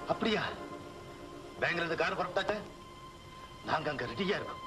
அப்படியா பெங்களூர் இருந்து கார் புறப்பட்டாச்சா நாங்க அங்க ரெடியா இருக்கோம்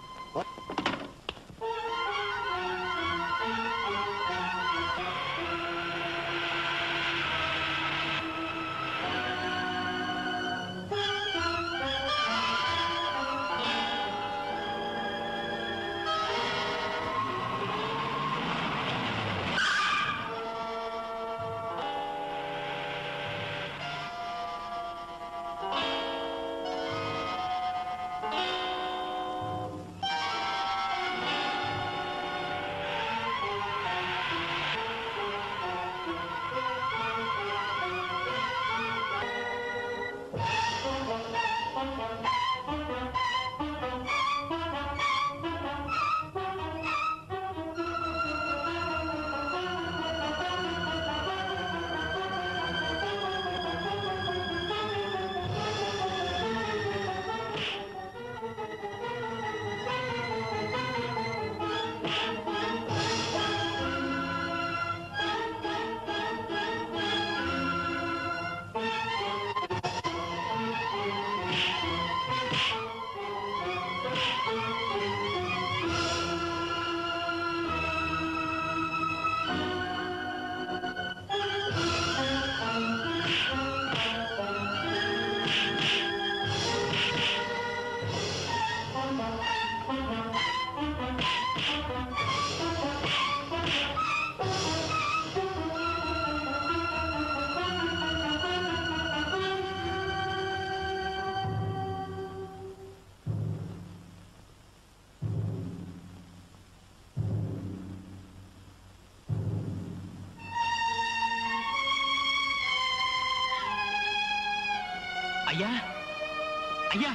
ஐயா ஐயா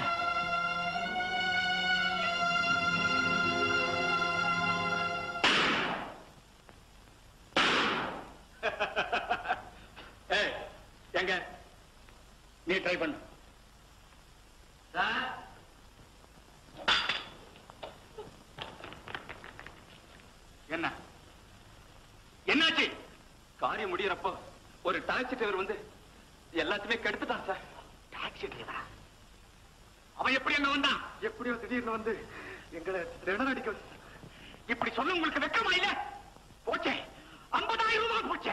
ஏய், எங்க நீ ட்ரை பண்ணு என்ன என்னாச்சு காரியம் முடியறப்போ ஒரு டாக்ஸி டிரைவர் வந்து எல்லாத்தையுமே கெடுத்துட்டான் சார் டாக்ஸி டிரைவரா அவன் எப்படி அங்க வந்தான் எப்படியோ திடீர்னு வந்து எங்களை திணற அடிக்க வச்சு இப்படி சொல்ல உங்களுக்கு வெக்கமா இல்ல போச்சே ஐம்பதாயிரம் ரூபாய் போச்சே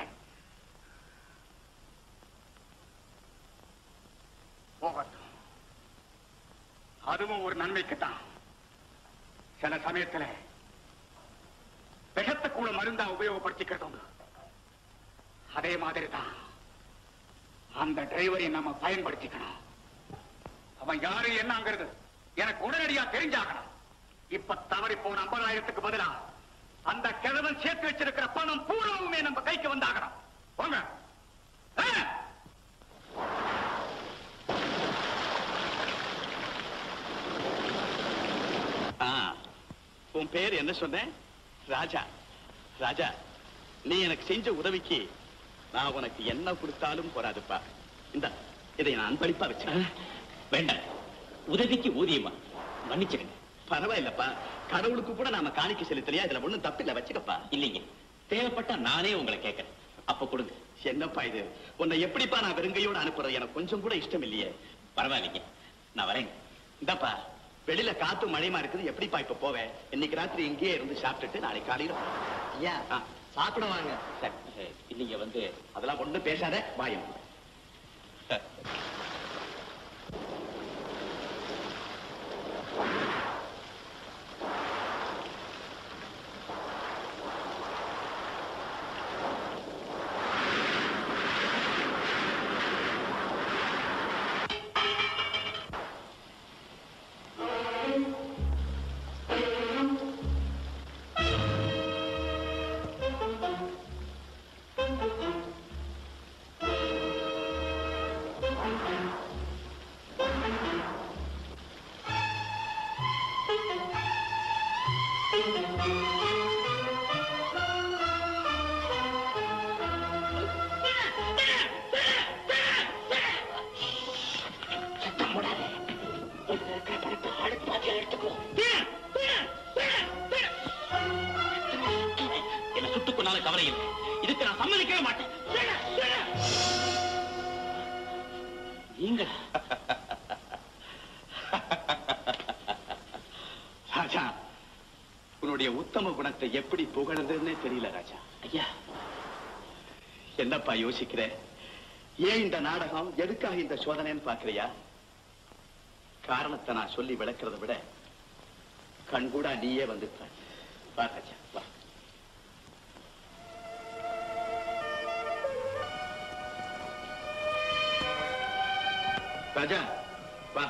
போகட்டும் அதுவும் ஒரு நன்மைக்குத்தான் சில சமயத்துல விஷத்தை கூட மருந்தா உபயோகப்படுத்திக்கிறது உண்டு அதே மாதிரி தான் அந்த டிரைவரை நம்ம பயன்படுத்திக்கணும் அவன் யாரு என்னங்கிறது எனக்கு உடனடியா தெரிஞ்சாகணும் இப்ப தவறி போன ஐம்பதாயிரத்துக்கு பதிலா அந்த கிழவன் சேர்த்து வச்சிருக்கிற பணம் பூராவுமே நம்ம கைக்கு வந்தாகணும் போங்க ஆ! ஆ, உன் பேர் என்ன சொன்ன ராஜா ராஜா நீ எனக்கு செஞ்ச உதவிக்கு நான் உனக்கு என்ன கொடுத்தாலும் போராதுப்பா இந்த இதை நான் அன்பளிப்பா வச்சேன் வேண்டாம் உதவிக்கு ஊதியமா மன்னிச்சிடுங்க பரவாயில்லப்பா கடவுளுக்கு கூட நாம காணிக்கை செலுத்தலையா இதுல ஒண்ணும் தப்பில்ல வச்சுக்கப்பா இல்லைங்க தேவைப்பட்டா நானே உங்களை கேட்கறேன் அப்ப கொடுங்க என்னப்பா இது உன்னை எப்படிப்பா நான் வெறுங்கையோட அனுப்புறது எனக்கு கொஞ்சம் கூட இஷ்டம் இல்லையே பரவாயில்லைங்க நான் வரேன் இந்தப்பா வெளியில காத்து மழையுமா இருக்குது எப்படிப்பா இப்ப போவேன் இன்னைக்கு ராத்திரி இங்கேயே இருந்து சாப்பிட்டுட்டு நாளைக்கு காலையில ஐயா சாப்பிட வாங்க சரி நீங்க வந்து அதெல்லாம் ஒண்ணும் பேசாத வாயம் என்ன சுட்டுக்குனால கவலை இல்லை இதுக்கு நான் சம்மதிக்கவே மாட்டேன் நீங்க ராஜா உன்னுடைய உத்தம குணத்தை எப்படி புகழ்ந்ததுன்னே தெரியல ராஜா ஐயா என்னப்பா யோசிக்கிற ஏன் இந்த நாடகம் எதுக்காக இந்த சோதனைன்னு பாக்குறியா காரணத்தை நான் சொல்லி விளக்குறதை விட கண்கூடா நீயே வந்து பாரு. வா ராஜா வா ராஜா வா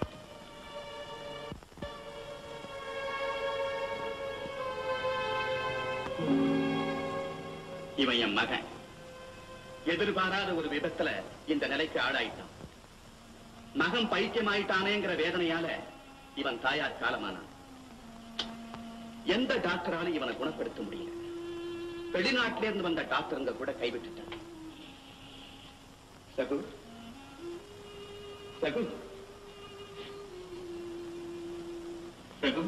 இவன் என் மகன் எதிர்பாராத ஒரு விபத்துல இந்த நிலைக்கு ஆளாயிட்டான் மகன் பைத்தியமாயிட்டானேங்கிற வேதனையால இவன் தாயார் காலமானான் எந்த டாக்டராலும் இவனை குணப்படுத்த முடியல வெளிநாட்டில இருந்து வந்த டாக்டருங்க கூட கைவிட்டுட்டாங்க சகு சகு சகு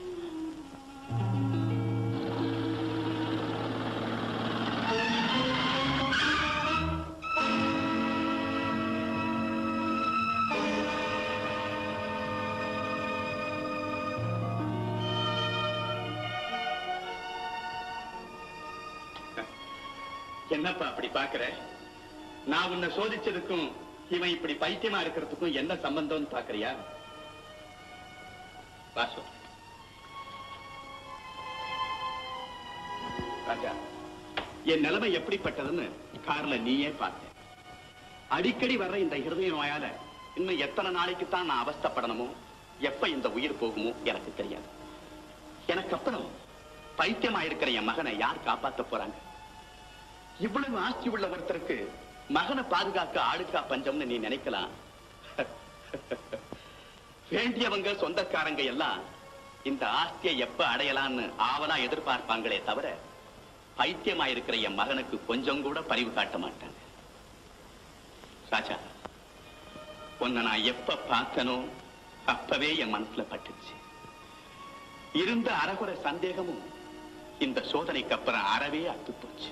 என்னப்பா அப்படி பாக்குற நான் உன்னை சோதிச்சதுக்கும் இவன் இப்படி பைத்தியமா இருக்கிறதுக்கும் என்ன சம்பந்தம்னு பாக்குறியா வாசு ராஜா என் நிலைமை எப்படிப்பட்டதுன்னு கார்ல நீயே பார்த்த அடிக்கடி வர்ற இந்த இருதய நோயால இன்னும் எத்தனை நாளைக்கு தான் நான் அவஸ்தைப்படணுமோ எப்ப இந்த உயிர் போகுமோ எனக்கு தெரியாது எனக்கு அப்புறம் பைத்தியமா இருக்கிற என் மகனை யார் காப்பாத்த போறாங்க இவ்வளவு ஆஸ்தி உள்ள ஒருத்தருக்கு மகனை பாதுகாக்க ஆளுக்கா பஞ்சம்னு நீ நினைக்கலாம் வேண்டியவங்க சொந்தக்காரங்க எல்லாம் இந்த ஆஸ்தியை எப்ப அடையலாம்னு ஆவலா எதிர்பார்ப்பாங்களே தவிர பைத்தியமா இருக்கிற என் மகனுக்கு கொஞ்சம் கூட பரிவு காட்ட மாட்டாங்க ராஜா உன்னை நான் எப்ப பார்த்தனோ அப்பவே என் மனசுல பட்டுச்சு இருந்த அறகுறை சந்தேகமும் இந்த சோதனைக்கு அப்புறம் அறவே அத்து போச்சு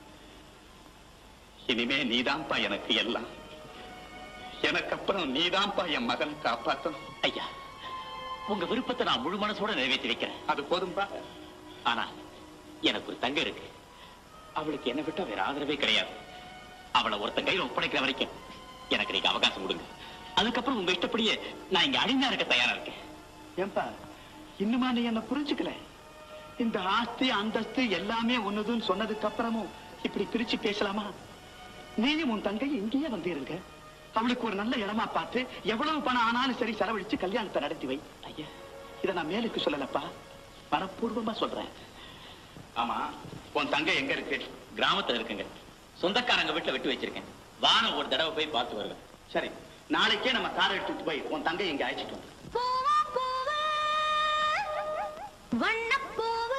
இனிமே நீதான்ப்பா எனக்கு எல்லாம் எனக்கு அப்புறம் நீதான்ப்பா என் மகன் காப்பாத்தணும் ஐயா உங்க விருப்பத்தை நான் முழு மனசோட நிறைவேற்றி வைக்கிறேன் அது போதும்பா ஆனா எனக்கு ஒரு தங்க இருக்கு அவளுக்கு என்ன விட்டா வேற ஆதரவே கிடையாது அவளை ஒருத்தன் கையில ஒப்படைக்கிற வரைக்கும் எனக்கு நீங்க அவகாசம் கொடுங்க அதுக்கப்புறம் உங்க இஷ்டப்படியே நான் இங்க அடிமையா இருக்க தயாரா இருக்கேன் ஏன்பா இன்னுமா நீ என்ன புரிஞ்சுக்கல இந்த ஆஸ்தி அந்தஸ்து எல்லாமே ஒண்ணுதுன்னு சொன்னதுக்கு அப்புறமும் இப்படி பிரிச்சு பேசலாமா நீயும் உன் தங்கை இங்கேயே வந்து இருங்க அவளுக்கு ஒரு நல்ல இடமா பார்த்து எவ்வளவு பணம் ஆனாலும் சரி செலவழிச்சு கல்யாணத்தை நடத்தி வை ஐயா இத நான் மேலுக்கு சொல்லலப்பா மனப்பூர்வமா சொல்றேன் ஆமா உன் தங்கை எங்க இருக்கு கிராமத்துல இருக்குங்க சொந்தக்காரங்க வீட்டுல விட்டு வச்சிருக்கேன் வானம் ஒரு தடவை போய் பார்த்து வருவேன் சரி நாளைக்கே நம்ம காரை எடுத்துட்டு போய் உன் தங்கை இங்க அழைச்சிட்டு வந்து பூவா பூவு வண்ணப்பூவு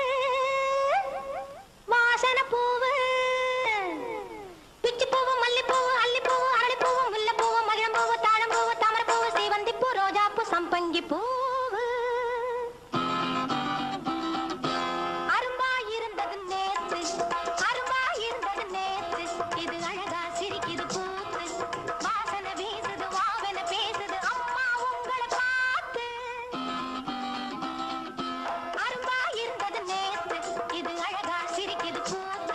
வாசன பூவு பிச்சி பூவு மல்லிப்பூவு அல்லிப்பூவு அரளிப்பூவு முல்லைப்பூவு மகிழம்பூவு தாழம்பூவு தாமரைப்பூவு சீவந்திப்பூ ரோஜாப்பூ சம்பங்கி பூவு அரும்பா இருந்தது நேத்து அரும்பா இருந்தது நேத்து இது அழகா சிரிக்குது பூத்து வாசனை வீசுது வாவென பேசுது அம்மா உங்களை பார்த்து அரும்பா இருந்தது நேத்து இது அழகா சிரிக்குது பூத்து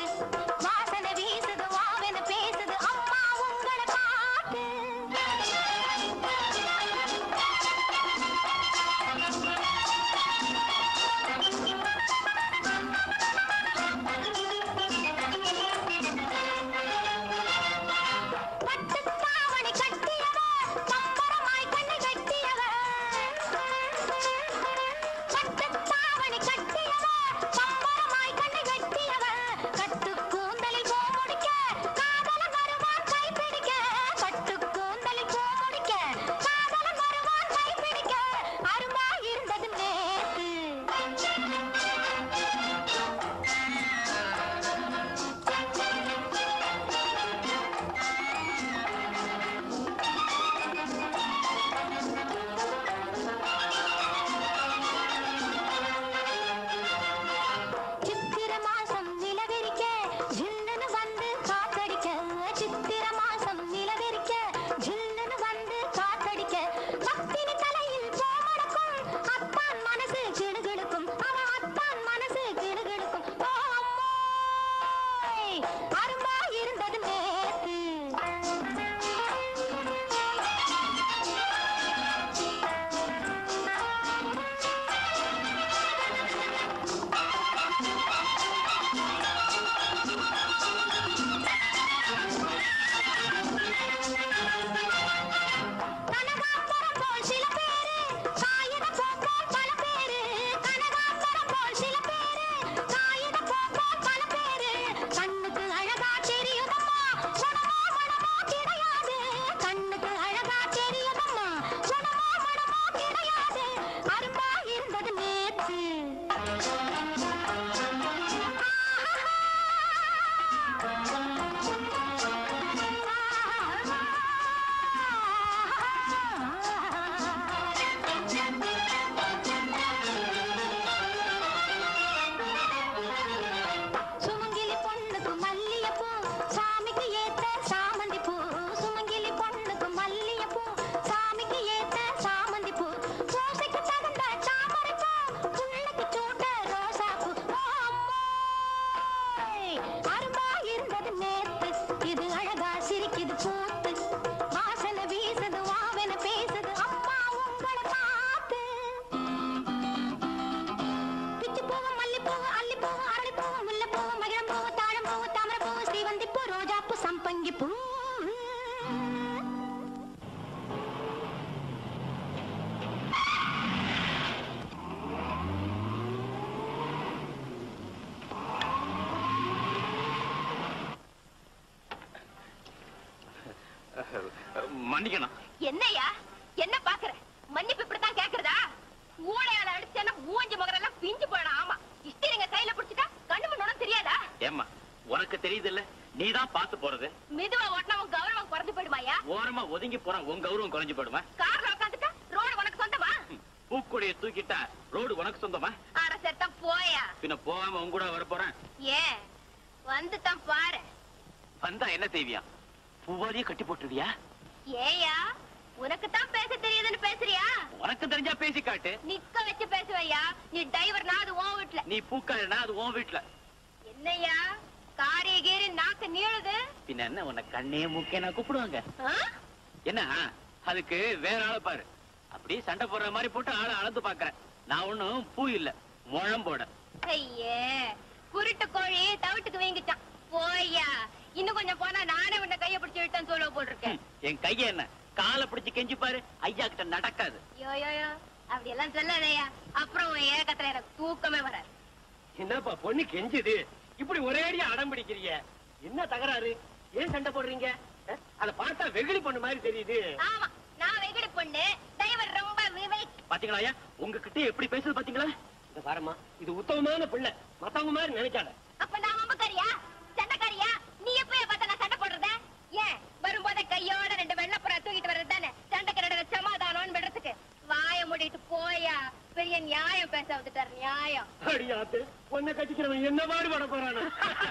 மன்னிக்கணும் என்னையா என்ன பாக்குற மன்னிப்பு இப்படித்தான் கேக்குறதா ஊழையால அடிச்சேன்னா மூஞ்சி முகரெல்லாம் பிஞ்சு போயிடும் ஆமா இஷ்டரிங்க கையில பிடிச்சிட்டா கண்ணு முன்னோட தெரியாதா ஏம்மா உனக்கு தெரியுது இல்ல நீ தான் பார்த்து போறது மெதுவா ஓட்டினா உன் கௌரவம் குறைஞ்சு போயிடுமாயா ஓரமா ஒதுங்கி போனா உன் கௌரவம் குறைஞ்சு போயிடுமா கார்ல உட்காந்துட்டா ரோடு உனக்கு சொந்தமா பூக்கொடியை தூக்கிட்டா ரோடு உனக்கு சொந்தமா ஆட செத்தா போயா பின்ன போகாம உன் கூட வர போறேன் ஏன் வந்துட்டான் பாரு வந்தா என்ன செய்வியா பூவாரியே கட்டி போட்டுருவியா ஏயா உனக்கு தான் பேச தெரியுதுன்னு பேசுறியா உனக்கு தெரிஞ்சா பேசி காட்டு நிக்க வச்சு பேசுவையா நீ டிரைவர்னா அது உன் வீட்டுல நீ பூக்காரனா அது உன் வீட்டுல என்னய்யா காரிய கீரி நாக்கு நீளுது பின்ன என்ன உன்னை கண்ணே மூக்கே நான் கூப்பிடுவாங்க ஆ? என்ன அதுக்கு வேற ஆளை பாரு அப்படியே சண்டை போடுற மாதிரி போட்டு ஆளை அளந்து பாக்குறேன் நான் ஒண்ணும் பூ இல்ல முழம் போட ஐயே குருட்டு கோழி தவிட்டுக்கு வீங்கிட்டான் போய்யா இன்னும் கொஞ்சம் போனா நானே உன்னை கைய பிடிச்சு விட்டேன்னு சொல்ல போட்டிருக்கேன் என் கைய என்ன காலை பிடிச்சு கெஞ்சி பாரு ஐயா கிட்ட நடக்காது யோ யோ யோ அப்படி எல்லாம் சொல்லாதயா அப்புறம் உன் ஏக்கத்துல எனக்கு தூக்கமே வராது என்னப்பா பொண்ணு கெஞ்சுது இப்படி ஒரே அடியா அடம் பிடிக்கிறீங்க என்ன தகராறு ஏன் சண்டை போடுறீங்க அஹ், அத பார்த்தா வெகுளி பொண்ணு மாதிரி தெரியுது ஆமா நான் வெகுடு பொண்ணு டிரைவர் ரொம்ப விவேக் பாத்தீங்களா ஐயா உங்ககிட்ட எப்படி பேசுது பாத்தீங்களா இந்த பாரம்மா இது உத்தமமான பிள்ளை மத்தவங்க மாதிரி நினைக்காத அப்ப நான் வம்பக்காரியா சண்டைக்காரியா நீ எப்ப பார்த்தா நான் சண்டை போடுறத ஏன் வரும்போதே கையோட ரெண்டு வெள்ளப்புறா தூக்கிட்டு வர்றது தானே சண்டைக்கு நடுற சமாதானம்னு விடுறதுக்கு வாய மூடிட்டு போயா பெரிய நியாயம் பேச வந்துட்டார் நியாயம் அடியாத்து பொண்ணை கட்டிக்கிறவன் என்ன பாடுபட போறானா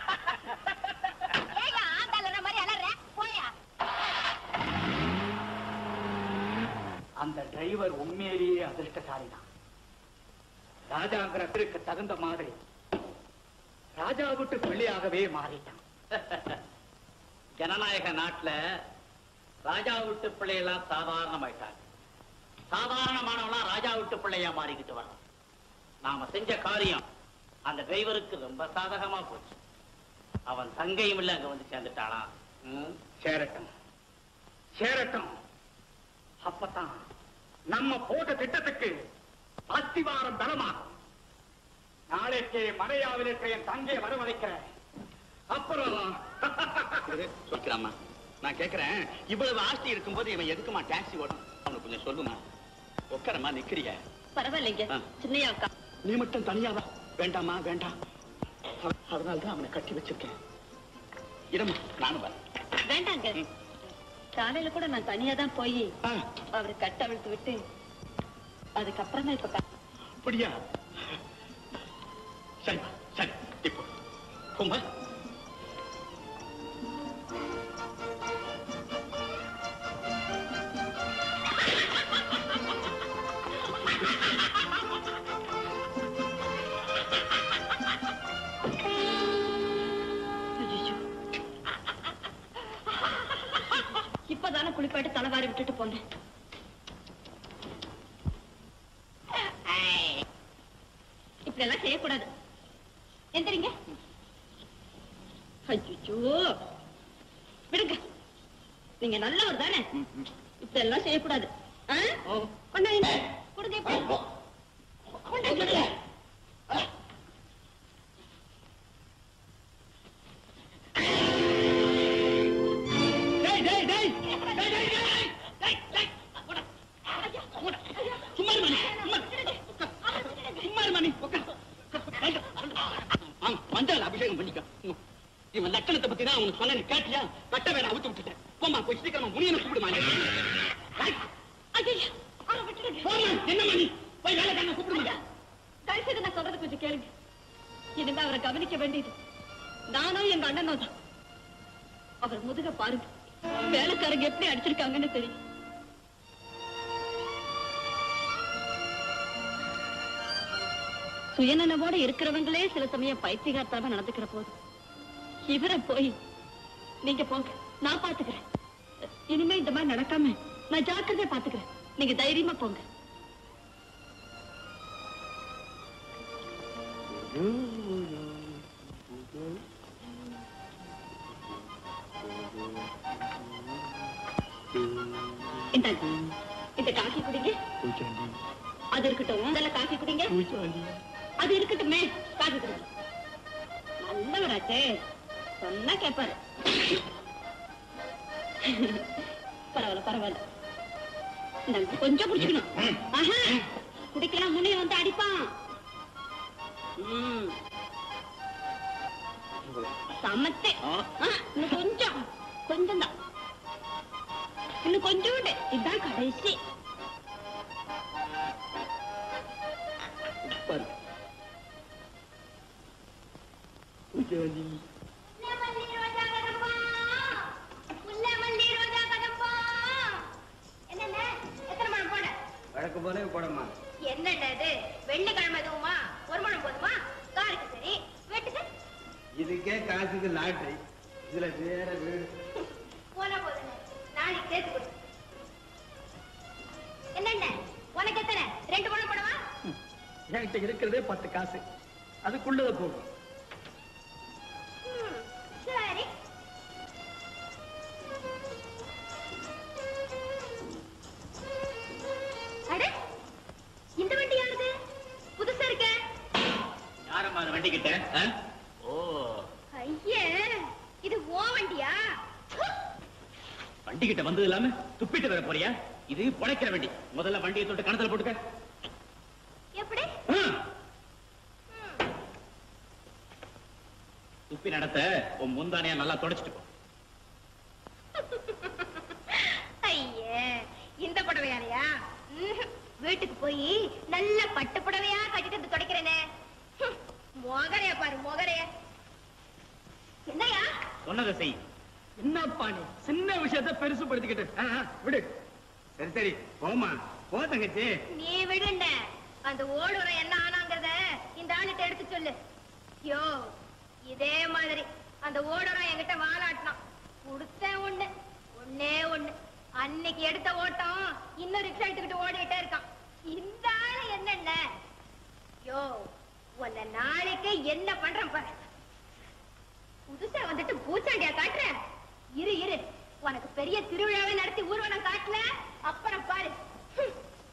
ஏயா ஆண்டாள மாதிரி அலற போயா அந்த டிரைவர் உண்மையிலேயே அதிர்ஷ்டசாலி தான் ராஜாங்கிற பேருக்கு தகுந்த மாதிரி ராஜா விட்டு பிள்ளையாகவே மாறிட்டான் ஜனநாயக நாட்டுல ராஜா விட்டு பிள்ளையெல்லாம் சாதாரணமாயிட்டாங்க சாதாரணமானவனா ராஜா விட்டு பிள்ளையா மாறிக்கிட்டு வரான் நாம செஞ்ச காரியம் அந்த டிரைவருக்கு ரொம்ப சாதகமா போச்சு அவன் தங்கையும் இல்ல அங்க வந்து சேர்ந்துட்டானா ம்? சேரட்டும் சேரட்டும் அப்பதான் நம்ம போட்ட திட்டத்துக்கு அஸ்திவாரம் பலமாகும் நாளைக்கே மலையாவில் இருக்கிற என் தங்கையை வரவழைக்கிறேன் அப்புறம் சொல்லிக்கிறாமா நான் கேக்குறேன் இவ்வளவு ஆஸ்தி இருக்கும்போது இவன் எதுக்குமா டாக்ஸி ஓடும் அவனுக்கு கொஞ்சம் சொல்லுமா உட்காரமா நிக்கிறிய பரவாயில்லைங்க ஆ. சின்னையா அக்கா நீ மட்டும் தனியாவா வேண்டாமா வேண்டாம் அதனால தான் அவனை கட்டி வச்சிருக்கேன் இடமா நானும் வரேன் வேண்டாங்க காலையில கூட நான் தனியா தான் போய் ஆ, அவரை கட்ட அவிழ்த்து விட்டு அதுக்கப்புறம் தான் இப்ப க- அப்படியா சரி சரி இப்போ போமா இப்பதானே குளிப்பாட்டு தலைவாரி விட்டுட்டு போனேன் இப்படி எல்லாம் செய்யக்கூடாது எந்திரிங்க ஐயோ விடுங்க நீங்க நல்லவர் தானே இப்படி எல்லாம் செய்யக்கூடாது ஆ? கொண்டாங்க கொடுங்க இப்படி. கொண்டாங்க. டேய் டேய் டேய் டேய் டேய் டேய் சும்மா இரு மணி சும்மா இரு மணி உட்கார். ஆமா மஞ்சள் அபிஷேகம் பண்ணிக்க ம். இவன் லக்கணத்தை பத்தி தான் அவனுக்கு சொன்ன கேட்டியா கட்ட வேற அவுத்து விட்டுட்டேன் போமா போய் சீக்கிரமா முனியனை கூப்பிடுமா ஐயையோ, அவரை விட்டுடுங்க. போமா என்ன மணி போய் வேலை பண்ண கூப்பிடுமா தயவு செய்து நான் சொல்றது கொஞ்சம் கேளுங்க இனிமே அவரை கவனிக்க வேண்டியது நானும் எங்க அண்ணனும் தான் அவர் முதுக பாருங்க வேலைக்காரங்க எப்படி அடிச்சிருக்காங்கன்னு தெரியும் சுயநலவோட இருக்கிறவங்களே சில சமயம் பைத்தியகார்த்தமா நடந்துக்கிற போது இவரை போய் நீங்க போங்க நான் பாத்துக்கிறேன் இனிமே இந்த மாதிரி நடக்காம நான் ஜாக்கிரதையா பாத்துக்கிறேன் நீங்க தைரியமா போங்க இந்தாங்க இந்த காஃபி குடிங்க அது இருக்கட்டும் முதல்ல காஃபி குடிங்க அது இருக்கட்டுமே காஃபி குடிங்க நல்லவராச்சே சொன்னா கேட்பாரு பரவாயில்ல பரவாயில்ல இந்தாங்க, கொஞ்சம் குடிச்சுக்கணும் ஆஹா குடிக்கலாம் முனைய வந்து அடிப்பான் ம். சமத்து ஆ, இன்னும் கொஞ்சம் கொஞ்சம் தான் இன்னும் கொஞ்சோண்டு இதுதான் கடைசி முல்லைமல்லி ரோஜா கதம்பா முல்லைமல்லி ரோஜா கதம்பா என்னென்ன எத்தனை மணம் போட வழக்கு போல போடமா என்னென்ன இது வெள்ளிக்கிழமை எதுவுமா ஒரு மணம் போதுமா காருக்கு சரி வீட்டுக்கு இதுக்கே காசுக்கு லாட்டரி இதுல வேற வீடு போனா போதுங்க நாளைக்கு சேர்த்து கொடு என்னென்ன உனக்கு எத்தனை ரெண்டு மணம் போடவா என்கிட்ட இருக்கிறதே பத்து காசு அதுக்குள்ளத போகும் ம், சரி அட இந்த வண்டி யாருது புதுசா இருக்க யாரம்மா அந்த வண்டி கிட்ட ஆ? ஓ ஐயே இது ஓ வண்டியா ப்பு, வண்டி கிட்ட வந்தது இல்லாம துப்பிட்டு வர போறியா இது புழைக்கிற வண்டி முதல்ல வண்டியை தொட்டு கணத்துல போட்டுக்க எப்படி ஆ. ம், துப்பி நடத்த உன் முந்தானையா நல்லா தொடச்சிட்டு போ ஐயே இந்த புடவையாரையா ம்ஹும். வீட்டுக்கு போய் நல்ல பட்டு புடவையா கட்டிட்டு வந்து துடைக்கிறேனே ஹம், மொகரைய பாரு மொகரைய என்னையா சொன்னதை செய் என்னப்பா நீ சின்ன விஷயத்த பெருசுபடுத்திக்கிட்டு ஆ, ஆ, விடு சரி சரி போமா போ தங்கச்சி நீ விடுண்ட அந்த ஓடுற என்ன ஆனாங்கிறத இந்த ஆளுகிட்ட எடுத்து சொல்லு யோ இதே மாதிரி அந்த ஓடுறம் என்கிட்ட வாலாட்டினான் கொடுத்தேன் ஒண்ணு ஒண்ணே ஒண்ணு அன்னைக்கு எடுத்த ஓட்டம் இன்னும் ரிக்ஷா எடுத்துக்கிட்டு ஓடிட்டே இருக்கான் இந்த ஆளு என்னென்ன யோ உன்னை நாளைக்கு என்ன பண்றேன் பாரு புதுசா வந்துட்டு பூச்சாண்டியா காட்டுற இரு இரு உனக்கு பெரிய திருவிழாவை நடத்தி ஊர்வலம் காட்டல அப்புறம் பாரு ஹம்.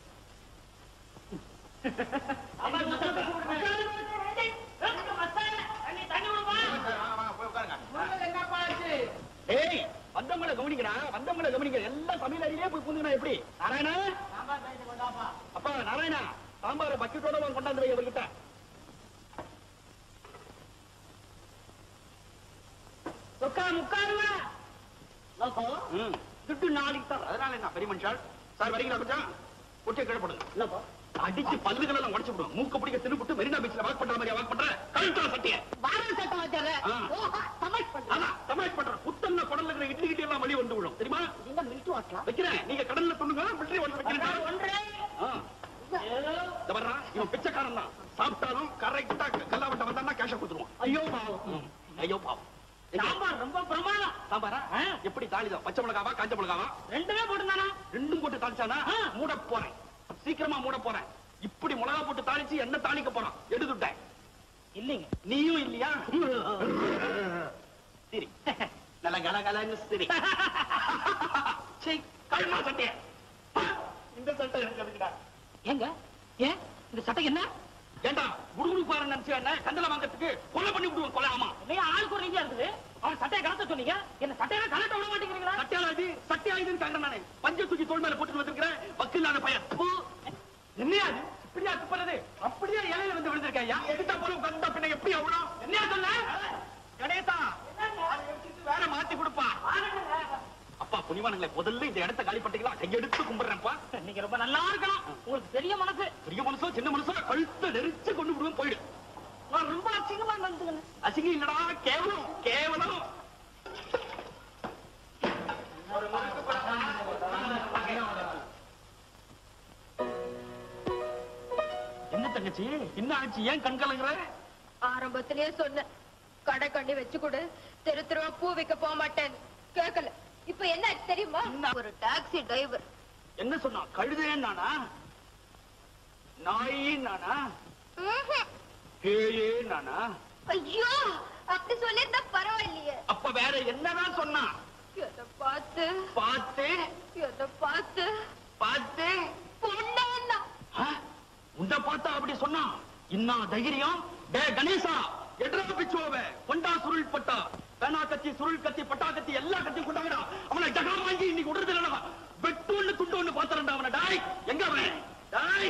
ஏய் வந்தவங்கள கவனிக்கிறா வந்தவங்கள கவனிக்கிற எல்லாம் சமையல் அறையிலே போய் புந்துங்கண்ணா எப்படி நாராயணா அப்பா நாராயணா சாம்பார் பக்கெட்டோட வாங்க கொண்டாந்து வை அவர்கிட்ட உட்கா முக்காருவா ம். துட்டு நாளைக்கு தான் அதனால என்ன பெரிய மனுஷால் சார் வரீங்களா கொஞ்சம் கொட்டிய கிழப்படுங்க அடிச்சு பல்லுகள் எல்லாம் உடைச்சு விடும் மூக்க பிடிக்க திருப்பிட்டு மெரினா பீச்ல வாக் பண்ற மாதிரி வாக் பண்ற கழுத்துல சட்டிய வாரம் சட்டம் வச்சாரு ஆ. ஓஹோ சமைச்சு பண்ற ஆமா தமாஷ் பண்ற புத்தம்னா குடல்ல இருக்கிற இட்லி கிட்டி எல்லாம் வெளிய வந்து விடும் தெரியுமா நீங்க மில்ட்டு வாட்டலாம் வைக்கிறேன் நீங்க கடல்ல சொல்லுங்க மிலிட்டரி ஒன்று வைக்கிறேன் ஒன்றே ஆ. இந்த வர்றா, இவன் பிச்சைக்காரன் தான் சாப்பிட்டாலும் கரெக்டா கல்லாவட்ட வந்தான்னா கேஷ கொடுத்துருவான் ஐயோ பாவம் ஐயோ பாவம் எங்க? சாம்பார் ரொம்ப பிரமாதம் சாம்பாரா எப்படி தாளிதான் பச்சை மிளகாவா காஞ்ச மிளகாவா ரெண்டுமே போட்டுதானா ரெண்டும் போட்டு தாளிச்சானா மூட போறேன் சீக்கிரமா மூட போறேன் இப்படி மிளகா போட்டு தாளிச்சு என்ன தாளிக்க போறான் எடுத்துட்டேன் இல்லைங்க நீயும் இல்லையா சரி நல்ல கலகலன்னு சரி சரி கல்மா சட்டைய இந்த சட்டை எனக்கு எதுக்குடா ஏங்க ஏன் இந்த சட்டை என்ன ஏண்டா குடுகுடு பாரு நினைச்சு என்ன கந்தல வாங்கறதுக்கு கொலை பண்ணி விடுவோம் கொலை ஆமா இல்லையா ஆள் குறைஞ்சா இருக்குது அவன் சட்டையை கலத்த சொன்னீங்க என்ன சட்டையை கலட்ட விட மாட்டேங்கிறீங்களா சட்டையால இது சட்டையா இதுன்னு கேக்குறேன் நானே பஞ்ச தூக்கி தோல் மேல போட்டு வந்திருக்கிறேன் வக்கீலான பையன் தூ. என்னையா இது இப்படியா துப்புறது அப்படியே இலையில வந்து விழுந்திருக்கேன் யா எடுத்த போல உட்கார்ந்தா பின்ன எப்படி அவ்வளோ என்னையா சொல்ல கணேசா அதை எடுத்துட்டு வேற மாத்தி கொடுப்பா அப்பா புனிவானுங்களே முதல்ல இந்த இடத்த காலி பண்ணிட்டீங்களா கையெடுத்து கும்பிடுறேன்ப்பா நீங்க ரொம்ப நல்லா இருக்கணும் உங்களுக்கு பெரிய மனசு பெரிய மனுஷோ சின்ன மனுஷோ கழுத்தை நெரிச்சு கொண்டு விடுவோம் போயிடு நான் ரொம்ப அசிங்கமா நடந்துக்கணும் அசிங்கம் இல்லடா கேவலம் கேவலம் என்ன தங்கச்சி என்ன ஆச்சு ஏன் கண் கலங்குற ஆரம்பத்திலேயே சொன்னேன் கடை கண்ணி வச்சு கொடு தெரு தெருவா பூ விற்க போக மாட்டேன் கேட்கல இப்ப என்ன ஆச்சு தெரியுமா ஒரு டாக்ஸி டிரைவர் என்ன சொன்னா கழுதே நானா நாயே நானா பேயே நானா ஐயோ அப்படி சொல்லியிருந்தா பரவாயில்லையே அப்ப வேற என்னதான் சொன்னா எதை பார்த்து பார்த்து எதை பார்த்து பார்த்து பொண்ணா ஆ? உன்னை பார்த்தா அப்படி சொன்னா இன்னா தைரியம் டே கணேசா எட்ரா பிச்சுவ கொண்டா சுருள் பட்டா பேனா கத்தி சுருள் கத்தி பட்டா கத்தி எல்லா கத்தியும் கொண்டாங்கடா அவனை ஜகா வாங்கி இன்னைக்கு விடுறது இல்லடா வெட்டு ஒண்ணு துண்டு ஒண்ணு பாத்துறா அவனை டாய் எங்க அவன் டாய்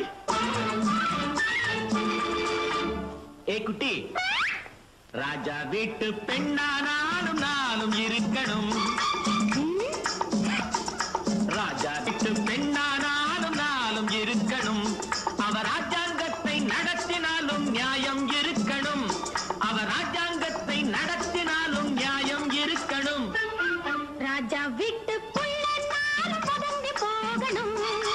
ஏ குட்டி ராஜா வீட்டு பெண்ணானாலும் நானும் இருக்கணும் ராஜா வீட்டு பெண்ணானாலும் நாளும் இருக்கணும் அவ ராஜாங்கத்தை நடத்தினாலும் நியாயம் இருக்கணும் அவ ராஜாங்கத்தை நடத்தினாலும் நியாயம் இருக்கணும் ராஜா வீட்டுக்குள்ள நானும் பதுங்கி போகணும்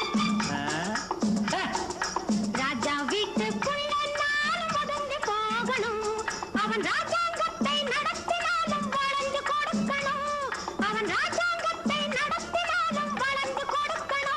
ராஜா வீட்டுக்குள்ள நானும் பதுங்கி போகணும் அவன் ராஜாங்கத்தை நடத்தினாலும் வளைந்து கொடுக்கணும் அவன் ராஜாங்கத்தை நடத்தினாலும் வளைந்து கொடுக்கணும்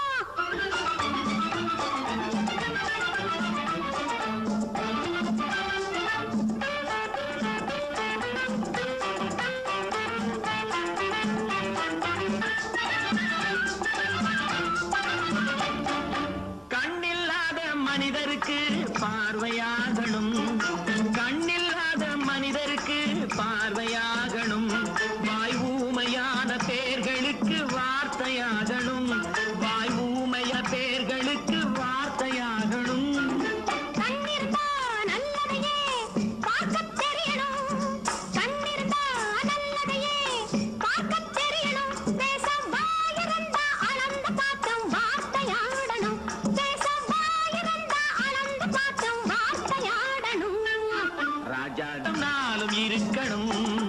கண்ணில்லாத மனிதருக்கு பார்வையாகணும் கண்ணில்லாத மனிதருக்கு பார்வையாகணும் வாய் ஊமையான பேர்களுக்கு வார்த்தையாகணும் வாய் ஊமைய பேர்களுக்கு வார்த்தையாகணும் கண்ணிருந்தா நல்லதையே பார்க்கத் தெரியணும் கண்ணிருந்தா நல்லதையே பார்க்கத் தெரியணும் பேச வாயிருந்தா அளந்து பார்த்தும் வார்த்தையாடணும் பேச வாயிருந்தா அளந்து பார்த்தும் வார்த்தையாடணும் ராஜா நாளும் இருக்கணும்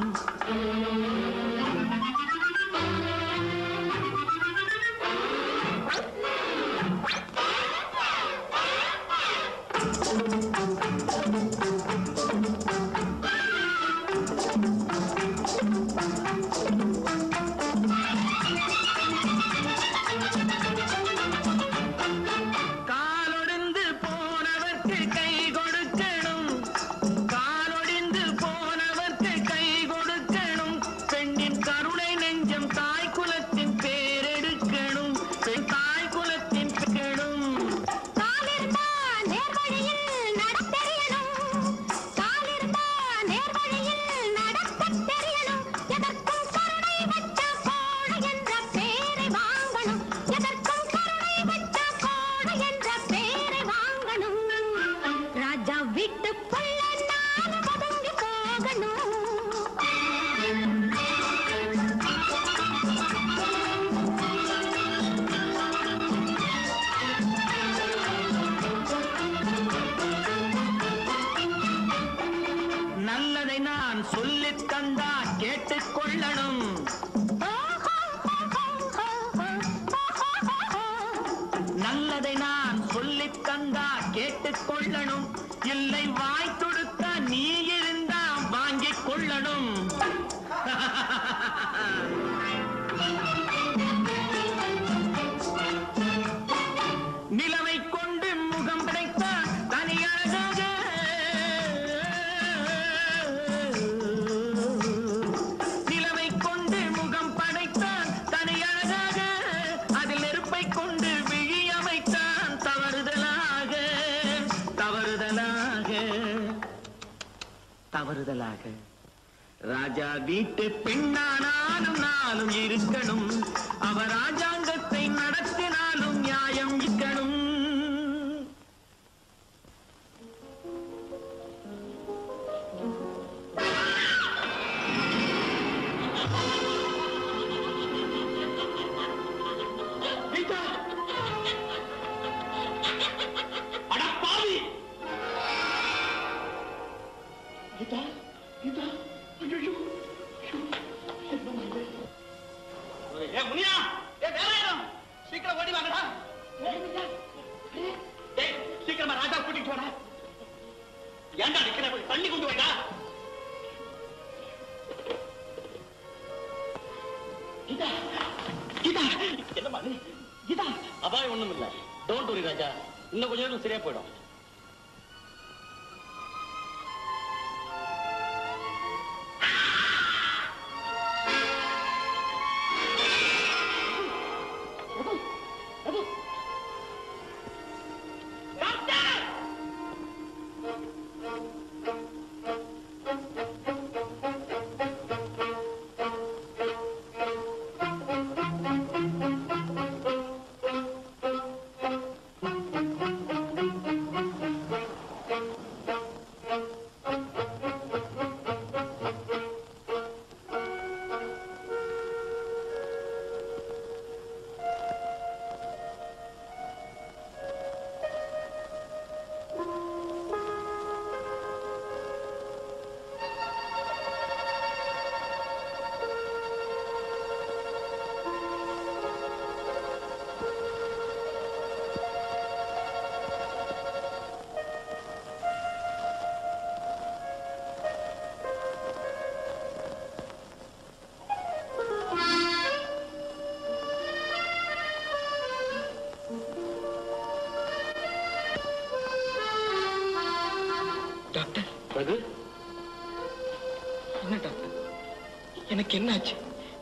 காலொடிந்து போனவர்க்கு கை கொடுக்கணும் காலொடிந்து போனவர்க்கு கை கொடுக்கணும் பெண்ணின் கருணை நெஞ்சம் தாய் குலத்தின் பேரெடுக்கணும் பெண் தாய் குலத்தின் பேரும் காலிருந்தா நேர்வழியில் நடத்தெரியணும் காலிருந்தா நேர்வழியில் நடக்கத் தெரியணும் எதற்கும் கருணை வச்ச கோடு என்ற பேரை வாங்கணும் எதற்கும் கருணை வச்ச கோடு என்ற பேரை வாங்கணும் ராஜா வீட்டுக்குள்ள நானும் பதுங்கி போகணும் நல்லதை நான் சொல்லித் தந்தா கேட்டுக்கொள்ளணும் நல்லதை நான் சொல்லித் தந்தா கேட்டுக்கொள்ளணும் இல்லை வாய் கொடுத்தா நீ இருந்தா வாங்கிக் கொள்ளணும் நிலவை கொண்டு முகம் படைத்தால் தனி அழகாக நிலவை கொண்டு முகம் படைத்தான் தனி அழகாக அதில் நெருப்பை கொண்டு விழி அமைத்தான் தவறுதலாக தவறுதலாக தவறுதலாக ராஜா வீட்டு பெண்ணானாலும் நாளும் இருக்கணும் அவ ராஜாங்கத்தை நடத்தினாலும் நியாயம் இருக்கணும் கீதா அட பாவி கீதா கீதா ஐயோ ஏ முனியா ஏ வேற இடம் சீக்கிரம் ஓடி வாங்கடா ஏய் சீக்கிரமா ராஜா கூட்டிட்டு வாடா ஏன்டா நிக்கிற போய் தண்ணி கொண்டு வைடா கீதா கீதா என்னம்மா நீ கீதா அபாயம் ஒண்ணும் இல்ல டோன்ட் வரி ராஜா இன்னும் கொஞ்ச நேரம் சரியா போயிடும் டாக்டர் எனக்கு என்னாச்சு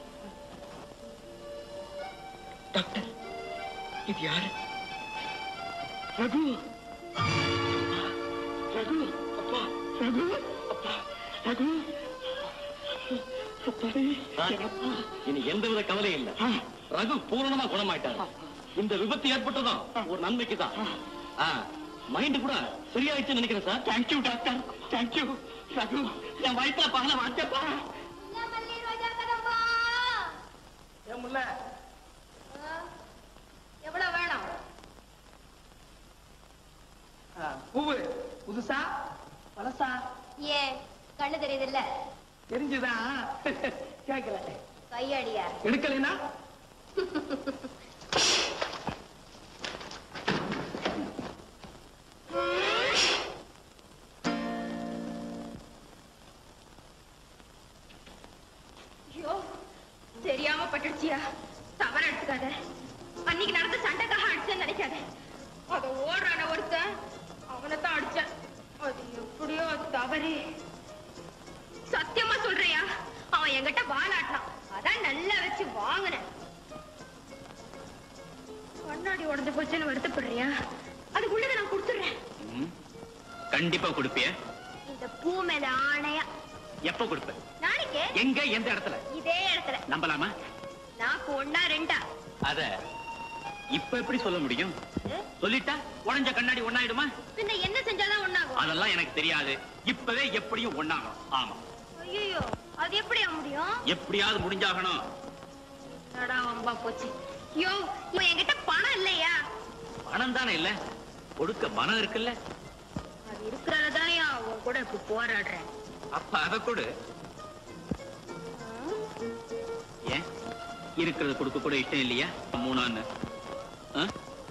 டாக்டர் இது யாரு ரகு ரகு அப்பா ரகு அப்பா ரகு அப்பாடி இனி எந்தவித கவலையும் இல்ல ரகு பூரணமா குணமாயிட்டாரு இந்த விபத்து ஏற்பட்டதும் ஒரு நன்மைக்கு தான் மைண்ட் கூட சரியாயிடுச்சு நினைக்கிறேன் sir thank you doctor thank you Raghu என் வயிற்றுல பகல வாச்சப்பா ஏன் முல்ல எவ்வளவு வேணும் பூவு புதுசா பழசா ஏன் கண்ணு தெரியுதுல்ல தெரிஞ்சுதான் கேட்கல கையடியா எடுக்கலைன்னா ஐயோ தெரியாம பட்டுடுச்சியா தவற எடுத்துக்காத அன்னைக்கு நடந்த சண்டைக்காக அடிச்சேன்னு நினைக்காத அத ஓடுறான ஒருத்தன் அவனைத்தான் அடிச்சேன் அது எப்படியோ அது தவறு சத்தியமா சொல்றியா அவன் என்கிட்ட வாலாட்டினான் அதான் நல்லா வச்சு வாங்கினேன் கண்ணாடி உடஞ்சு போச்சுன்னு வருத்தப்படுறியா அதுக்குள்ளதை நான் கொடுத்துடுறேன் கண்டிப்பா கொடுப்பிய இந்த பூ மேல ஆணையா எப்ப கொடுப்ப நாளைக்கு எங்க எந்த இடத்துல இதே இடத்துல நம்பலாமா நாக்கு ஒன்னா ரெண்டா அத இப்ப எப்படி சொல்ல முடியும் சொல்லிட்டா உடைஞ்ச கண்ணாடி ஒண்ணாயிடுமா பின்ன என்ன செஞ்சாதான் ஒண்ணாகும் அதெல்லாம் எனக்கு தெரியாது இப்பவே எப்படியும் ஒண்ணாகும் ஆமா ஐயோ அது எப்படியா முடியும் எப்படியாவது முடிஞ்சாகணும் நடா வம்பா போச்சு யோ இவன் என்கிட்ட பணம் இல்லையா பணம் தானே இல்ல கொடுக்க மனம் இருக்குல்ல அது இருக்கிறதானே உன் கூட இப்ப போராடுறேன் அப்ப அத கொடு ஏன் இருக்கிறது கொடுக்க கூட இஷ்டம் இல்லையா மூணான்னு ஆ?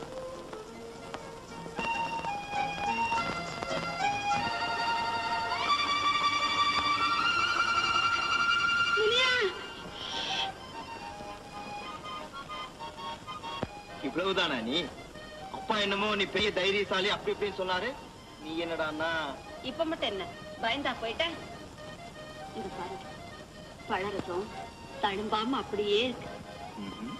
இவ்வளவுதானா நீ அப்பா என்னமோ நீ பெரிய தைரியசாலி அப்படி இப்படின்னு சொன்னாரு நீ என்னடான்னா இப்ப மட்டும் என்ன பயந்தா போயிட்டேன் இது பாருங்க பழரசம் தழும்பாம அப்படியே இருக்கு ம்ஹும்.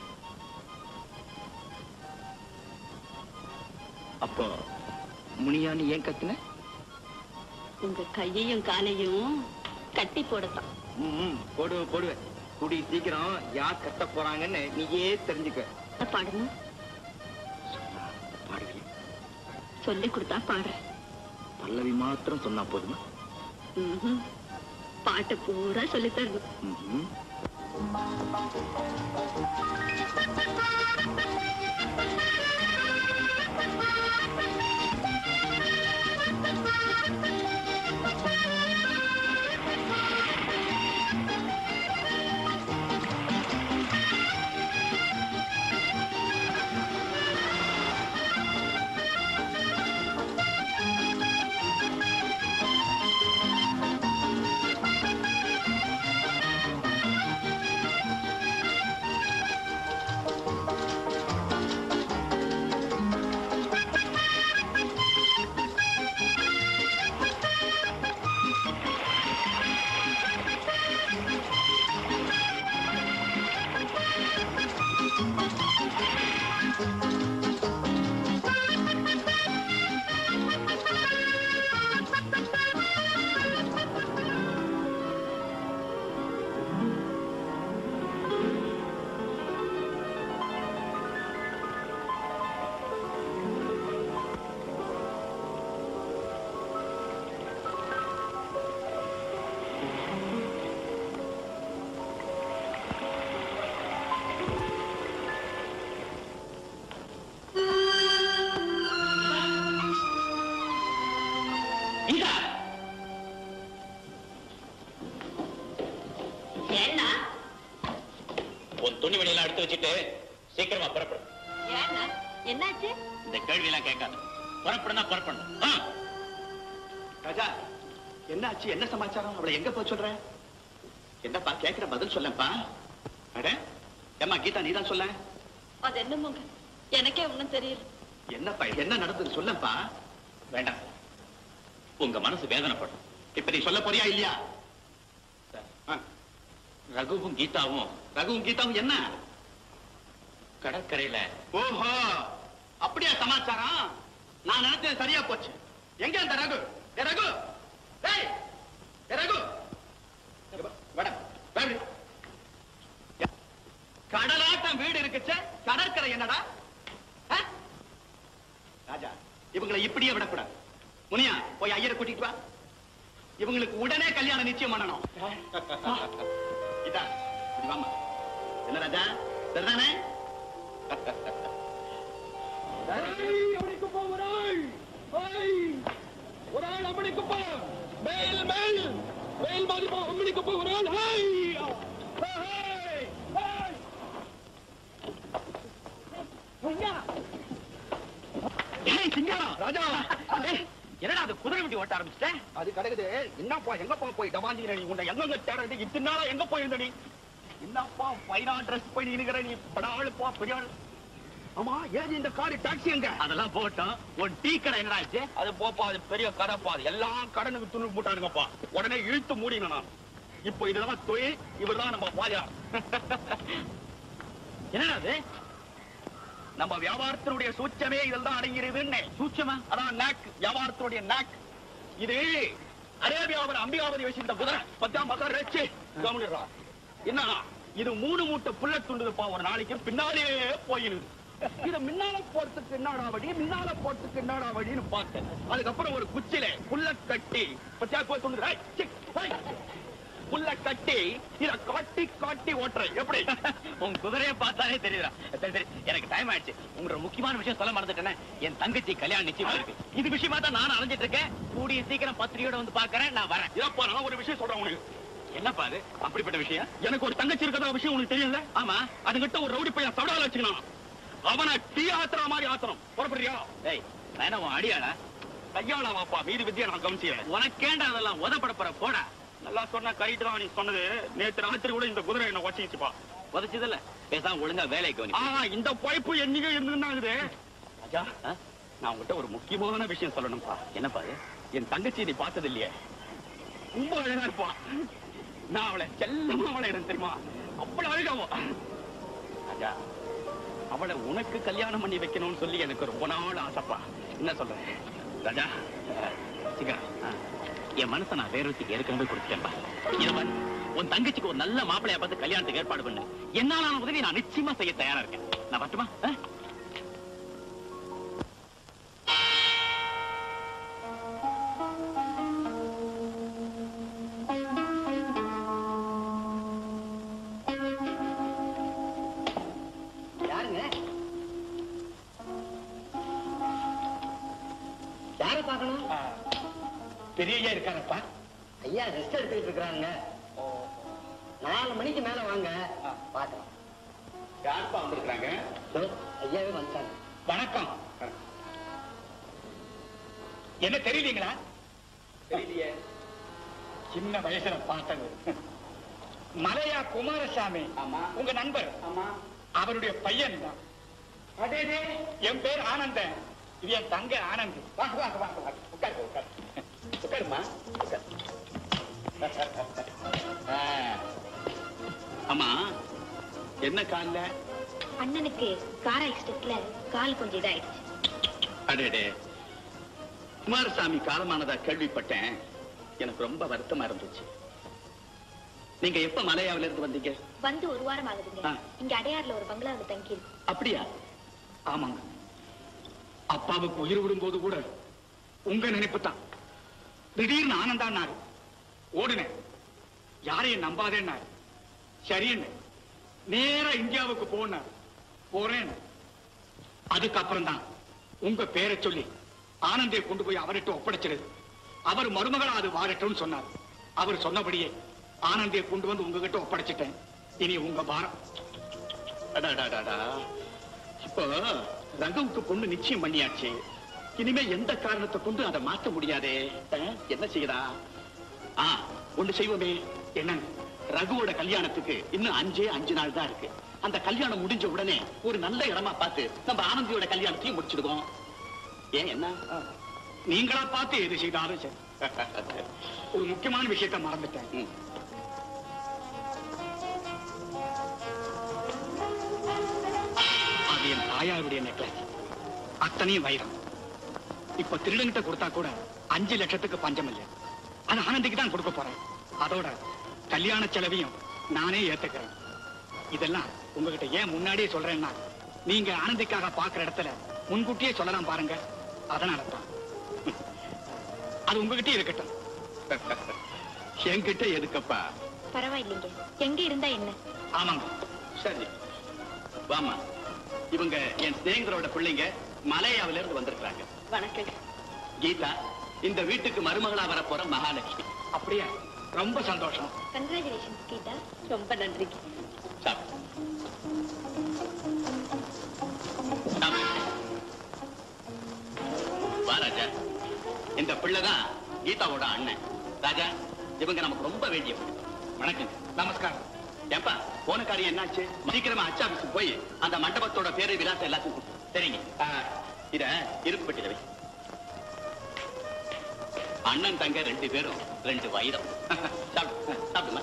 அப்போ முனியான்னு ஏன் கத்துன உங்க கையையும் காலையும் கட்டி போடத்தான் ம் போடுவ போடுவேன் கூடி சீக்கிரம் யார் கட்ட போறாங்கன்னு நீயே தெரிஞ்சுக்க பாடணும் பாடுவேன் சொல்லி கொடுத்தா பாடுறேன் பல்லவி மாத்திரம் சொன்னா போதுமா ம்ஹும். பாட்டு பூரா சொல்லி தரணும் ம்ஹும். இந்தா ஏன்னா உன் துணிமணியெல்லாம் எடுத்து வச்சுட்டு சீக்கிரமா புறப்படு ஏன்னா என்னாச்சு இந்த கேள்வி எல்லாம் கேட்காத புறப்படுனா புறப்படணும் ஆ. ராஜா என்னாச்சு என்ன சமாச்சாரம் அவளை எங்க போய் சொல்ற என்னப்பா கேக்குற பதில் சொல்லப்பா அட ஏம்மா கீதா நீதான் சொல்ல அது என்னமோங்க எனக்கே ஒண்ணும் தெரியல என்னப்பா என்ன நடந்தது சொல்லப்பா வேண்டாம் உங்க மனசு வேதனைப்படும் இப்ப நீ சொல்ல போறியா இல்லையா ஆ. ரகுவும் கீதாவும் ரகுவும் கீதாவும் என்ன கடற்கரையில ஓஹோ அப்படியா சமாச்சாரம் நான் நினைச்சது சரியா போச்சு எங்க அந்த ரகு ஏ ரகு டேய் ஏ ரகு இங்க வா, வாடா, வா இப்படி. கடலாட்டம் வீடு இருக்குச்சே கடற்கரை என்னடா ஆ? ராஜா இவங்களை இப்படியே விடக்கூடாது முனியா போய் ஐயரை கூட்டிட்டு வா இவங்களுக்கு உடனே கல்யாணம் நிச்சயம் பண்ணணும் இதா இப்படி வாம்மா என்ன ராஜா சரிதானே ஒரு ஆள் அம்மனுக்கு போ மேல் மேல் மேல் மாதிரி போ அம்மனுக்கு போ ஒரு ஆள் ஹை ஹை ஹை ஏய் சிங்கம் ராஜா ஏய், என்னடா அது குதிரை வண்டி ஓட்ட ஆரம்பிச்சிட்டேன் அது கிடக்குது என்னப்பா எங்கப்பா போய் டமாஞ்சிக்கிற நீ உன்னை எங்க தேடுறது இத்தனை நாளா எங்க போயிருந்த நீ என்னப்பா பைனா ட்ரெஸ் பண்ணி இருக்கிற நீ படாளுப்பா பெரிய ஆளு. ஆமா ஏன் இந்த காரு டாக்ஸி எங்க அதெல்லாம் போட்டோம் உன் டீ கடை என்னடா ஆச்சு அது போப்பா அது பெரிய கடைப்பா அது எல்லாம் கடனுக்கு துணு போட்டானுங்கப்பா உடனே இழுத்து மூடினேன் நான் இப்போ இதெல்லாம் தொழில் இவர்தான் நம்ம பாஜா என்னடா அது நம்ம வியாபாரத்தினுடைய சூச்சமே இதில் தான் அடங்கிருதுன்னு சூட்சமா அதான் நாக் வியாபாரத்தினுடைய நாக் இது அரேபியாவில் அம்பிகாவதி வச்சிருந்த குதிரை பத்தாம் பக்கம் ரச்சு கவனிடுறா என்ன இது மூணு மூட்டை புல்ல துண்டுதுப்பா ஒரு நாளைக்கு பின்னாலே போயிடுது இத முன்னால போறதுக்கு என்னடா வழி முன்னால போறதுக்கு என்னடா வழின்னு பார்த்தேன் அதுக்கப்புறம் ஒரு குச்சில புல்ல கட்டி பத்தியா போய் துண்டுது ஏய், சி, ஏய். புல்ல கட்டி இத காட்டி காட்டி ஓட்டுறேன் எப்படி உன் குதிரையை பார்த்தாலே தெரியுதா சரி சரி எனக்கு டைம் ஆயிடுச்சு உங்களோட முக்கியமான விஷயம் சொல்ல மறந்துட்டேனே என் தங்கச்சி கல்யாணம் நிச்சயம் இருக்கு இது விஷயமா தான் நானும் அலைஞ்சிட்டு இருக்கேன் கூடிய சீக்கிரம் பத்திரிகையோட வந்து பாக்குறேன் நான் வரேன் இதப்பா நான் ஒரு விஷயம் சொல்றேன் உனக்கு என்னப்பா அது அப்படிப்பட்ட விஷயம் எனக்கு ஒரு தங்கச்சி இருக்கதா விஷயம் உனக்கு தெரியல ஆமா அதுகிட்ட ஒரு ரவுடி பையன் சவடால வச்சுக்கலாம் அவனை டீ ஆத்துற மாதிரி ஆத்தணும் புறப்படுறியா டேய் நான் என்ன உன் அடியாளா கையாள வாப்பா மீதி வித்தியா நான் கவனிச்சிக்கிறேன் உனக்கேண்டா அதெல்லாம் உதப்பட போற போடா நல்லா சொன்ன கரெக்ட் தான் நீ சொன்னது நேத்து ராத்திரி கூட இந்த குதிரை என்ன வச்சிச்சுப்பா உதச்சதில்ல பேசாம ஒழுங்கா வேலைக்கு ஆ கவனி இந்த பைப்பு என்னைக்கு இருந்துன்னாகுது ராஜா ஆ? நான் உங்ககிட்ட ஒரு முக்கியமான விஷயம் சொல்லணும்ப்பா என்னப்பா அது என் தங்கச்சி நீ பார்த்தது இல்லையே ரொம்ப அழகா இருப்பா நான் அவளை செல்லமா அவளை இடம் தெரியுமா அவ்வளவு அழகாவோ ராஜா அவளை உனக்கு கல்யாணம் பண்ணி வைக்கணும்னு சொல்லி எனக்கு ரொம்ப நாள் ஆசைப்பா என்ன சொல்ற ராஜா சிகா என் மனசை நான் வேற ஒருத்திக்கு ஏற்கனவே கொடுத்துட்டேன்பா இதை பாரு, உன் தங்கச்சிக்கு ஒரு நல்ல மாப்பிளைய பார்த்து கல்யாணத்துக்கு ஏற்பாடு பண்ணு என்னாலான உதவி நான் நிச்சயமா செய்ய தயாரா இருக்கேன் நான் வரட்டுமா ஆ? யாருங்க யார பார்க்கணும் பெரிய ஐயா இருக்காரப்பா ஐயா ரெஸ்ட் எடுத்துக்கிட்டு இருக்கிறாங்க நாலு மணிக்கு மேல வாங்க பார்க்கலாம் யாருப்பா வந்திருக்காங்க இதோ, ஐயாவே வந்துட்டாங்க வணக்கம் என்ன தெரியலீங்களா தெரியலையே சின்ன வயசுல பார்த்தது மலையா குமாரசாமி ஆமா உங்க நண்பர் ஆமா அவருடைய பையன் தான் அடேடே என் பேர் ஆனந்தன் இது என் தங்க ஆனந்த் வாங்க வாங்க வாங்க வாங்க உட்காரு உட்காரு உட்காருமா உட்காரு ஆ. ஆமா என்ன கால்ல அண்ணனுக்கு கார் ஆக்சிடென்ட்ல கால் கொஞ்சம் இதாயிடுச்சு அடேடே குமாரசாமி காலமானதா கேள்விப்பட்டேன் எனக்கு ரொம்ப வருத்தமா இருந்துச்சு நீங்க எப்ப மலையாவில இருந்து வந்தீங்க வந்து ஒரு வாரம் ஆகுதுங்க ஆ. இங்க அடையாறுல ஒரு பங்களாவில் தங்கி இருக்கு அப்படியா ஆமாங்க அப்பாவுக்கு உயிர் விடும்போது கூட உங்க நினைப்பு தான் திடீர்னு ஆனந்தான்னாரு ஓடுனேன் யாரையும் நம்பாதேன்னாரு சரின்னு நேரா இந்தியாவுக்கு போனார் போறேன் அதுக்கப்புறம் தான் உங்க பேரை சொல்லி ஆனந்தை கொண்டு போய் அவர்கிட்ட ஒப்படைச்சிருது அவர் மருமகளா அது வாரட்டும்னு சொன்னார் அவர் சொன்னபடியே ஆனந்தியை கொண்டு வந்து உங்ககிட்ட ஒப்படைச்சிட்டேன் இனி உங்க பாரம் அடாடாடாடா. இப்போ ரகுவுக்கு பொண்ணு நிச்சயம் பண்ணியாச்சு இனிமே எந்த காரணத்தை கொண்டு அதை மாத்த முடியாதே அஹ், என்ன செய்யறா ஆ ஒண்ணு செய்வோமே என்ன ரகுவோட கல்யாணத்துக்கு இன்னும் அஞ்சே அஞ்சு நாள் தான் இருக்கு அந்த கல்யாணம் முடிஞ்ச உடனே ஒரு நல்ல இடமா பார்த்து நம்ம ஆனந்தியோட கல்யாணத்தையும் முடிச்சிடுவோம் ஏன் என்ன நீங்களா பார்த்து எது செய்தாலும் சரி ஒரு முக்கியமான விஷயத்தை மறந்துட்டேன் இது என் தாயாருடைய நெக்லஸ் அத்தனையும் வைரம் இப்ப திருடங்கிட்ட கொடுத்தா கூட அஞ்சு லட்சத்துக்கு பஞ்சம் இல்லை அது ஆனந்திக்கு தான் கொடுக்க போறேன் அதோட கல்யாண செலவையும் நானே ஏத்துக்கிறேன் இதெல்லாம் உங்ககிட்ட ஏன் முன்னாடியே சொல்றேன்னா நீங்க ஆனந்திக்காக பாக்குற இடத்துல முன்கூட்டியே சொல்லலாம் பாருங்க அதனால தான் அது உங்ககிட்ட இருக்கட்டும் என்கிட்ட எதுக்கப்பா பரவாயில்லைங்க எங்க இருந்தா என்ன ஆமாங்க சரி வாமா இவங்க என் சிநேகிதரோட பிள்ளைங்க மலையாவில இருந்து வந்திருக்காங்க வணக்கம் கீதா இந்த வீட்டுக்கு மருமகளா வரப்போற மகாலட்சுமி அப்படியா ரொம்ப சந்தோஷம் கங்க்ராச்சுலேஷன்ஸ் கீதா ரொம்ப நன்றிங்க சாப்பிடு. சாப்பிடு. வா ராஜா இந்த பிள்ளைதான் கீதாவோட அண்ணன் ராஜா இவங்க நமக்கு ரொம்ப வேண்டியவங்க வணக்கம் நமஸ்காரம் ஏப்பா போன காரியம் என்னாச்சு சீக்கிரமா அச்சாபிஸ் போய் அந்த மண்டபத்தோட பேரு விலாசம் எல்லாத்தையும் கொடுத்து. சரிங்க ஆ, இத இருக்கு பெட்டியில வை அண்ணன் தங்க ரெண்டு பேரும் ரெண்டு வைரம் சாப்பிடு சாப்பிடுமா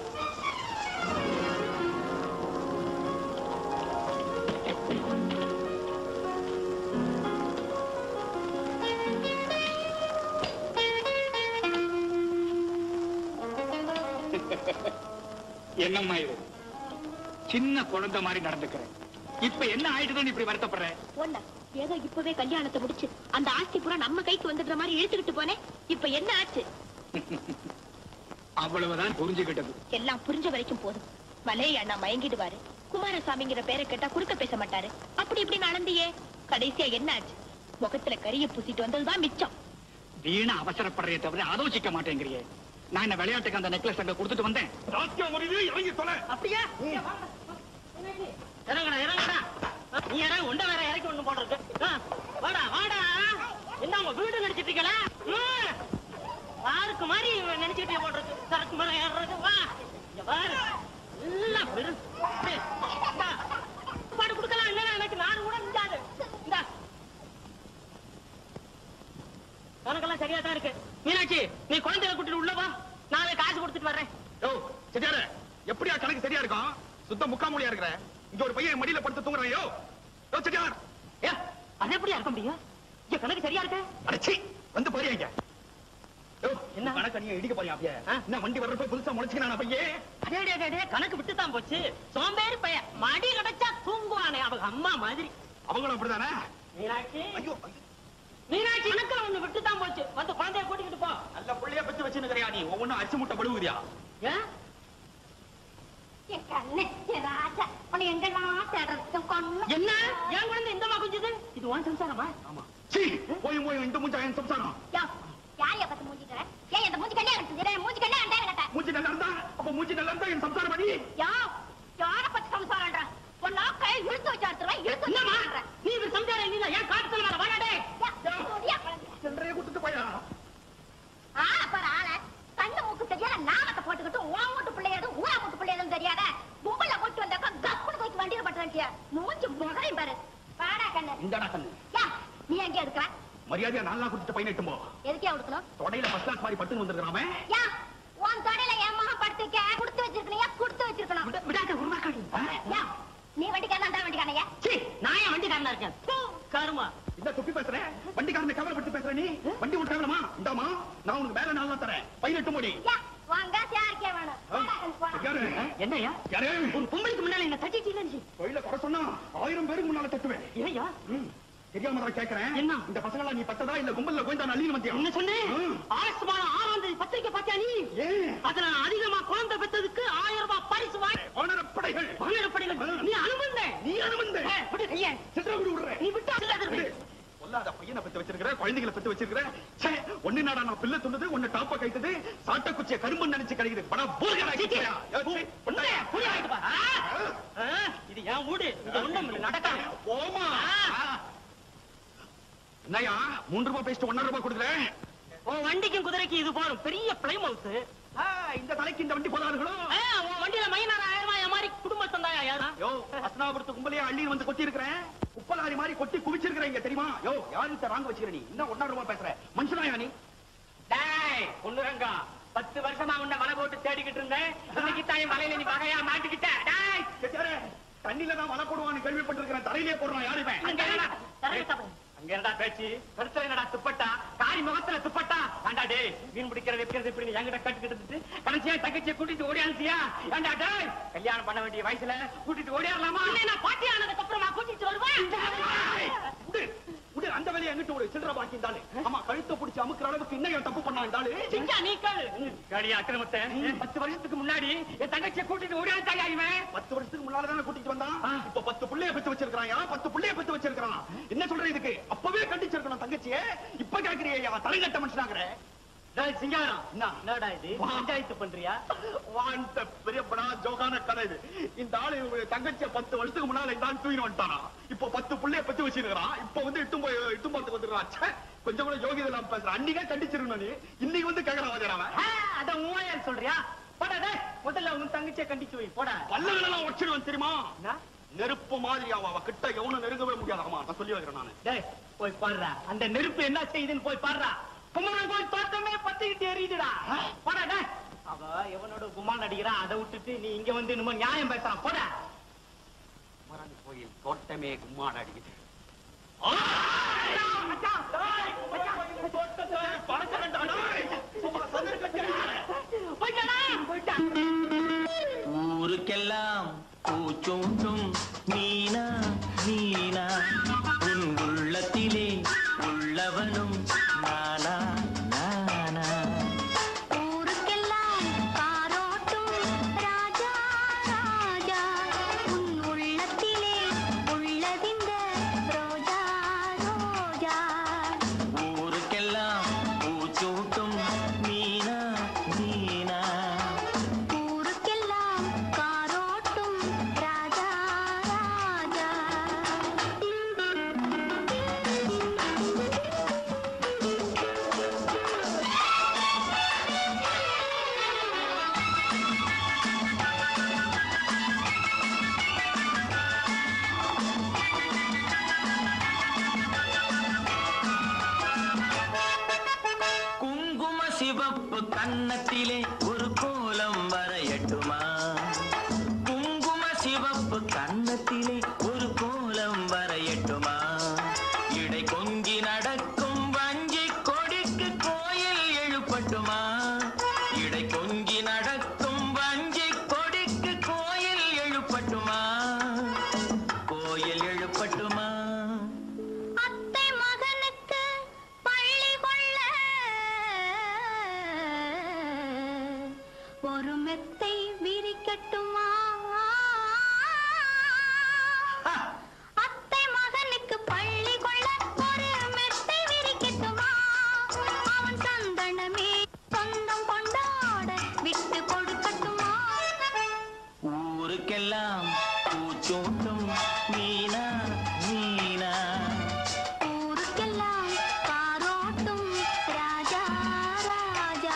என்னம்மா இது சின்ன குழந்தை மாதிரி நடந்துக்கிறேன் இப்ப என்ன ஆயிடுதுன்னு இப்படி வருத்தப்படுற ஒண்ணா ஏதோ இப்பவே கல்யாணத்தை முடிச்சு அந்த ஆஸ்தி பூரா நம்ம கைக்கு வந்துடுற மாதிரி இழுத்துக்கிட்டு போனேன் இப்ப என்ன ஆச்சு அவ்வளவுதான் புரிஞ்சுகிட்டது எல்லாம் புரிஞ்ச வரைக்கும் போதும் மலையை அண்ணா மயங்கிடுவாரு குமாரசாமிங்கிற பேரை கேட்டா குறுக்க பேச மாட்டாரு அப்படி இப்படி நடந்தியே கடைசியா என்ன ஆச்சு முகத்துல கரிய பூசிட்டு வந்ததுதான் மிச்சம் வீண அவசரப்படுறே தவிர ஆலோசிக்க மாட்டேங்கிறியே நான் என்ன விளையாட்டுக்கு அந்த நெக்லஸ் அங்க கொடுத்துட்டு வந்தேன் அப்படியா இறங்கடா இறங்கடா நீ இறங்க உண்ட வேற இறக்கி ஒண்ணு போடுறது ஆ, வாடா வாடா என்ன உங்க வீடு நடிச்சிட்டு இருக்கல யாருக்கு மாதிரி இவன் நினைச்சிட்டு போடுறது சரக்கு மேல ஏறுறது வா இங்க பாரு எல்லாம் பெரு டேய், இந்தா. பாடு கொடுக்கலாம் இல்லைன்னா எனக்கு நாடு கூட இந்தாது இந்தா கணக்கெல்லாம் சரியா தான் இருக்கு மீனாட்சி நீ குழந்தைகளை கூட்டிட்டு உள்ள வா நாளை காசு கொடுத்துட்டு வர்றேன் யோ செட்டியார எப்படியா கணக்கு சரியா இருக்கும் சுத்த முக்காமூலியா இருக்கிற இங்க ஒரு பையன் மடியில படுத்து தூங்குறான் யோ யோ செட்டியார் ஏ, அது எப்படியா இருக்க முடியும் இங்க கணக்கு சரியா இருக்கு அடச்சி வந்து பாரு இங்க யோ என்ன? என்ன கணக்கு நீ இடிக்க போறியா அப்படியே ஆ? என்ன வண்டி வர்றப்ப புதுசா முளைச்சுக்கிறான் பையன் அடே அடே, அடே, அடே, கணக்கு விட்டு தான் போச்சு சோம்பேறி பையன் மடி கிடைச்சா தூங்குவானே அவங்க அம்மா மாதிரி அவங்களும் அப்படிதானே மீனாட்சி ஐயோ மீனாட்சி கணக்கு ஒண்ணு விட்டு தான் போச்சு வந்து குழந்தைய கூட்டிக்கிட்டு போ நல்ல புள்ளைய பத்தி வச்சுன்னுக்கிறியா நீ ஒவ்வொன்னும் அரிசி முட்டை படுவுறியா ஏன் என் கண்ணு என் ராஜா உன்னை எங்கெல்லாம் தேடுறதுக்கும் கொண்டு என்ன ஏன் குழந்தை இந்தமா குஞ்சுது இது உன் சம்சாரமா ஆமா சீ போய் போய் இந்த மூஞ்சா என் சம்சாரம் யாரைய பத்தி மூஞ்சிக்கிற ஏன் இந்த மூஞ்சி கல்யாணம் எடுத்து மூஞ்சி கல்யாணம் அண்டாரு கட்ட மூஞ்சி நல்லா இருந்தா அப்ப மூஞ்சி நல்லா இருந்தா என் சம்சாரம் பண்ணி யா யார பத்தி சம்சாரம்ன்ற உன்னா கை இழுத்து வச்சு அடுத்துருவேன் இழுத்து வச்சு என்னம்மா அடுத்துருவேன். நீ ஒரு சம்சாரம் இல்ல ஏன் காட்டு சொல்ல வாடாடே யா, ஓடியா குழந்தை. சென்றைய கொடுத்துட்டு போயா ஆள பாரு ஆள கண்ணு மூக்கு தெரியாத நாமத்தை போட்டுக்கிட்டு உன் வீட்டு பிள்ளையாது ஊரா வீட்டு பிள்ளையாதும் தெரியாத கும்பல போட்டு வந்தாக்கா கப்புனு தூக்கி வண்டியில பட்டு வந்துட்டியா மூஞ்சி முகரையும் பாரு பாடா கண்ணு இந்தாடா கண்ணு யா நீ எங்க எடுக்கிற மரியாதையா நல்லா கொடுத்துட்டு பையன் இட்டும்போ எதுக்கே கொடுக்கணும் தொடையில ஃபர்ஸ்ட் கிளாஸ் மாதிரி பட்டுன்னு வந்திருக்கிறாமே யா உன் தொடையில என் மகன் படுத்துக்க கொடுத்து வச்சிருக்கணும் ஏன் கொடுத்து வச்சிருக்கணும் விடாத உருமாக்காடி யா நீ வண்டிக்காரன் அந்த வண்டிக்காரையா சீ நான் ஏன் வண்டிக்காரனா இருக்கேன் தூ, கருமா இந்த துப்பி பேசுற வண்டிக்காரனை கவலைப்பட்டு பேசுற நீ வண்டி உன் கேவலமா இந்தாமா நான் உனக்கு வேலை நாள் தான் தரேன் பையன் எட்டு மோடி யா வாங்க யாருக்கே வேணும் போடா, கண்ணு, போடா. யாரு என்னய்யா யாரு ஒரு பொம்பளைக்கு முன்னால என்ன தட்டிட்டீங்க தொழில குறை சொன்னா ஆயிரம் பேருக்கு முன்னால தட்டுவேன் ஏய்யா ம், தெரியாம தான் கேக்குறேன் என்ன? இந்த பசங்களா நீ பத்ததா இல்ல கும்பல்ல கோயந்தா அள்ளின்னு வந்தியா என்ன சொன்னேன் ம். ஆகஸ்ட் மாதம் ஆறாம் தேதி பத்திரிக்கை பார்த்தியா நீ ஏன் அதுல நான் அதிகமா குழந்தை பெற்றதுக்கு ஆயிரம் ரூபாய் பரிசு வாங்கி வானரப்படைகள் பணியிடப்படிகள் நீ அனுமந்த நீ அனுமந்த விடு கைய சித்திர விடு விடுறேன் நீ விட்டா சில்லாத விடு. பொல்லாத பையனை பெத்து வச்சிருக்கிற குழந்தைகளை பெத்து வச்சிருக்கிற ச்சே, ஒண்ணு நாடா நான் பிள்ளை துண்டது ஒண்ணு டாப்ப கைத்தது சாட்ட குச்சிய கரும்பு நினைச்சு கிடைக்குது படா பூர்கடா கிச்சியா புண்டைய, புண்டைய வாங்கிட்டு பா. ஆ? ஆ, இது என் வீடு இது ஒண்ணும் இல்ல, நடக்காது ஓமா ஆ. என்னையா மூன்று ரூபாய் பேசிட்டு ஒன்னரை ரூபாய் கொடுக்குறேன் உன் வண்டிக்கும் குதிரைக்கு இது போறோம் பெரிய பிளைம் ஹவுஸ் ஆ, இந்த தலைக்கு இந்த வண்டி போதாதுகளோ உன் வண்டியில மைனார் ஆயிரம் ரூபாய் மாதிரி குடும்ப சந்தாயா யாரா யோ அஸ்னாபுரத்து கும்பலையா அள்ளி வந்து கொட்டி இருக்கிறேன் குப்பலாரி மாதிரி கொட்டி குவிச்சிருக்கிறீங்க தெரியுமா யோ யாரு இந்த ராங்க வச்சுக்கிற நீ இன்னும் ஒன்னா ரூபாய் பேசுற மனுஷனாயா நீ டேய் பொண்ணுரங்கா பத்து வருஷமா உன்னை வலை போட்டு தேடிக்கிட்டு இருந்தேன் இன்னைக்கு தான் என் வலையில நீ வகையா மாட்டிக்கிட்ட டேய் செட்டியாரே தண்ணில தான் வலை போடுவான்னு கேள்விப்பட்டிருக்கிறேன் தரையிலே போடுறான் யாருமே அங்க என்னடா? தரையில சாப்பிடு. அங்க என்னடா பேச்சு கருத்துல என்னடா துப்பட்டா காரி முகத்துல துப்பட்டா ஆண்டா டேய் மீன் பிடிக்கிறது வைக்கிறது இப்படி நீ என்கிட்ட கட்டுக்கிட்டு இருந்துட்டு கடைசியா தங்கச்சியை கூட்டிட்டு ஓடியாந்துச்சியா ஏண்டா டேய் கல்யாணம் பண்ண வேண்டிய வயசுல கூட்டிட்டு ஓடியாரலாமா நான் பாட்டி ஆனதுக்கு அப்புறம் நான் கூட்டிட்டு வருவேன் உடு, உடு, அந்த வேலையை எங்கிட்ட ஒரு சில்லற பாக்கி இருந்தாலே ஆமா கழுத்தை பிடிச்சு அமுக்குற அளவுக்கு இன்னும் என் தப்பு பண்ணா இருந்தாலே சிங்கா நீ கேளு காளியா அக்கிரமத்தை பத்து வருஷத்துக்கு முன்னாடி என் தங்கச்சியை கூட்டிட்டு ஓடியாந்தாயா இவன் பத்து வருஷத்துக்கு முன்னால தானே கூட்டிட்டு வந்தான் இப்ப பத்து புள்ளைய பெத்து வச்சிருக்கான் பத்து புள்ளைய பெத்து வச்சிருக்கான் என்ன சொல்ற இதுக்கு அப்பவே கண்டிச்சிருக்கணும் தங்கச்சியே இப்ப கேக்குறியா தலைநட்ட மனுஷனாங்கிற டேய் சிங்காரம் என்னடா இது பஞ்சாயத்து பண்றியா வாண்ட பெரிய படா ஜோகான கதை இது இந்த ஆளு இவங்க தங்கச்சிய பத்து வருஷத்துக்கு முன்னால இந்த ஆள் தூக்கிட்டு வந்துட்டானா இப்ப பத்து புள்ளைய பத்தி வச்சிருக்கான் இப்ப வந்து இட்டும் போய் இட்டும் போறதுக்கு வந்துருக்கான் ச்சே, கொஞ்சம் கூட யோகிதை இல்லாம பேசுறான் அன்னைக்கே கண்டிச்சிருக்கணும் நீ இன்னைக்கு வந்து கேக்குறான் வாஜராவன் ஆ, அத மூவாயிரம் சொல்றியா போடா டேய் முதல்ல உன் தங்கச்சியை கண்டிச்சு வை போடா பல்லகளெல்லாம் வச்சிருவேன் தெரியுமா என்ன? நெருப்பு மாதிரி அவ அவ கிட்ட எவனும் நெருங்கவே முடியாதாமா நான் சொல்லி வைக்கிறேன் நானு டேய் போய் பாருடா அந்த நெருப்பு என்ன செய்யுதுன்னு போய் பாருடா குமாரன் கோயில் தோட்டமே பத்திக்கிட்டு எரியுதுடா போடா டேய் அவ எவனோட குமான் அடிக்கிறான் அதை விட்டுட்டு நீ இங்க வந்து இன்னும் நியாயம் பேசுறான் போடா குமரன் கோயில் தோட்டமே கும்மான் அடிக்குது ஊருக்கெல்லாம் பூச்சூட்டும் மீனா மீனா உன் உள்ளத்திலே உள்ளவனும் நானா நானா ஊருக்கெல்லாம் காரோட்டும் ராஜா ராஜா உன் உள்ளத்திலே உள்ளதிந்த ரோஜா ரோஜா ஊருக்கெல்லாம் பூச்சூட்டும் மீனா மீனா ஊருக்கெல்லாம் காரோட்டும் ராஜா ராஜா குங்கும சிவப்பு கன்னத்திலே ஒரு கோலம் வரையட்டுமா குங்கும சிவப்பு கன்னத்திலே ஒரு கோலம் வரையட்டுமா இடை கொஞ்சி நடக்கும் வஞ்சி கொடிக்கு கோயில் எழுப்பட்டுமா இடை கொஞ்சி நடக்கும் வஞ்சி கொடிக்கு கோயில் எழுப்பட்டுமா கோயில் எழுப்பட்டுமா அத்தை மகனுக்கு பள்ளி கொள்ள ஒரு மெத்தை விரிக்கட்டுமா அத்தை மகனுக்கு பள்ளி கொள்ள ஒரு மெத்தை விரிக்கட்டுமா அவன் சந்தனமே சொந்தம் கொண்டாட விட்டு கொடுக்கட்டுமா ஊருக்கெல்லாம் பூச்சூட்டும் மீனா மீனா ஊருக்கெல்லாம் காரோட்டும் ராஜா ராஜா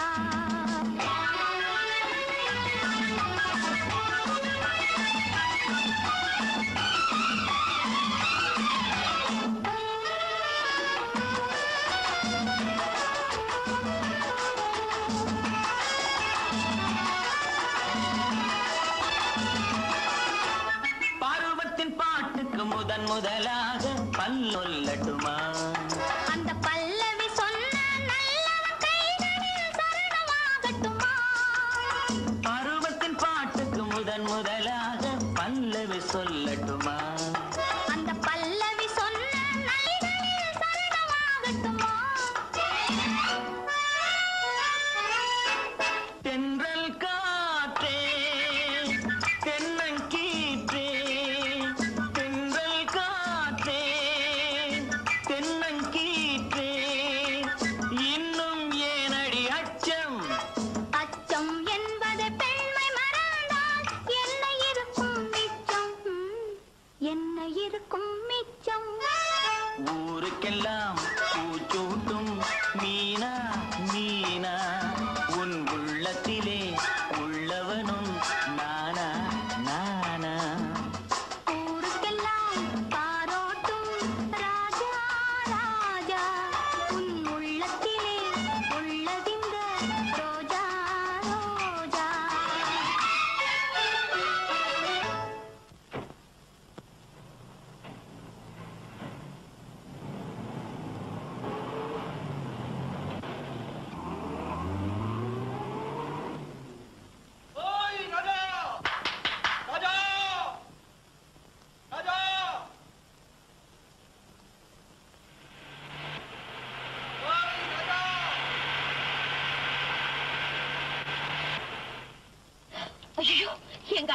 பருவத்தின் பாட்டுக்கு முதன் முதலாக பல்லொல்லட்டுமா அந்த பல்லவி சொன்ன நல்லவன் கைகளில் சரணமாகட்டுமா பருவத்தின் பாட்டுக்கு முதன் முதலாக பல்லவி சொல்லட்டுமா அந்த பல்லவி சொன்ன நல்லவனில் சரணமாகட்டுமா தென்றல் காற்றே தென்னங்கீற்றே தென்றல் காற்றே தென்னங்கீற்றே இன்னும் ஏனடி அச்சம் அச்சம் என்பது பெண்மை மறந்தால் என்ன இருக்கும் மிச்சம் ம், என்ன இருக்கும் மிச்சம் ஊருக்கெல்லாம் பூச்சூட்டும் மீனா மீனா உன் உள்ளத்திலே உள்ளவனும் நானா நானா ஊருக்கெல்லாம் காரோட்டும் ராஜா ராஜா உன் உள்ளத்திலே உள்ளதிந்த ரோஜா ரோஜா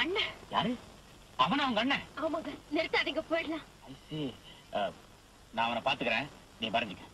அண்ணன் யாரு அவனா உங்க அண்ணன் ஆமாங்க நிறுத்தாதீங்க போயிடலாம் I see. அஹ், நான் அவனை பாத்துக்கிறேன் நீ பறஞ்சுக்க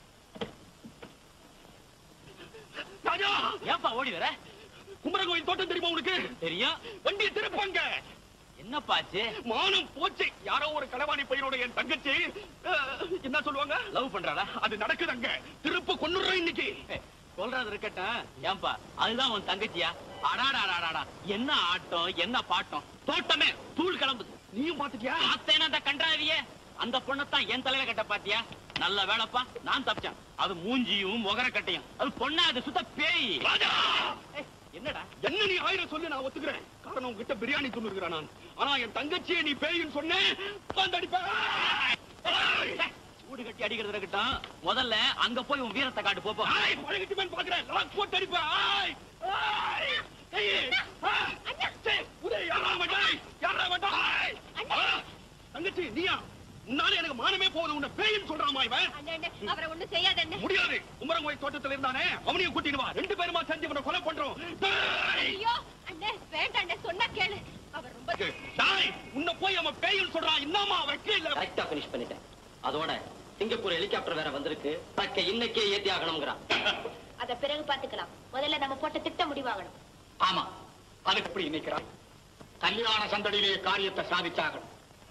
ராஜா ஏன்பா ஓடி வர குமரன் கோயில் தோட்டம் தெரியுமா உனக்கு தெரியும் வண்டியை திருப்பாங்க என்னப்பாச்சு மானம் போச்சு யாரோ ஒரு களவாணி பையனோட என் தங்கச்சி அஹ், என்ன சொல்லுவாங்க லவ் பண்றாடா அது நடக்குது அங்க திருப்ப கொன்னுடுறேன் இன்னைக்கு சொல்றது இருக்கட்டும் ஏன்பா அதுதான் உன் தங்கச்சியா அடாடாடாடாடா என்ன ஆட்டம் என்ன பாட்டம் தோட்டமே தூள் கிளம்புது நீயும் பாத்துட்டியா பார்த்தேன் அந்த கன்றாவிய அந்த பொண்ணத்தான் என் தலையில கட்ட பாத்தியா நல்ல வேலைப்பா நான் தப்பிச்சேன் அது மூஞ்சியும் முகர கட்டையும் அது பொண்ணா அது சுத்த பேய் ராஜா ஏய், என்னடா என்ன நீ ஆயிரம் சொல்லி நான் ஒத்துக்கிறேன் காரணம் உங்ககிட்ட பிரியாணி சொல்லிருக்கிறேன் நான் ஆனா என் தங்கச்சியை நீ பேயின்னு சொன்னேன் வந்து அடிப்பேன் ஏய், சூடு கட்டி அடிக்கிறது இருக்கட்டும் முதல்ல அங்க போய் உன் வீரத்தை காட்டு போப்போ ஆய், பழகிட்டு மேல் பாக்குறேன் லாக் போட்டு அடிப்பேன் ஆய், ஆய், கையே, ஆ, சே, உதய், யாரா அவன், ஆய், யாரா அவன், ஆய். ஆ, தங்கச்சி நீயா உன்னால எனக்கு மானமே போகுது உன்னை பேயின்னு சொல்றாமா இவன் அண்ணே அவரை ஒண்ணும் செய்யாத அண்ணே முடியாது குமரங்கோயில் தோட்டத்தில் இருந்தானே அவனையும் கூட்டிட்டு வா ரெண்டு பேருமா செஞ்சு இவனை கொலை பண்றோம் டேய்! ஐயோ அண்ணே வேண்டாம் அண்ணே சொன்னா கேளு அவர் ரொம்ப டேய், உன்னை போய் அவன் பேயின்னு சொல்றான் என்னமா வைக்க இல்ல கரெக்டா பினிஷ் பண்ணிட்டேன் அதோட சிங்கப்பூர் ஹெலிகாப்டர் வேற வந்திருக்கு தக்க இன்னைக்கே ஏத்தி ஆகணுங்கிறான் அத பிறகு பாத்துக்கலாம் முதல்ல நம்ம போட்ட திட்டம் முடிவாகணும் ஆமா அதுக்கு எப்படி நினைக்கிறாய் கல்யாண சந்தடியிலே காரியத்தை சாதிச்சாகணும்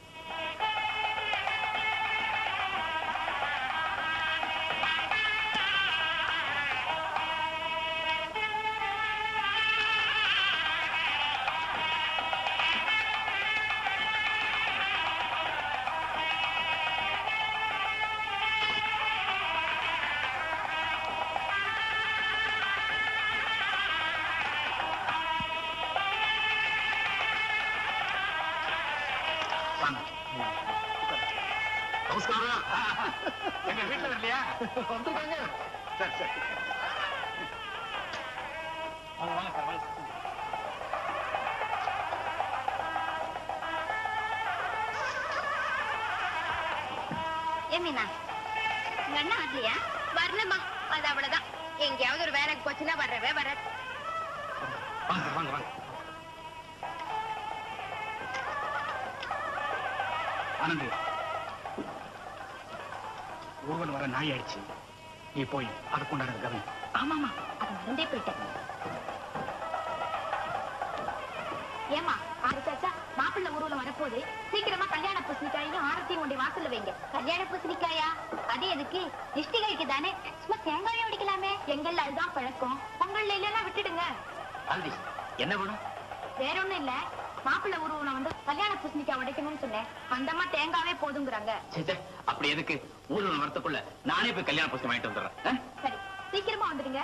நமஸ்காரம் எங்க வீட்டுல இல்லையா வந்துருக்காங்க சரி சரி வாங்க வாங்க சார் வாங்க ஏமீனா உங்க அண்ணா வரலையா வரலம்மா அது அவ்வளவுதான் எங்கேயாவது ஒரு வேலைக்கு போச்சுன்னா வரவே வர வாங்க வாங்க வாங்க ஆனந்தி ஊர்வலம் வர நாய் ஆயிடுச்சு நீ போய் அதுக்குண்டான கவனி ஆமாமா அது மறந்தே போயிட்டேன் ஏமா ஆரிச்சாச்சா மாப்பிள்ளை ஊர்வலம் வரப்போது சீக்கிரமா கல்யாண பூசணிக்காயும் ஆரத்தியும் கொண்டு வாசல்ல வைங்க கல்யாண பூசணிக்காயா அது எதுக்கு திஷ்டிகைக்கு தானே சும்மா தேங்காயும் அடிக்கலாமே எங்கள்ல அதுதான் பழக்கம் பொங்கல்ல இல்லைன்னா விட்டுடுங்க ஆல்வி என்ன வேணும் வேற ஒண்ணும் இல்ல மாப்பிள்ளை ஊர்வலம் வந்து கல்யாண பூசணிக்காய் உடைக்கணும்னு சொன்னேன் அந்தம்மா தேங்காவே போதுங்கிறாங்க சே, சே, அப்படி எதுக்கு ஊர்வலம் வரத்துக்குள்ள நானே போய் கல்யாண புஸ்தகம் வாங்கிட்டு வந்துடுறேன் ஆ? சரி சீக்கிரமா வந்துடுங்க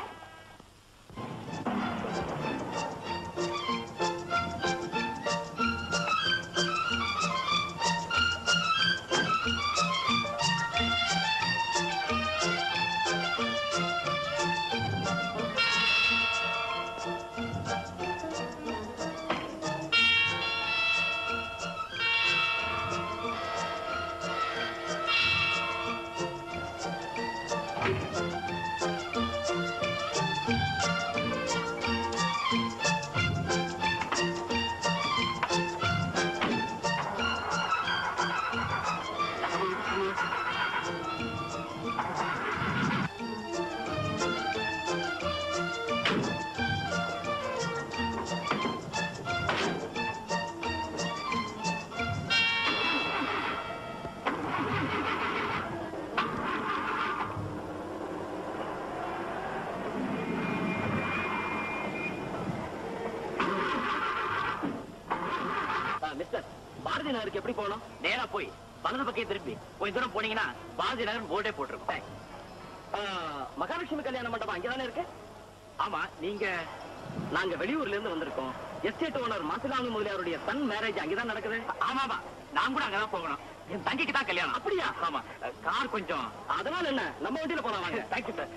ஆ, மிஸ்டர் பாரதி நகருக்கு எப்படி போகணும் நேரா போய் வலது பக்கம் திருப்பி கொஞ்ச தூரம் போனீங்கன்னா பாரதி நகர் போர்டே போட்டிருக்கும் ஆ, மகாலட்சுமி கல்யாண மண்டபம் அங்கதானே இருக்கு ஆமா நீங்க நாங்க வெளியூர்ல இருந்து வந்திருக்கோம் எஸ்டேட் ஓனர் மாசிலாமி முதலியாருடைய சன் மேரேஜ் அங்கதான் நடக்குது ஆமாமா நான் கூட அங்கதான் போகணும் என் தங்கிக்கு தான் கல்யாணம் அப்படியா ஆமா கார் கொஞ்சம் அதனால என்ன நம்ம வண்டியில போலாம் வாங்க தேங்க்யூ சார்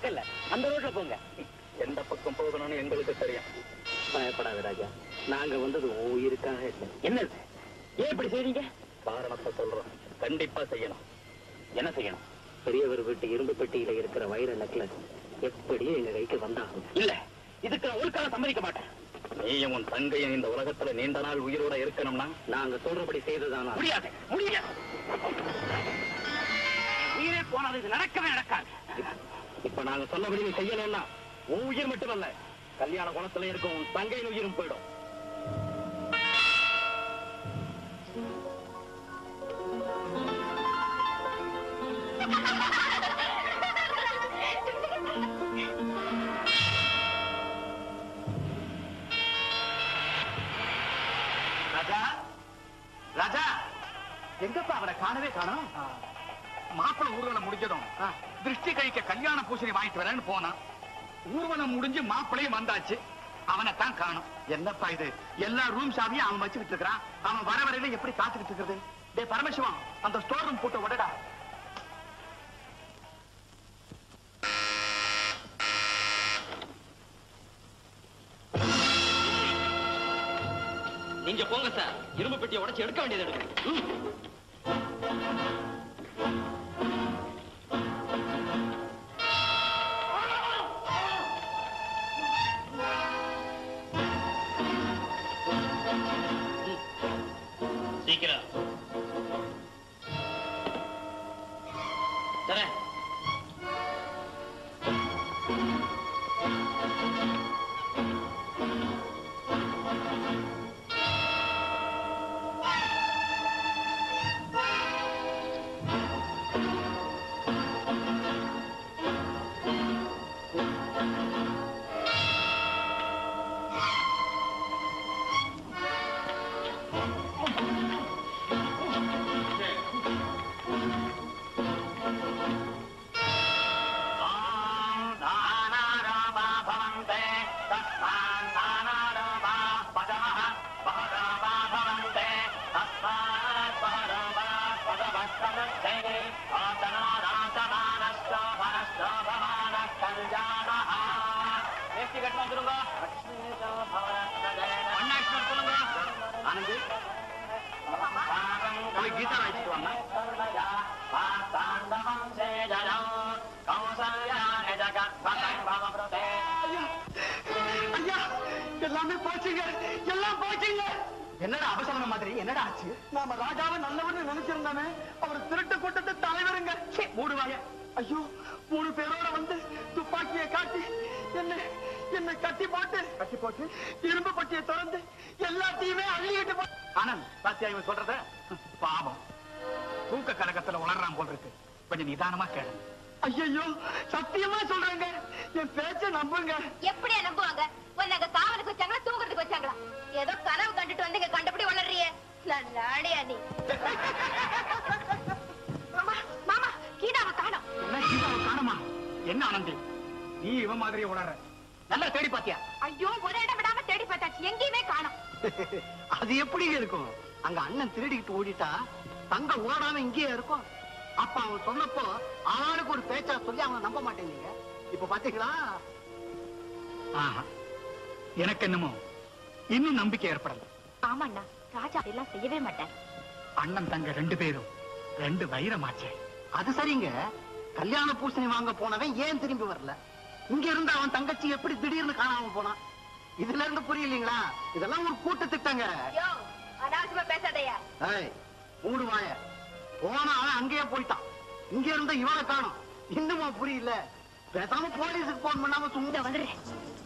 பக்கம் இல்ல அந்த ரோட்ல போங்க எந்த பக்கம் போகணும்னு எங்களுக்கு தெரியும் பயப்படாத ராஜா நாங்க வந்தது உன் உயிருக்காக இல்லை என்னது ஏன் இப்படி செய்றீங்க காரணத்தை சொல்றோம் கண்டிப்பா செய்யணும் என்ன செய்யணும் பெரியவர் வீட்டு இரும்பு பெட்டியில இருக்கிற வைர நெக்லஸ் எப்படியும் எங்க கைக்கு வந்தாகும் இல்ல இதுக்கு நான் ஒரு காலம் சம்மதிக்க மாட்டேன் நீயும் உன் தங்கையும் இந்த உலகத்துல நீண்ட நாள் உயிரோட இருக்கணும்னா நாங்க சொல்றபடி செய்ததானா முடியாது முடியாது உயிரே போனது இது நடக்கவே நடக்காது இப்ப நாங்க சொன்னபடி நீ செய்யணும்னா உன் உயிர் மட்டுமல்ல கல்யாண குணத்துல இருக்கும் உன் தங்கையின் உயிரும் போயிடும் ராஜா ராஜா எங்கப்பா அவனை காணவே காணோம் மாப்பிள்ளை ஊர்வலம் முடிஞ்சதும் திருஷ்டி கழிக்க கல்யாண பூசணி வாங்கிட்டு வரேன்னு போனான் ஊர்வலம் முடிஞ்சு மாப்பிள்ளையும் வந்தாச்சு அவனை தான் காணும் என்னப்பா இது எல்லா ரூம் சாவியும் அவன் வச்சுக்கிட்டு இருக்கிறான் அவன் வர வரையில எப்படி காத்துக்கிட்டு இருக்கிறது டே பரமசிவம் அந்த ஸ்டோர் ரூம் போட்டு விடடா நீங்க போங்க சார் இரும்பு பெட்டியை உடைச்சு எடுக்க வேண்டியது எடுக்கணும் சீக்கிரம் தரேன் ஆனந்தி போய் கீதா வாங்கிட்டு வாங்க ஐயா எல்லாமே போச்சுங்க எல்லாம் போச்சுங்க என்னடா அவசரம் மாதிரி என்னடா ஆச்சு நாம ராஜாவை நல்லவர்னு நினைச்சிருந்தானே அவர் திருட்டு கூட்டத்து தலைவருங்க ச்சே, மூடுவாய ஐயோ மூணு பேரோட வந்து துப்பாக்கியை காட்டி என்ன என்ன கட்டி போட்டு கட்டி போட்டு இரும்பு பட்டியை திறந்து எல்லாத்தையுமே அள்ளிக்கிட்டு போ ஆனந்த் பாத்தியா இவன் சொல்றத பாவம் தூக்க கலக்கத்துல உளறான் போல் இருக்கு கொஞ்சம் நிதானமா கேளு ஐயோ சத்தியமா சொல்றேங்க என் பேச்ச நம்புங்க எப்படியா நம்புவாங்க உன்னை அங்க காவலுக்கு வச்சாங்களா தூங்குறதுக்கு வச்சாங்களா ஏதோ கனவு கண்டுட்டு வந்து இங்க கண்டபடி வளர்றியே நல்லாடியா நீ மாமா மாமா கீதாவை காணோம் என்ன கீதாவை காணுமா என்ன ஆனந்தி நீ இவன் மாதிரியே உளற நல்லா தேடி பாத்தியா ஐயோ ஒரு இடம் விடாம தேடி பார்த்தாச்சு எங்கேயுமே காணோம் அது எப்படி இருக்கும் அங்க அண்ணன் திருடிக்கிட்டு ஓடிட்டா தங்க ஓடாம இங்கேயே இருக்கும் அப்ப அவன் சொன்னப்போ ஆளுக்கு ஒரு பேச்சா சொல்லி அவனை நம்ப மாட்டேங்க இப்ப பாத்தீங்களா ஆஹா எனக்கு என்னமோ இன்னும் நம்பிக்கை ஏற்படல ஆமாண்ணா ராஜா அதெல்லாம் செய்யவே மாட்டேன் அண்ணன் தங்க ரெண்டு பேரும் ரெண்டு வைரமாச்சே அது சரிங்க கல்யாண பூசணி வாங்க போனவன் ஏன் திரும்பி வரல இங்க இருந்து அவன் தங்கச்சி எப்படி திடீர்னு காணாம போனான் இதுல இருந்து புரியலீங்களா இதெல்லாம் ஒரு கூட்டு திட்டங்க யோ அனாவசியமா பேசாதயா ஏய் மூடு வாய போன அவன் அங்கேயே போயிட்டான் இங்க இருந்த இவனை காணும் இன்னுமா புரியல பேசாம போலீஸுக்கு போன் பண்ணாம சும்மா வந்துடுறேன்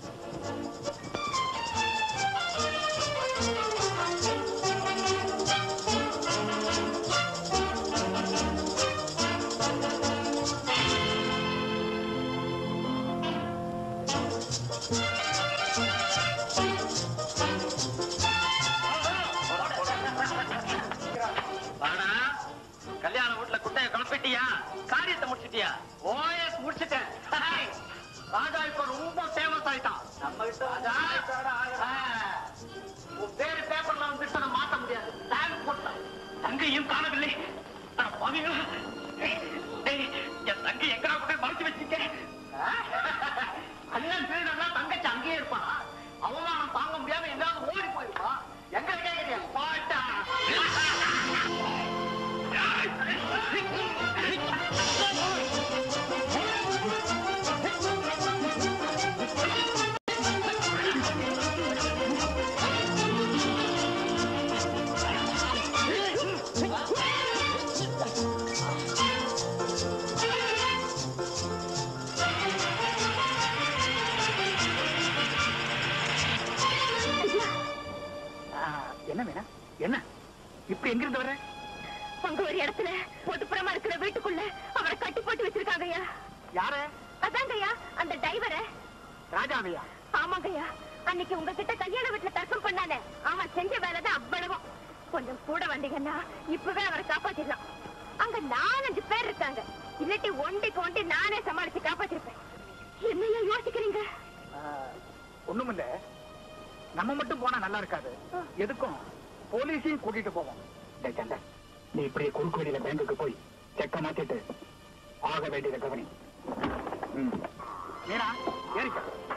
வாடா கல்யாண வீட்டுல குட்டைய குழப்பிட்டியா காரியத்தை முடிச்சிட்டியா ஓஎஸ் முடிச்சிட்டேன் ஹாய். ராஜா இப்ப ரொம்ப ஃபேமஸ் ஆயிட்டான் நம்ம கிட்ட ராஜா ஆ. உன் பேரு பேப்பர்ல வந்துட்டு நான் மாத்த முடியாது டேக் போட்டான் தங்கையும் காணவில்லை அட பாவிகளா. டேய், என் தங்கை எங்கடா கொண்டு போய் மறைச்சு வச்சிருக்கேன் ஆ? இப்படி எங்கிருந்து வர அங்க ஒரு இடத்துல ஒதுப்புறமா இருக்கிற வீட்டுக்குள்ள அவரை கட்டி போட்டு வச்சிருக்காங்கய்யா யார அதாங்கய்யா அந்த டிரைவரை ராஜாவையா ஆமாங்கய்யா அன்னைக்கு உங்ககிட்ட கல்யாண வீட்டுல தர்க்கம் பண்ணானே அவன் செஞ்ச வேலைதான் அவ்வளவும் கொஞ்சம் கூட வந்தீங்கன்னா இப்பவே அவரை காப்பாத்திடலாம் அங்க நாலஞ்சு பேர் இருக்காங்க இல்லாட்டி ஒண்டிக்கு ஒண்டி நானே சமாளிச்சு காப்பாத்திருப்பேன் என்னையா யோசிக்கிறீங்க ஒண்ணுமில்ல நம்ம மட்டும் போனா நல்லா இருக்காது எதுக்கும் போலீஸையும் கூட்டிட்டு போவோம் டேய் சண்டை, நீ இப்படியே குறுக்கு வழியில பேங்குக்கு போய் செக்க மாத்திட்டு ஆக வேண்டியதை கவனி ம். மீனா ஏறிக்க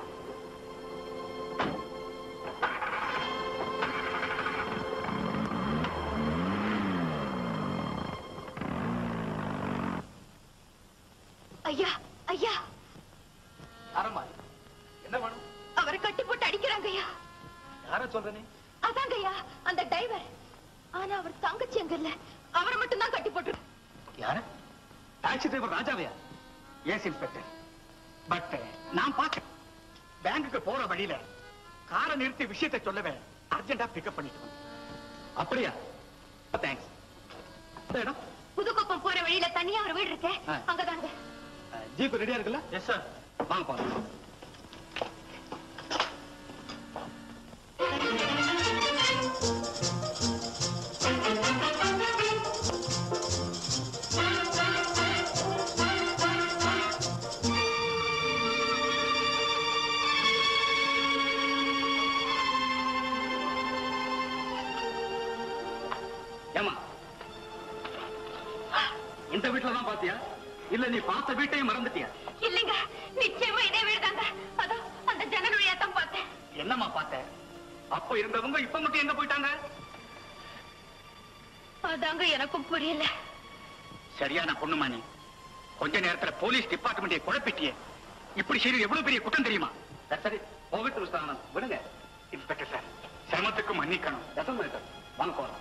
ஐயா ஐயா அரமா என்ன வேணும் அவரை கட்டி போட்டு அடிக்கிறாங்கய்யா யார சொல்ற நீ அதாங்கய்யா அந்த டிரைவர் ஆனா அவர் தங்கச்சி அங்க இல்ல அவரை மட்டும் தான் கட்டி போட்டு யார டாக்ஸி டிரைவர் ராஜாவையா எஸ் இன்ஸ்பெக்டர் பட் நான் பார்த்தேன் பேங்குக்கு போற வழியில காரை நிறுத்தி விஷயத்தை சொல்லவே அர்ஜென்டா பிக்கப் பண்ணிட்டு வந்தேன். அப்படியா தேங்க்ஸ் இந்த இடம் புதுக்கோப்பம் போற வழியில தனியா ஒரு வீடு இருக்கே ஆ. அங்கதாங்க ஜீப் ரெடியா இருக்குல்ல எஸ் சார் வாங்க போலாம் ஏமா இந்த வீட்டுல தான் பாத்தியா இல்ல நீ பார்த்த வீட்டையும் மறந்துட்டியா இல்லைங்க நிச்சயமா இதே வீடுதாங்க அதோ அந்த ஜன்னல் வழியா தான் பார்த்தேன் என்னம்மா பார்த்த அப்ப இருந்தவங்க இப்ப மட்டும் எங்க போயிட்டாங்க அதாங்க எனக்கும் புரியல சரியான பொண்ணுமா நீ கொஞ்ச நேரத்துல போலீஸ் டிபார்ட்மெண்ட்டை குழப்பிட்டியே இப்படி செய்து எவ்வளவு பெரிய குற்றம் தெரியுமா சரி, சரி போகட்டு விசாரணம் விடுங்க இன்ஸ்பெக்டர் சார் சிரமத்துக்கு மன்னிக்கணும் ரசம் சார் வாங்க போறோம்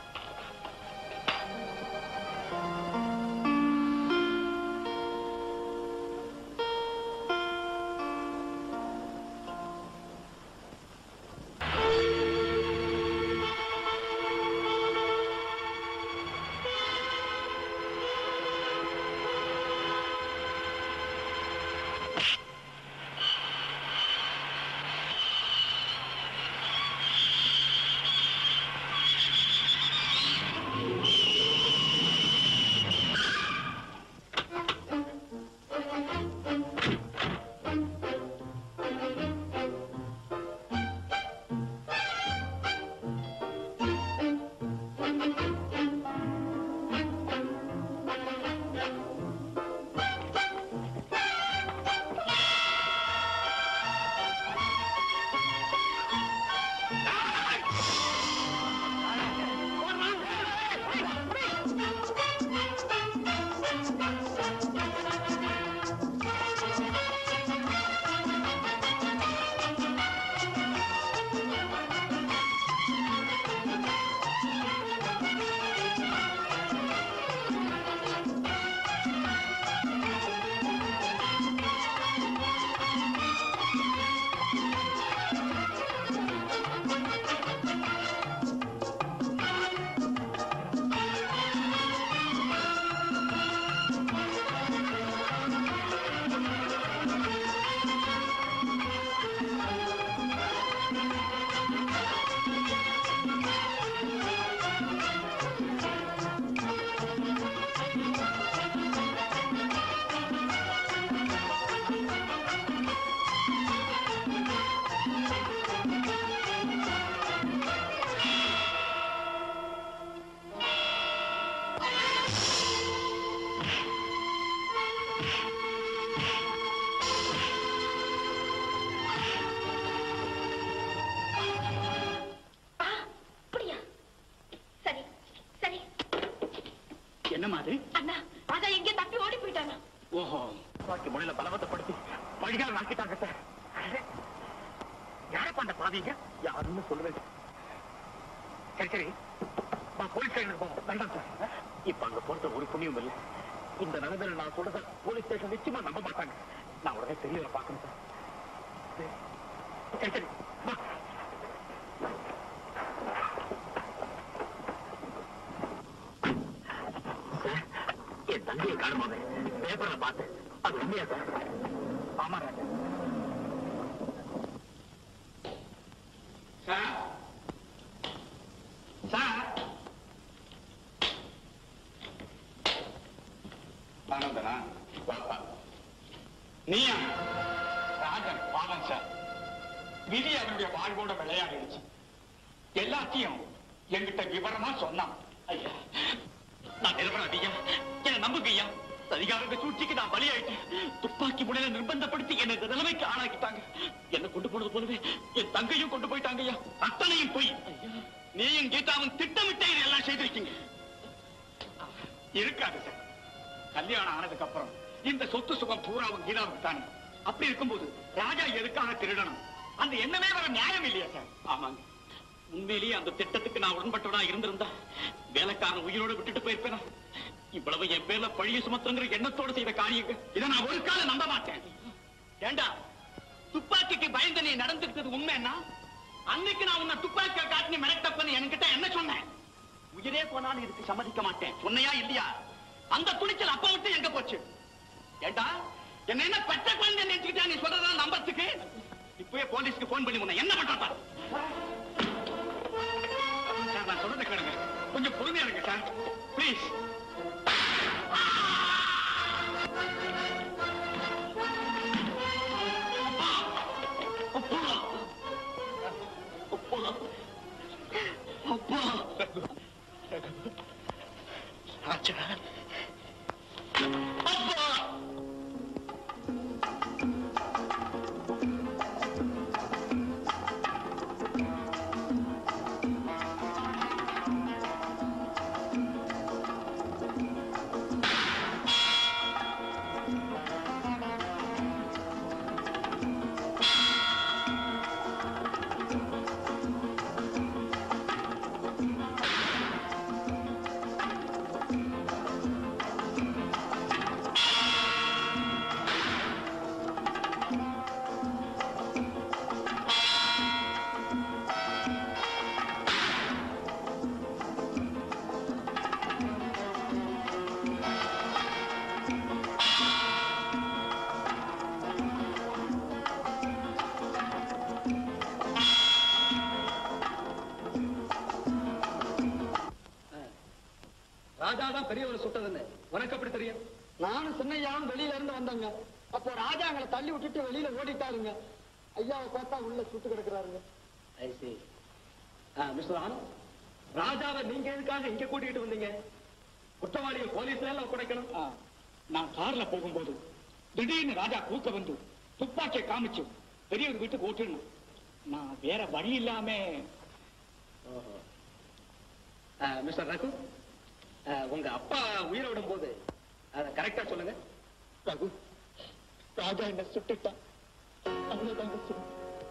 அப்படியா சரி சரி என்ன மாதிரி அண்ணா அதான் எங்க தப்பி ஓடி போயிட்டானா ஓஹோ பாக்கி முறையில பலவத்தப்படுத்தி வழிகால் நாக்கிட்டாங்க சார் யாரை பண்ண பாவீங்க யாருன்னு சொல்லுவேன் சரி சரி நான் போலீஸ் ஸ்டேஷனுக்கு போவோம் வேண்டாம் சார் இப்ப அங்க போறது ஒரு புண்ணியம் இல்லை இந்த நிலைமையில நான் சொல்றத போலீஸ் ஸ்டேஷன் நிச்சயமா நம்ப மாட்டாங்க நான் உடனே தெரியல பார்க்கணும் சார் சரி சரி வா. என் தங்கையை காணுமாவே பேப்பர்ல பார்த்தேன் அது உண்மையா சார் ஆமா ராஜா சார் சார் ஆனந்தனா வாப்பா நீயா ராஜன் பாவம் சார் விதி அவனுடைய வாழ்வோட விளையாடிடுச்சு எல்லாத்தையும் என்கிட்ட விவரமா சொன்னான் ஐயா நான் நிரபராதி ஐயா என்ன நம்புங்க ஐயா அதிகாரங்க சூழ்ச்சிக்கு நான் பலியாயிட்டேன் துப்பாக்கி முனையில நிர்பந்தப்படுத்தி என்னை இந்த நிலைமைக்கு ஆளாக்கிட்டாங்க என்ன கொண்டு போனது போலவே என் தங்கையும் கொண்டு போயிட்டாங்க ஐயா அத்தனையும் போய் நீயும் கீதாவும் திட்டமிட்டே இதெல்லாம் செய்திருக்கீங்க இருக்காது சார் கல்யாணம் ஆனதுக்கு அப்புறம் இந்த சொத்து சுகம் பூராவும் கீதாவுக்கு தானே அப்படி இருக்கும்போது ராஜா எதுக்காக திருடணும் அந்த எண்ணமே வர நியாயம் இல்லையா சார் ஆமாங்க உண்மையிலேயே அந்த திட்டத்துக்கு நான் உடன்பட்டவனா இருந்திருந்தா வேலைக்காரன் உயிரோட விட்டுட்டு போயிருப்பேனா இவ்வளவு என் பேர்ல பழிய சுமத்துங்கிற எண்ணத்தோட செய்த காரியங்க இதை நான் ஒரு காலம் நம்ப மாட்டேன் ஏண்டா துப்பாக்கிக்கு பயந்து நீ நடந்துக்கிட்டது உண்மைன்னா அன்னைக்கு நான் உன்னை துப்பாக்கியை காட்டி மிரட்டப்பன்னு என்கிட்ட என்ன சொன்னேன் உயிரே போனாலும் இதுக்கு சம்மதிக்க மாட்டேன் சொன்னையா இல்லையா அந்த துணிச்சல் அப்ப விட்டு எங்க போச்சு ஏண்டா என்ன என்ன பெற்ற குழந்தை நினைச்சுக்கிட்டா நீ சொல்றதா நம்பறதுக்கு இப்பவே போலீஸ்க்கு போன் பண்ணி உன்னை என்ன பண்றதா சார் நான் சொல்றதை கேளுங்க கொஞ்சம் பொறுமையா இருங்க சார் ப்ளீஸ் அப்பா அப்பா அப்பா ராஜா அப்பா ராஜாதான் பெரியவரை சுட்டதுன்னு உனக்கு எப்படி தெரியும் நானும் சின்னையாவும் வெளியில இருந்து வந்தேங்க அப்போ ராஜா எங்களை தள்ளி விட்டுட்டு வெளியில ஓடிட்டாருங்க ஐயாவை பார்த்தா உள்ள சுட்டு கிடக்குறாருங்க மிஸ்டர் ஆனந்த் ராஜாவை நீங்க எதுக்காக இங்க கூட்டிட்டு வந்தீங்க குற்றவாளிகள் போலீஸ்ல எல்லாம் ஒப்படைக்கணும் நான் கார்ல போகும்போது திடீர்னு ராஜா கூக்க வந்து துப்பாக்கியை காமிச்சு பெரியவர் வீட்டுக்கு ஓட்டிடணும் நான் வேற வழி இல்லாம மிஸ்டர் ரகு உங்க அப்பா உயிரை விடும் போது அதை கரெக்டா சொல்லுங்க ரகு ராஜா என்ன சுட்டுட்டான் அவ்வளவுதாங்க சொல்லு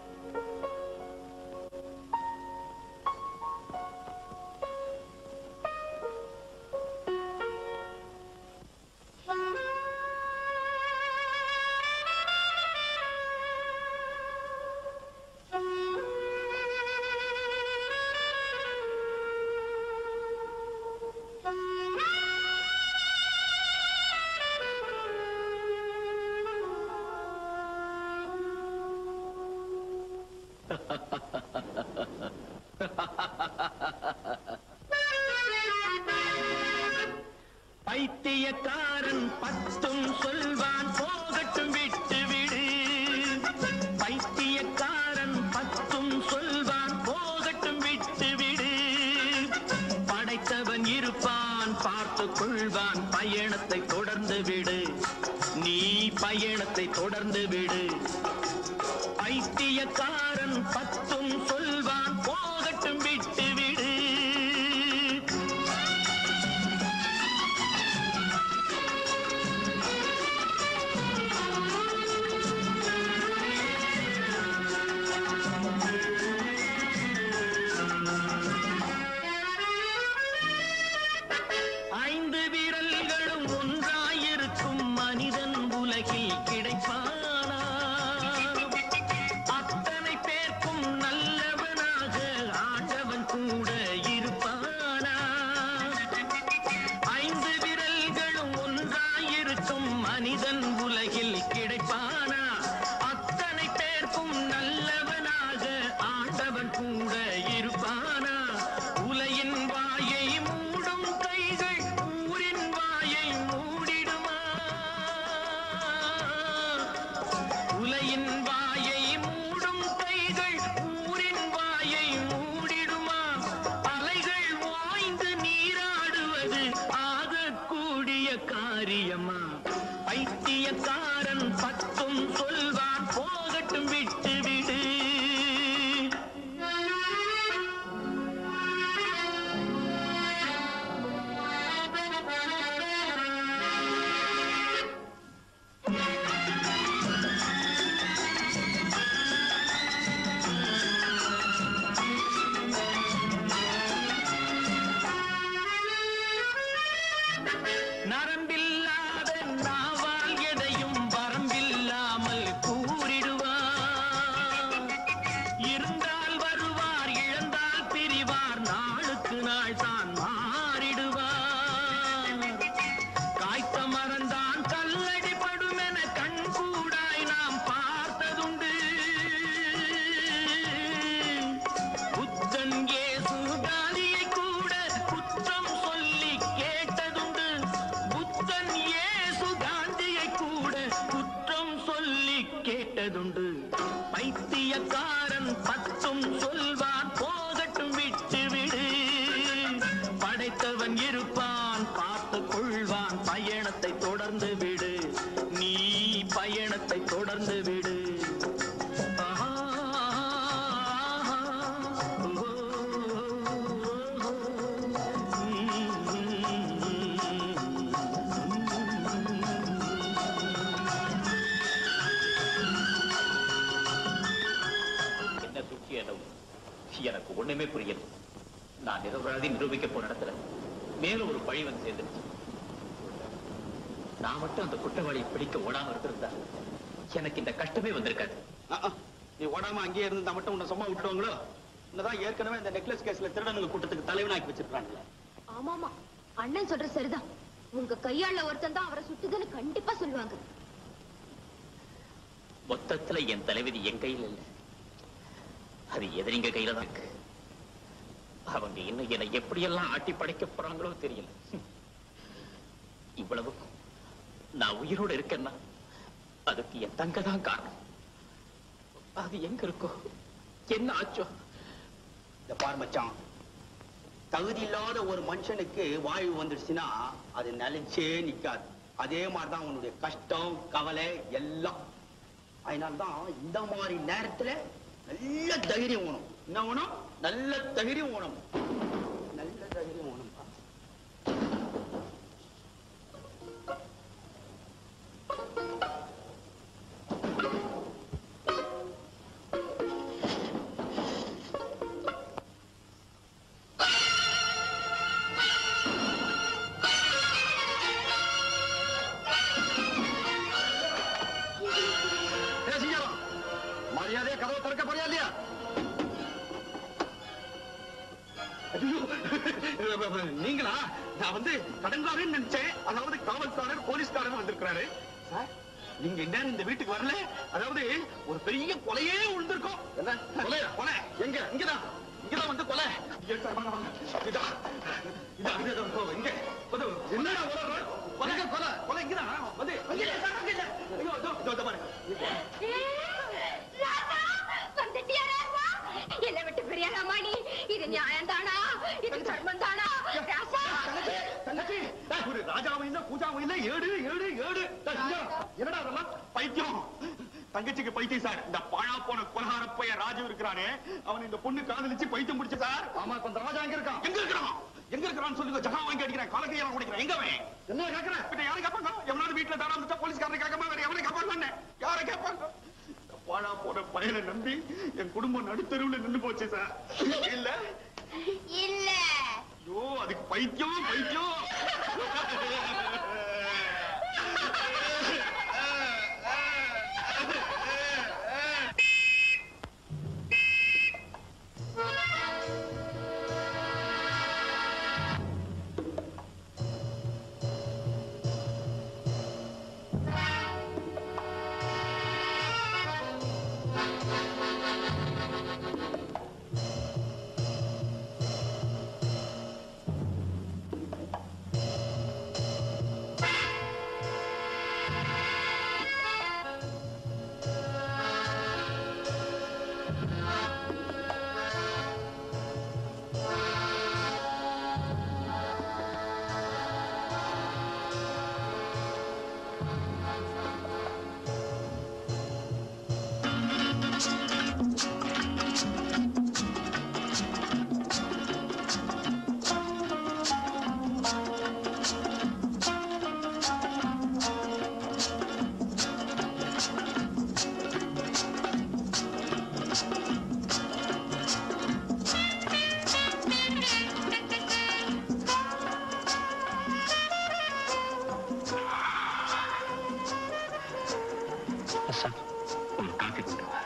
பைத்தியக்காரன் பத்தும் சொல்வான் போகட்டும் விட்டு விடு பைத்தியக்காரன் பத்தும் சொல்வான் போகட்டும் விட்டு விடு படைத்தவன் இருப்பான் பார்த்து கொள்வான் பயணத்தை தொடர்ந்து விடு நீ பயணத்தை தொடர்ந்து விடு பைத்தியக்காரன் பத்தும் சொல்வான் போகட்டும் விட்டு விடு ஐந்து விரல்களும் ஒன்றாயிருக்கும் மனிதன் உலகில் கிடைப்பானா அத்தனை பேர்க்கும் நல்ல பிரியமா பைத்தியக்காரன் பத்தும் சொல்வான் போகட்டும் விட்டு விடு நரம்பில்லாத நாவால் எதையும் வரம்பில்லாமல் கூறிடுவார் இருந்தால் வருவார் இழந்தால் பிரிவார் நாளுக்கு நாள் தான் மாறிடுவார் காய்த்த மறந்தான் கல்லடி படுமென கண் கூடாய் நாம் பார்த்ததுண்டு புத்தன் இயேசு காந்தியை கூட குற்றம் சொல்லி கேட்டதுண்டு புத்தன் இயேசு காந்தியை கூட குற்றம் சொல்லி கேட்டதுண்டு பைத்தியக்காரன் பத்தும் சொல்வான் போகட்டும் விட்டு விடு படைத்தவன் இருப்பான் பார்த்து கொள்வான் பயணத்தை தொடர்ந்து விடு நீ பயணத்தை தொடர்ந்து விடு ஆஹா, ஓ, என்ன சூழ்ச்சி என்னவோ எனக்கு ஒண்ணுமே புரியல நான் நிரபராதி நிரூபிக்க போன இடத்துல மேலும் ஒரு பழி வந்து சேர்ந்துருச்சு நான் மட்டும் அந்த குற்றவாளியை பிடிக்க ஓடாம இருந்திருந்தா எனக்கு இந்த கஷ்டமே வந்திருக்காது நீ ஓடாம அங்கேயே இருந்து மட்டும் உன்னை சும்மா விட்டுடுவாங்களோ உன்னதான் ஏற்கனவே இந்த நெக்லஸ் கேஸ்ல திருடனுங்க கூட்டத்துக்கு தலைவனாக்கி வச்சிருக்காங்கல்ல ஆமாமா அண்ணன் சொல்ற சரிதான் உங்க கையாள ஒருத்தன் தான் அவரை சுட்டுதுன்னு கண்டிப்பா சொல்லுவாங்க மொத்தத்துல என் தலைவிதி என் கையில் இல்ல அது எதிரிங்க கையில தான் இருக்கு அவங்க இன்னும் என்னை எப்படியெல்லாம் ஆட்டி படைக்க போறாங்களோ தெரியல இவ்வளவுக்கும் நான் உயிரோடு இருக்கேன்னா அதுக்கு என் தங்க தான் காரணம் அது எங்க இருக்கோ என்ன ஆச்சோ இந்த பார் மச்சான் தகுதி இல்லாத ஒரு மனுஷனுக்கு வாழ்வு வந்துடுச்சுன்னா அது நிலைச்சே நிக்காது அதே மாதிரிதான் உன்னுடைய கஷ்டம் கவலை எல்லாம் அதனாலதான் இந்த மாதிரி நேரத்துல நல்ல தைரியம் வேணும் என்ன வேணும் நல்ல தைரியம் வேணும் நல்ல தைரியம் வேணும்பா பேசிக்கலாம் மரியாதையா கதவை திறக்க போறியா இல்லையா ஐயோ, நீங்களா நான் வந்து கடன்காரன் நினைச்சேன் அதாவது காவல்காரர் போலீஸ்காரர் வந்திருக்கிறாரு சார் நீங்க என்ன இந்த வீட்டுக்கு வரல அதாவது ஒரு பெரிய கொலையே விழுந்திருக்கும் என்ன கொலையா கொலை எங்க இங்கதான் இங்கதான் வந்து கொலை ஐயோ, சார், வாங்க, வாங்க. இதா இதா இது, இது, இது, இங்க வந்து, என்னடா கொலை கொலை கொலை கொலை இங்கதான் வந்து இங்க இல்ல, சார், அங்க இல்ல. ஐயோ, இதோ, இதோ, இதோ பாருங்க வந்துட்டியா ராசா என்னை விட்டு பிரியாதாமா நீ இது நியாயம் தானா இது தர்மம் தானா ராசா தங்கச்சி ஒரு ராஜாவும் இல்ல பூஜாவும் இல்ல ஏடு ஏடு ஏடு ஐயா, என்னடா அதெல்லாம் பைத்தியம் தங்கச்சிக்கு பைத்தியம் சார் இந்த பாழா போன கொலகார பைய ராஜு இருக்கிறானே அவன் இந்த பொண்ணு காதலிச்சு பைத்தியம் பிடிச்ச சார் ஆமா அந்த ராஜா எங்க இருக்கான் எங்க இருக்கிறான் எங்க இருக்கிறான்னு சொல்லுங்க ஜகா வாங்கி அடிக்கிறேன் காலக்கையெல்லாம் குடிக்கிறேன் எங்க அவன் என்ன கேக்குறேன் பின்ன யாரை கேட்பாங்க எவனாவது வீட்டுல தாரா வந்துட்டா போலீஸ்காரனை கேட்காம வேற எவனை கேட்பாங்க யாரை கேட்பாங்க இந்த பாழா போன பையனை நம்பி என் குடும்பம் நடுத்தருவுல நின்னு போச்சு சார் இல்ல இல்ல ஐயோ அதுக்கு பைத்தியம் பைத்தியம் பிரசாத் ஒரு காஃபி கொண்டு வா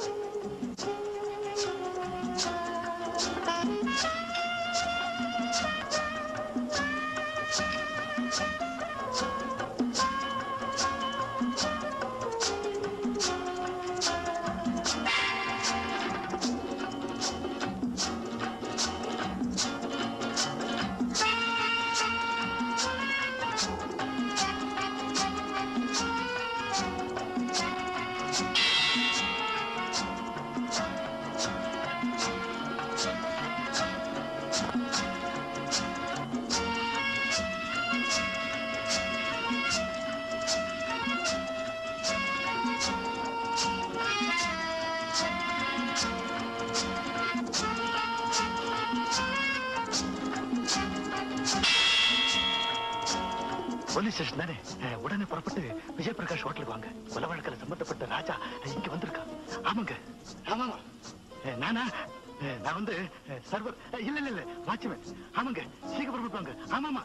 போலீஸ் ஸ்டேஷன் தானே அஹ், உடனே புறப்பட்டு விஜயபிரகாஷ் ஹோட்டலுக்கு வாங்க கொலை வழக்கில் சம்பந்தப்பட்ட ராஜா அஹ், இங்க வந்திருக்கான் ஆமாங்க ஆமாமா அஹ், நானா அஹ், நான் வந்து அஹ், சர்வர் அஹ், இல்ல இல்ல இல்ல வாட்ச்மேன் ஆமாங்க சீக்கிரம் புறப்பட்டு வாங்க ஆமாமா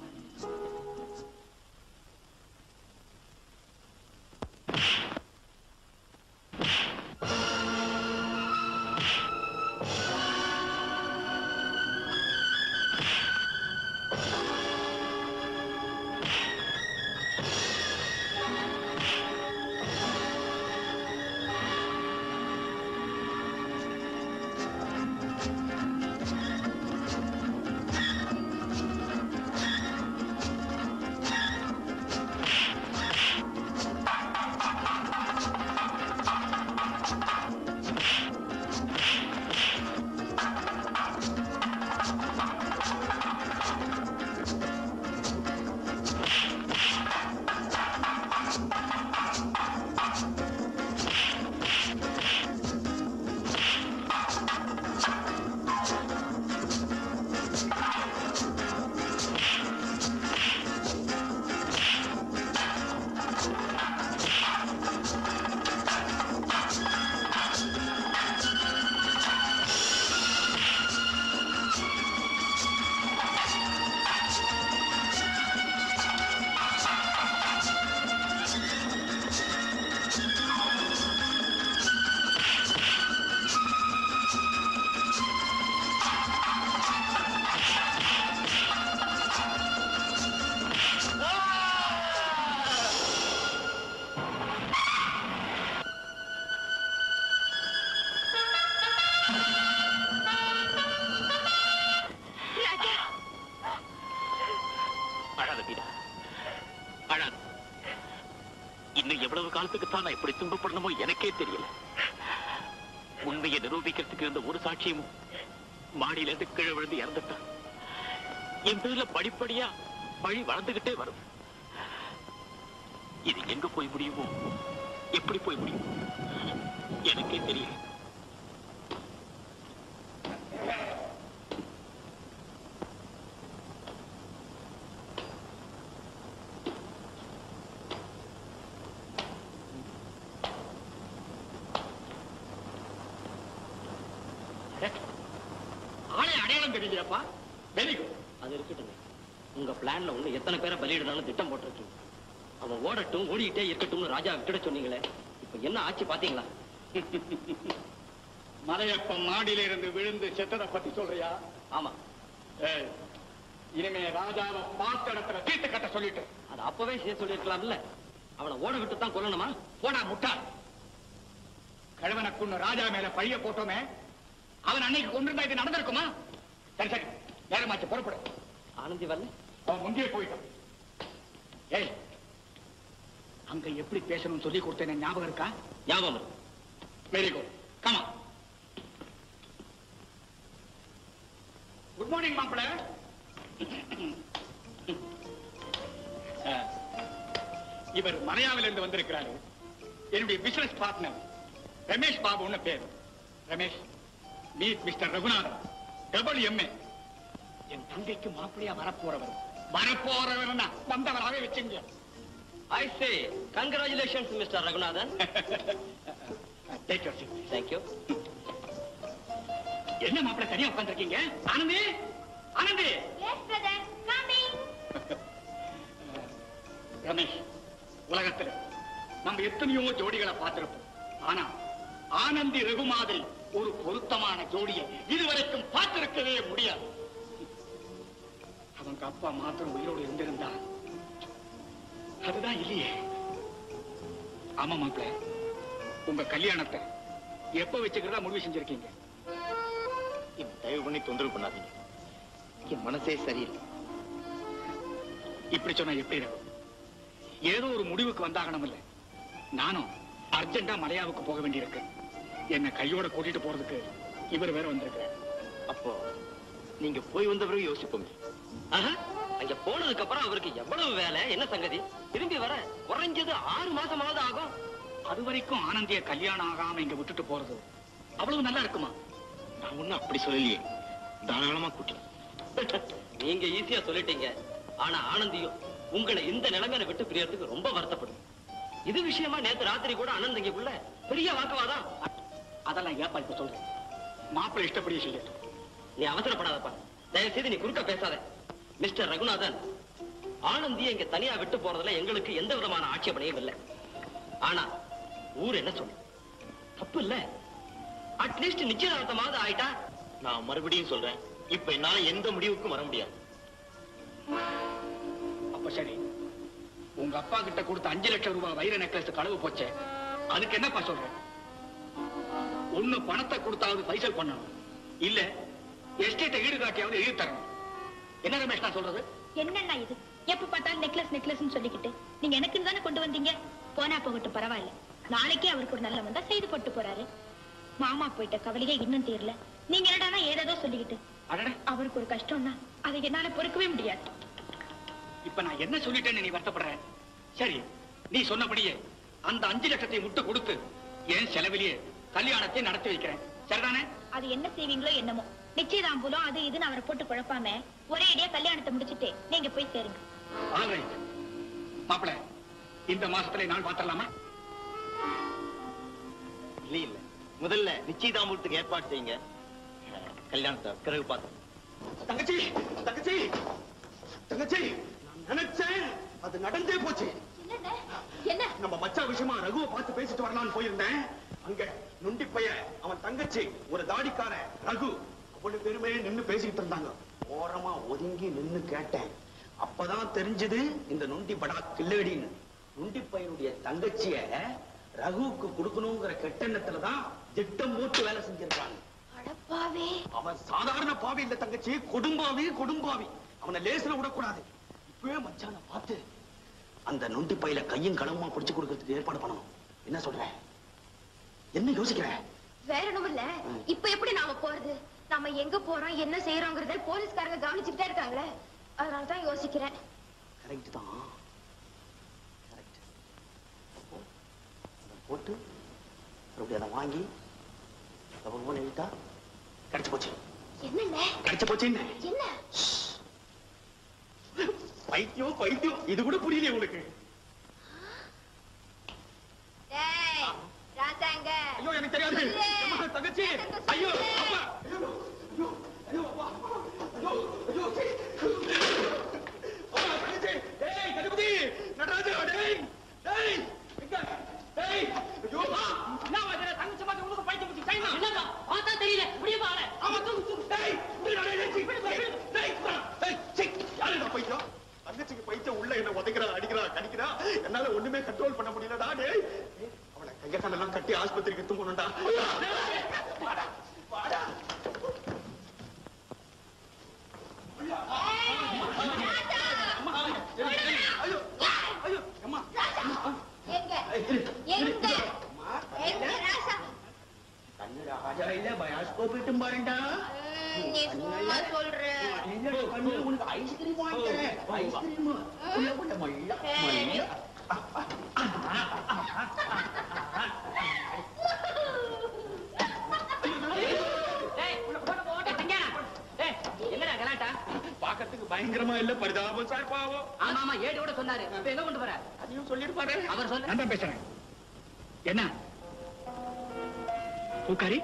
அழாத வீரா அழாத இன்னும் எவ்வளவு காலத்துக்கு தான் நான் இப்படி துன்பப்படணுமோ எனக்கே தெரியல உண்மையை நிரூபிக்கிறதுக்கு இருந்த ஒரு சாட்சியும் மாடியில இருந்து கீழே விழுந்து இறந்துட்டான் என் பேர்ல படிப்படியா பழி வளர்ந்துகிட்டே வரும் இது எங்க போய் முடியுமோ எப்படி போய் முடியும் எனக்கே தெரியல ஆளே அடையாளம் தெரியலையாப்பா வெரி குட் அது இருக்கட்டும் உங்க பிளான்ல ஒண்ணு எத்தனை பேரை பலியிடணும்னு திட்டம் போட்டிருக்கீங்க அவன் ஓடட்டும் ஓடிக்கிட்டே இருக்கட்டும்னு ராஜா விட்டுட சொன்னீங்களே இப்ப என்ன ஆச்சு பாத்தீங்களா மலையப்பன் மாடியில இருந்து விழுந்து செத்ததை பத்தி சொல்றியா ஆமா ஏய், இனிமே ராஜாவை பார்த்த இடத்துல தீர்த்து கட்ட சொல்லிட்டு அது அப்பவே செய்ய சொல்லிருக்கலாம்ல அவனை ஓட விட்டு தான் கொல்லணுமா போடா முட்டாள் கழுவனை கொண்டு ராஜா மேல பழிய போட்டோமே அவன் அன்னைக்கு கொண்டிருந்தா இது நடந்திருக்குமா சரி சரி நேரமாச்சு புறப்படு ஆனந்தி வரல அவன் முந்தியே போயிட்டான் ஏய் அங்க எப்படி பேசணும்னு சொல்லி கொடுத்தேன் ஞாபகம் இருக்கா ஞாபகம் இருக்கு. வெரி குட் கமா குட் மார்னிங் மாப்பிள இவர் மலையாவில இருந்து வந்திருக்கிறாரு என்னுடைய பிசினஸ் பார்ட்னர் ரமேஷ் பாபுன்னு பேர் Ramesh meet mister Raghunathan double MA என் தங்கைக்கு மாப்பிளையா வரப்போறவர் வரப்போறவர் வந்தவராக வச்சுங்க I say congratulations mister Raghunathan take your seat thank you என்ன மாப்பிள தனியா உட்கார்ந்திருக்கீங்க Anandhi Anandhi Yes, brother. Coming. Ramesh உலகத்துல நம்ம எத்தனையோ ஜோடிகளை பார்த்திருப்போம் ஆனா ஆனந்தி ரகு மாதிரி ஒரு பொருத்தமான ஜோடியை இதுவரைக்கும் பார்த்திருக்கவே முடியாது அவங்க அப்பா மாத்திரம் உயிரோடு இருந்திருந்தா அதுதான் இல்லையே ஆமா மாப்பிள்ள உங்க கல்யாணத்தை எப்ப வச்சுக்கிறதா முடிவு செஞ்சிருக்கீங்க என்ன தயவு பண்ணி தொந்தரவு பண்ணாதீங்க என் மனசே சரியில்லை இப்படி சொன்னா எப்படி இருக்கும் ஏதோ ஒரு முடிவுக்கு வந்தாகணும் இல்ல நானும் அர்ஜென்டா மலையாவுக்கு போக வேண்டியிருக்கு என்ன கையோட கூட்டிட்டு போறதுக்கு இவர் வேற வந்திருக்கிறார் அப்போ நீங்க போய் வந்த பிறகு யோசிப்போமே ஆஹா, அங்க போனதுக்கு அப்புறம் அவருக்கு எவ்வளவு வேலை என்ன சங்கதி திரும்பி வர குறைஞ்சது ஆறு மாசமாவது ஆகும் அது வரைக்கும் ஆனந்திய கல்யாணம் ஆகாம இங்க விட்டுட்டு போறது அவ்வளவு நல்லா இருக்குமா நான் ஒண்ணும் அப்படி சொல்லலையே தாராளமா கூட்டலாம் நீங்க ஈஸியா சொல்லிட்டீங்க ஆனா ஆனந்தியும் உங்களை இந்த நிலைமையில விட்டு பிரியறதுக்கு ரொம்ப வருத்தப்படும் இது விஷயமா நேத்து ராத்திரி கூட அனந்த் இங்கக்குள்ள பெரிய வாக்குவாதம் அதெல்லாம் ஏப்பா இப்ப சொல்றேன் மாப்பிள்ளை இஷ்டப்படியே செய்யட்டும் நீ அவசரப்படாதப்பா தயவு செய்து நீ குறுக்க பேசாத மிஸ்டர் ரகுநாதன் ஆனந்தியை இங்க தனியா விட்டு போறதுல எங்களுக்கு எந்த விதமான ஆட்சேபனையும் இல்லை ஆனா ஊர் என்ன சொல்லு தப்பு இல்ல அட்லீஸ்ட் நிச்சயதார்த்தமாவது ஆயிட்டா நான் மறுபடியும் சொல்றேன் இப்ப என்னால எந்த முடிவுக்கும் வர முடியாது அப்ப சரி உங்க அப்பா கிட்ட கொடுத்த அஞ்சு லட்சம் ரூபாய் வைர நெக்லஸ் களவு போச்சே அதுக்கு என்னப்பா சொல்ற ஒண்ணு பணத்தை கொடுத்தாவது பைசல் பண்ணணும் இல்ல எஸ்டேட்டை ஈடு காட்டியாவது எழுதி தரணும் என்ன ரமேஷ் நான் சொல்றது என்னண்ணா இது எப்ப பார்த்தாலும் நெக்லஸ் நெக்லஸ்னு சொல்லிக்கிட்டு நீங்க எனக்குன்னு தானே கொண்டு வந்தீங்க போனா போகட்டும் பரவாயில்ல நாளைக்கே அவருக்கு ஒரு நல்ல வந்தா செய்து போட்டு போறாரு மாமா போயிட்ட கவலையே இன்னும் தீரல நீங்க என்னடானா ஏதேதோ சொல்லிக்கிட்டு அடடே அவருக்கு ஒரு கஷ்டம்னா அதை என்னால பொறுக்கவே முடியாது இப்ப நான் என்ன சொல்லிட்டேன்னு நீ வருத்தப்படுற சரி நீ சொன்னபடியே அந்த அஞ்சு லட்சத்தை முட்டு கொடுத்து என் செலவிலேயே கல்யாணத்தை நடத்தி வைக்கிறேன் சரிதானே அது என்ன செய்வீங்களோ என்னமோ நிச்சயதாம்பூலம் அது இதுன்னு அவரை போட்டு குழப்பாம ஒரே அடியா கல்யாணத்தை முடிச்சிட்டு நீங்க போய் சேருங்க ஆல்ரைட் மாப்பிள இந்த மாசத்துல நாள் பாத்திரலாமா இல்ல இல்ல முதல்ல நிச்சயதாமூர்த்துக்கு ஏற்பாடு செய்யுங்க அஹ், கல்யாணத்தை பிறகு பார்த்தோம் தங்கச்சி தங்கச்சி தங்கச்சி நான் நினைச்சேன் அது நடந்தே போச்சு என்ன நம்ம மச்சான் விஷயமா ரகுவை பார்த்து பேசிட்டு வரலாம்னு போயிருந்தேன் அங்க நுண்டி பைய அவன் தங்கச்சி ஒரு தாடிக்கார ரகு அவ்வளவு பேருமே நின்னு பேசிட்டு இருந்தாங்க ஓரமா ஒதுங்கி நின்னு கேட்டேன் அப்பதான் தெரிஞ்சது இந்த நுண்டி படா கில்லடின்னு நுண்டி பையனுடைய தங்கச்சிய ரகுவுக்கு கொடுக்கணுங்கிற கெட்டெண்ணத்துலதான் திட்டம் போட்டு வேலை செஞ்சிருக்காங்க அடப்பாவே அவன் சாதாரண பாவி இல்ல தங்கச்சி கொடும்பாவி கொடும்பாவி அவனை லேசுல விடக்கூடாது இப்பவே மச்சான பார்த்து அந்த நொண்டி பையில கையும் களவுமா பிடிச்சு கொடுக்கறதுக்கு ஏற்பாடு பண்ணணும் என்ன சொல்ற என்ன யோசிக்கிற வேற ஒண்ணும் இல்ல இப்ப எப்படி நாம போறது நாம எங்க போறோம் என்ன செய்யறோங்கிறத போலீஸ்காரங்க கவனிச்சுக்கிட்டே இருக்காங்களே அதனாலதான் யோசிக்கிறேன் கரெக்ட் தான் கரெக்ட் அதை போட்டு மறுபடியும் அதை வாங்கி கவர்மெண்ட் எழுத்தா கிடைச்சு போச்சு என்னென்ன கிடைச்சு போச்சு என்ன என்ன பைத்தியம் பைத்தியம் இது கூட புரியலையே உனக்கு டேய் ராசாங்க ஐயோ எனக்கு தெரியாது சொல்லு. அம்மா, தங்கச்சி ஐயோ அப்பா ஐயோ ஐயோ ஐயோ அப்பா ஐயோ ஐயோ சீ. அப்பா தங்கச்சி டேய் கணபதி நடராஜா டேய் டேய் எங்க டேய் ஐயோ அப்பா என்ன வாத்தியாரே, தங்கச்சி மாதிரி உங்களுக்கு பைத்தியம் பிடிச்சி கைமா. என்னப்பா, பார்த்தா தெரியல இப்படியே பாரு ஆமா தூக்கு தூக்கு டேய் விடுடா, டேய் டேய், சீ, டேய் டேய் போடா. டேய் சீ யாருடா பைத்தியம் தங்கச்சிக்கு பைத்தியம் உள்ள என்ன உதைக்கிறா அடிக்கிறா கடிக்கிறா என்னால ஒண்ணுமே கண்ட்ரோல் பண்ண முடியலடா டேய் டேய், அவளை கைய காலெல்லாம் கட்டி ஆஸ்பத்திரிக்கு தூங்கணும்டா வாடா வாடா ஐயோ ஐயோ அம்மா எங்க எங்க எங்க ராசா கண்ணு ராஜா இல்ல பயாஸ்கோப் இட்டும் பாருண்டா ம், நீ சும்மா சொல்ற இல்ல, கண்ணு உனக்கு ஐஸ்கிரீம் வாங்கி தரேன் ஐஸ்கிரீம் உள்ள உள்ள மல்ல மல்ல ஏய், உள்ள போட்டு போட்டு திங்கானா. ஏய், என்னடா கலாட்டா பாக்கிறதுக்கு பயங்கரமா இல்ல பரிதாபம் சார் பாவம் ஆமா ஆமா ஏடு கூட சொன்னாரு இப்ப எங்க கொண்டு போற அதையும் சொல்லிருப்பாரு அவர் சொல்லு நான் தான் பேசுறேன் என்ன பூக்காரி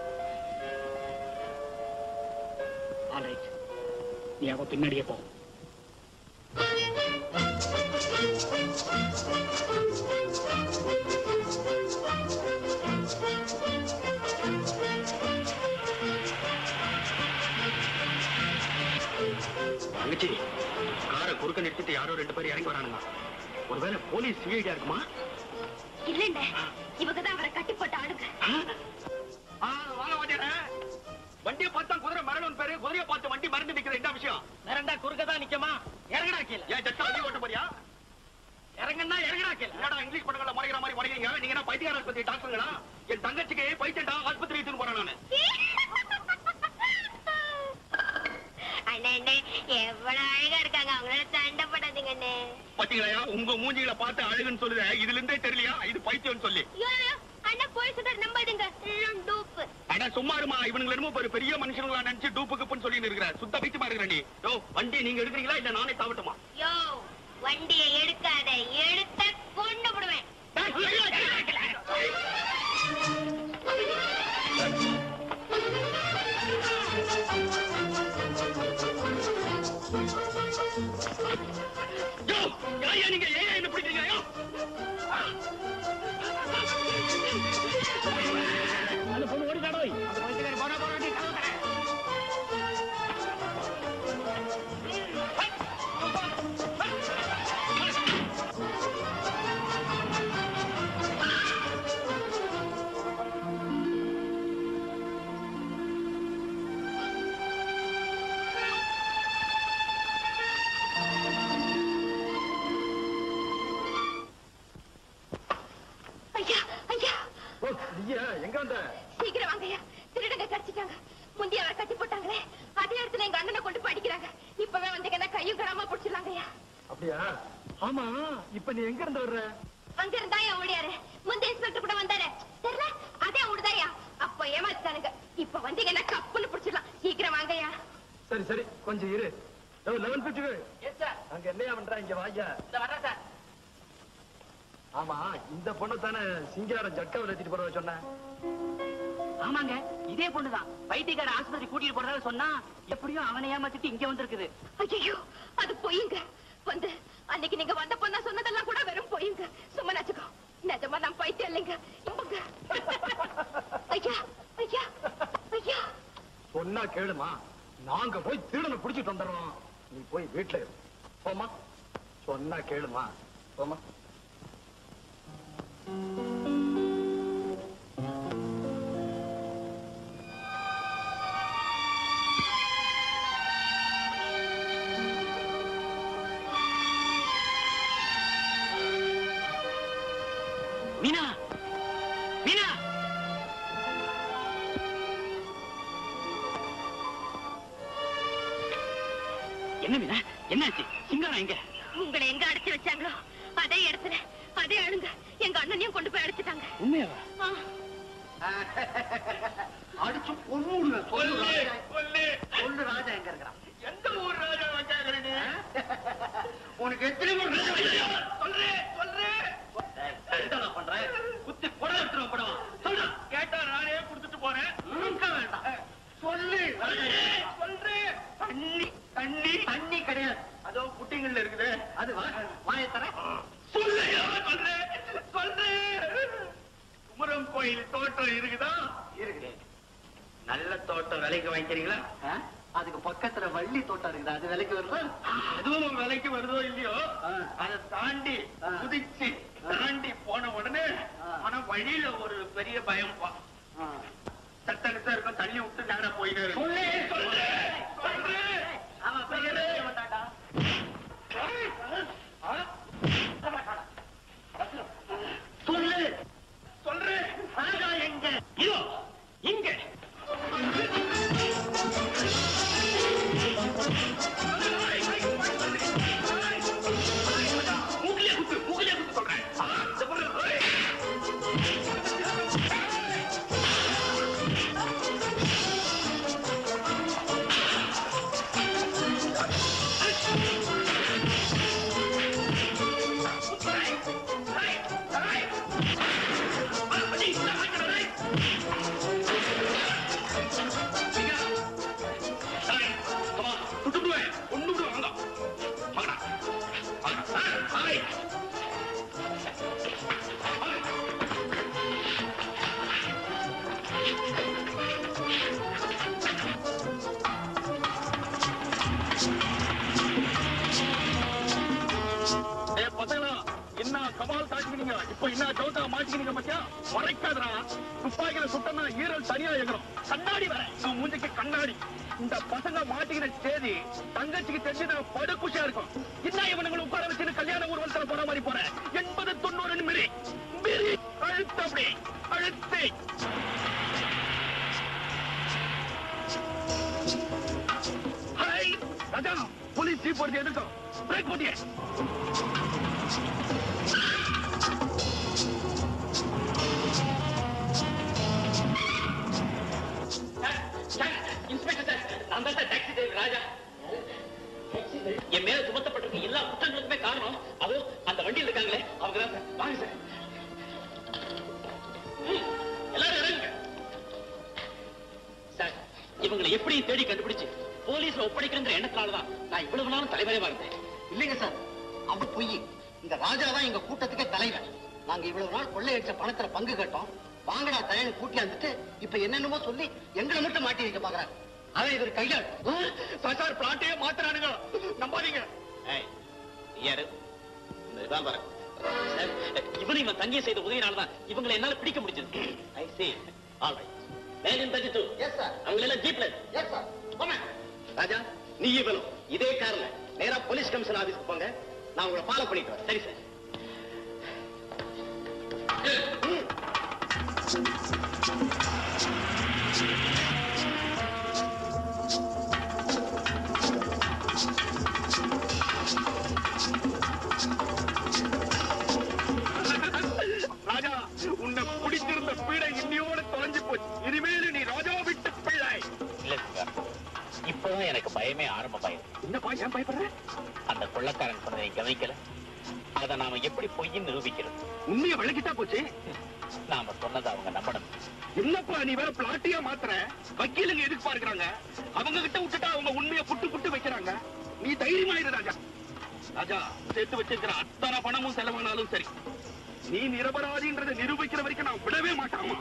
ஆல்ரைட் நீ அவ பின்னாடியே போ Thank you. பேச்சி காரை குறுக்க நிறுத்திட்டு யாரோ ரெண்டு பேரும் இறங்கி வரானுங்க ஒருவேளை போலீஸ் சிஐடியா இருக்குமா இல்லைண்ண இவங்கதான் அவரை கட்டி போட்ட ஆளுங்க ஆ, வாங்க வாத்தியாரே. வண்டியை பார்த்தா குதிரை மரணம் பேரு குதிரையை பார்த்து வண்டி மறந்து நிக்கிற என்ன விஷயம் நேரண்டா குறுக்க தான் நிக்கமா இறங்கடா கீழே ஏன் ஜட்கா வண்டி ஓட்ட போறியா இறங்கன்னா இறங்கடா கீழே என்னடா இங்கிலீஷ் படங்கள மறைக்கிற மாதிரி மறைக்கிறீங்க நீங்க என்ன பைத்தியார ஆஸ்பத்திரி டாக்டருங்களா என் தங்கச்சிக்கு பைத்தியண்டா ஆஸ்பத்திரி எடுத்துன்னு போறேன் நானு அண்ணே அண்ணே எவ்வளவு அழகா இருக்காங்க அவங்களோட சண்டை போடாதீங்க அண்ணே பாத்தீங்களா உங்க மூஞ்சிகளை பார்த்து அழகுன்னு சொல்லுத இதுல இருந்தே தெரியலையா இது பைத்தியம்னு சொல்லி ஐயோ, ஐயோ, அண்ணா போய் சொல்ற நம்பாதுங்க எல்லாம் டூப்பு அட சும்மா இருமா இவனுங்க என்னமோ ஒரு பெரிய மனுஷங்களா நினைச்சு டூப்பு குப்புன்னு சொல்லி இருக்கிற சுத்த பைத்தியமா இருக்கிற நீ யோ வண்டி நீங்க எடுக்கிறீங்களா இல்ல நானே தாவட்டுமா யோ வண்டியை எடுக்காத எடுத்த கொண்டு விடுவேன் யோ ஏன் நீங்க ஏன் என்ன பிடிக்கிறீங்க யோ அந்த பொண்ணு ஓடிட்டாடோ ஐயா ஐயா ஓ நீயா எங்க வந்த சீக்கிரம் வாங்க ஐயா திருடங்க கடிச்சிட்டாங்க முந்தைய அவரை கட்டி போட்டாங்களே அதே இடத்துல எங்க அண்ணனை கொண்டு படிக்கிறாங்க இப்பவே வந்தீங்கன்னா கையும் கராம பிடிச்சிடலாங்க ஐயா அப்படியா ஆமா இப்ப நீ எங்க இருந்து வர்ற அங்க இருந்தா என் ஓடியாரு முந்தைய இன்ஸ்பெக்டர் கூட வந்தாரு தெரியல அதே ஓடுதாயா அப்ப ஏமாத்தானுங்க இப்ப வந்தீங்கன்னா கப்புன்னு பிடிச்சிடலாம் சீக்கிரம் வாங்கய்யா சரி சரி கொஞ்சம் இரு லெவன் பிப்டி எஸ் சார் அங்க என்னையா பண்ற இங்க வாயா இந்த வர்றேன் சார் ஆமா இந்த பொண்ணு தானே சிங்காரம் ஜட்காவில் ஏத்திட்டு போறத சொன்ன ஆமாங்க இதே பொண்ணுதான் பைத்தியக்கார ஆஸ்பத்திரி கூட்டிட்டு போறதா சொன்னா எப்படியும் அவனை ஏமாத்திட்டு இங்க வந்திருக்குது ஐயோ அது பொய்யுங்க வந்து அன்னைக்கு நீங்க வந்த பொண்ணா சொன்னதெல்லாம் கூட வெறும் பொய்யுங்க சும்மா நச்சுக்கோ நிஜமா நான் பைத்தியம் இல்லைங்க நம்புங்க. ஐயா ஐயா ஐயா சொன்னா கேளுமா நாங்க போய் திருடனை புடிச்சிட்டு வந்துடுறோம் நீ போய் வீட்டுல இரு போமா சொன்னா கேளுமா போமா மீனா மீனா என்ன மீனா என்னாச்சு சிங்காரம் எங்க உங்களை எங்க அடைச்சு வச்சாங்களோ அதே இடத்துல அதே அழுங்க எங்க அண்ணனையும் கொண்டு போய் அடைச்சிட்டாங்க உண்மையாவா ஆ, அடிச்சு பொண்ணு சொல்லு ராஜா சொல்லு சொல்லு ராஜா எங்க இருக்கிறான் எந்த ஊர் ராஜா கேக்குற நீ உனக்கு எத்தனை பேர் ராஜா வைக்கிறான்? சொல்றேன் சொல்றேன் என்னடா பண்ற குத்தி புடவை எடுத்துருவோம் புடவை சொல்லு கேட்டா நானே கொடுத்துட்டு போறேன் இருக்க வேண்டாம் சொல்லு ராஜா எங்க இருக்கிறான்? சொல்றேன் தண்ணி தண்ணி தண்ணி கிடையாது அதோ குட்டிங்கள்ல இருக்குது அது வா வாயை தர சொல்லையா சொல்றேன் சொல்றேன் குமரம் கோயில் தோட்டம் இருக்குதா இருக்கு நல்ல தோட்டம் விலைக்கு வாங்கிக்கிறீங்களா ஆ? அதுக்கு பக்கத்துல வள்ளி தோட்டம் இருக்குது அது விலைக்கு வருதா அதுவும் விலைக்கு வருதோ இல்லையோ ஆ. அதை தாண்டி ஆ. குதிச்சு தாண்டி போன உடனே ஆ. ஆனா வழியில ஒரு பெரிய பயம் பா ஆ. சத்தனத்தா இருக்கும் தள்ளி விட்டு நேரா போயினே இருக்கும். சொல்றேன், சொல்றேன். அவன் பெரிய விஷயம் வந்தாண்டா. ஆ? சொல்லு சொல்றேன் ராஜா எங்க இதோ இங்க மூக்கிலே குத்து மூக்கிலே குத்து சொல்றேன் ஆ, இந்த பொண்ணு, ஏய். பசங்க மாட்டிக்கிறீங்க பத்தியா மறைக்காதடா துப்பாக்கியில சுட்டனா ஈரல் தனியா எகிறோம் கண்ணாடி வர உன் மூஞ்சிக்கு கண்ணாடி இந்த பசங்க மாட்டிக்கிற தேதி தங்கச்சிக்கு தெரிஞ்சு நான் படு குஷியா இருக்கும் என்ன இவனுங்களை உட்கார வச்சு கல்யாண ஊர்வலத்துல போற மாதிரி போறேன் எண்பது தொண்ணூறு மிரி மிரி அழுத்த அப்படி அழுத்து ஹாய் ராஜா போலீஸ் ஜீப் வருது எதுக்கும் பிரேக் போட்டியே இன்ஸ்பெக்டர் சார் நான் தான் சார் டாக்ஸி டிரைவர் ராஜா என் மேல சுமத்தப்பட்டிருக்க எல்லா குற்றங்களுக்குமே காரணம் அதோ அந்த வண்டியில் இருக்காங்களே அவங்க தான் சார் வாங்க சார் ம், எல்லாரும் இறங்குங்க சார் இவங்களை எப்படி தேடி கண்டுபிடிச்சு போலீஸ்ல ஒப்படைக்கிறங்கிற எண்ணத்தினாலதான் நான் இவ்வளவு நாளும் தலைவரே வாழ்ந்தேன் இல்லைங்க சார் அது பொய் இந்த ராஜா தான் எங்க கூட்டத்துக்கே தலைவன் நாங்க இவ்வளவு நாள் கொள்ளையடிச்ச பணத்துல பங்கு கேட்டோம் வாங்கடா தலைவன் கூட்டி வந்துட்டு இப்ப என்னென்னமோ சொல்லி எங்களை மட்டும் மாட்டி வைக்க பாக்குறாரு அவன் இவர் கையாள் சார் பிளாட்டையே மாத்துறானுங்க நம்பாதீங்க ஏய், நீ யாரு இந்த இதான் பாரு சார் இவனை இவன் தங்கிய செய்த உதவினால தான் இவங்களை என்னால பிடிக்க முடிஞ்சது ஐ see ஆல் ரைட் வேகன் தஜித்து எஸ் சார் அவங்க எல்லாம் ஜீப்ல எஸ் சார் போங்க ராஜா நீ இவனும் இதே கார்ல நேரா போலீஸ் கமிஷன் ஆபீஸ்க்கு போங்க நான் உங்களை ஃபாலோ பண்ணிட்டு வரேன் சரி சார் ராஜா உன்னை பிடிச்சிருந்த பீடை இன்னையோட தொலைஞ்சு போச்சு இனிமேல் நீ ராஜா விட்டு பிள்ளை இல்ல சிவா இப்பதான் எனக்கு பயமே ஆரம்பமாயிருக்கு என்னப்பா ஏன் பயப்படுற அந்த கொள்ளக்காரன் சொன்னதை கவனிக்கல அதை நாம எப்படி பொய்ன்னு நிரூபிக்கிறது உண்மையை விளக்கிட்டா போச்சு நாம சொன்னதை அவங்க நம்பணும் என்னப்பா நீ வேற பிளாட்டியா மாத்துற வக்கீலுங்க எதுக்கு பார்க்கறாங்க அவங்க கிட்ட விட்டுட்டா அவங்க உண்மையை புட்டு புட்டு வைக்கிறாங்க நீ தைரியமா இரு ராஜா ராஜா சேர்த்து வச்சிருக்கிற அத்தனை பணமும் செலவானாலும் சரி நீ நிரபராதின்றதை நிரூபிக்கிற வரைக்கும் நான் விடவே மாட்டாமா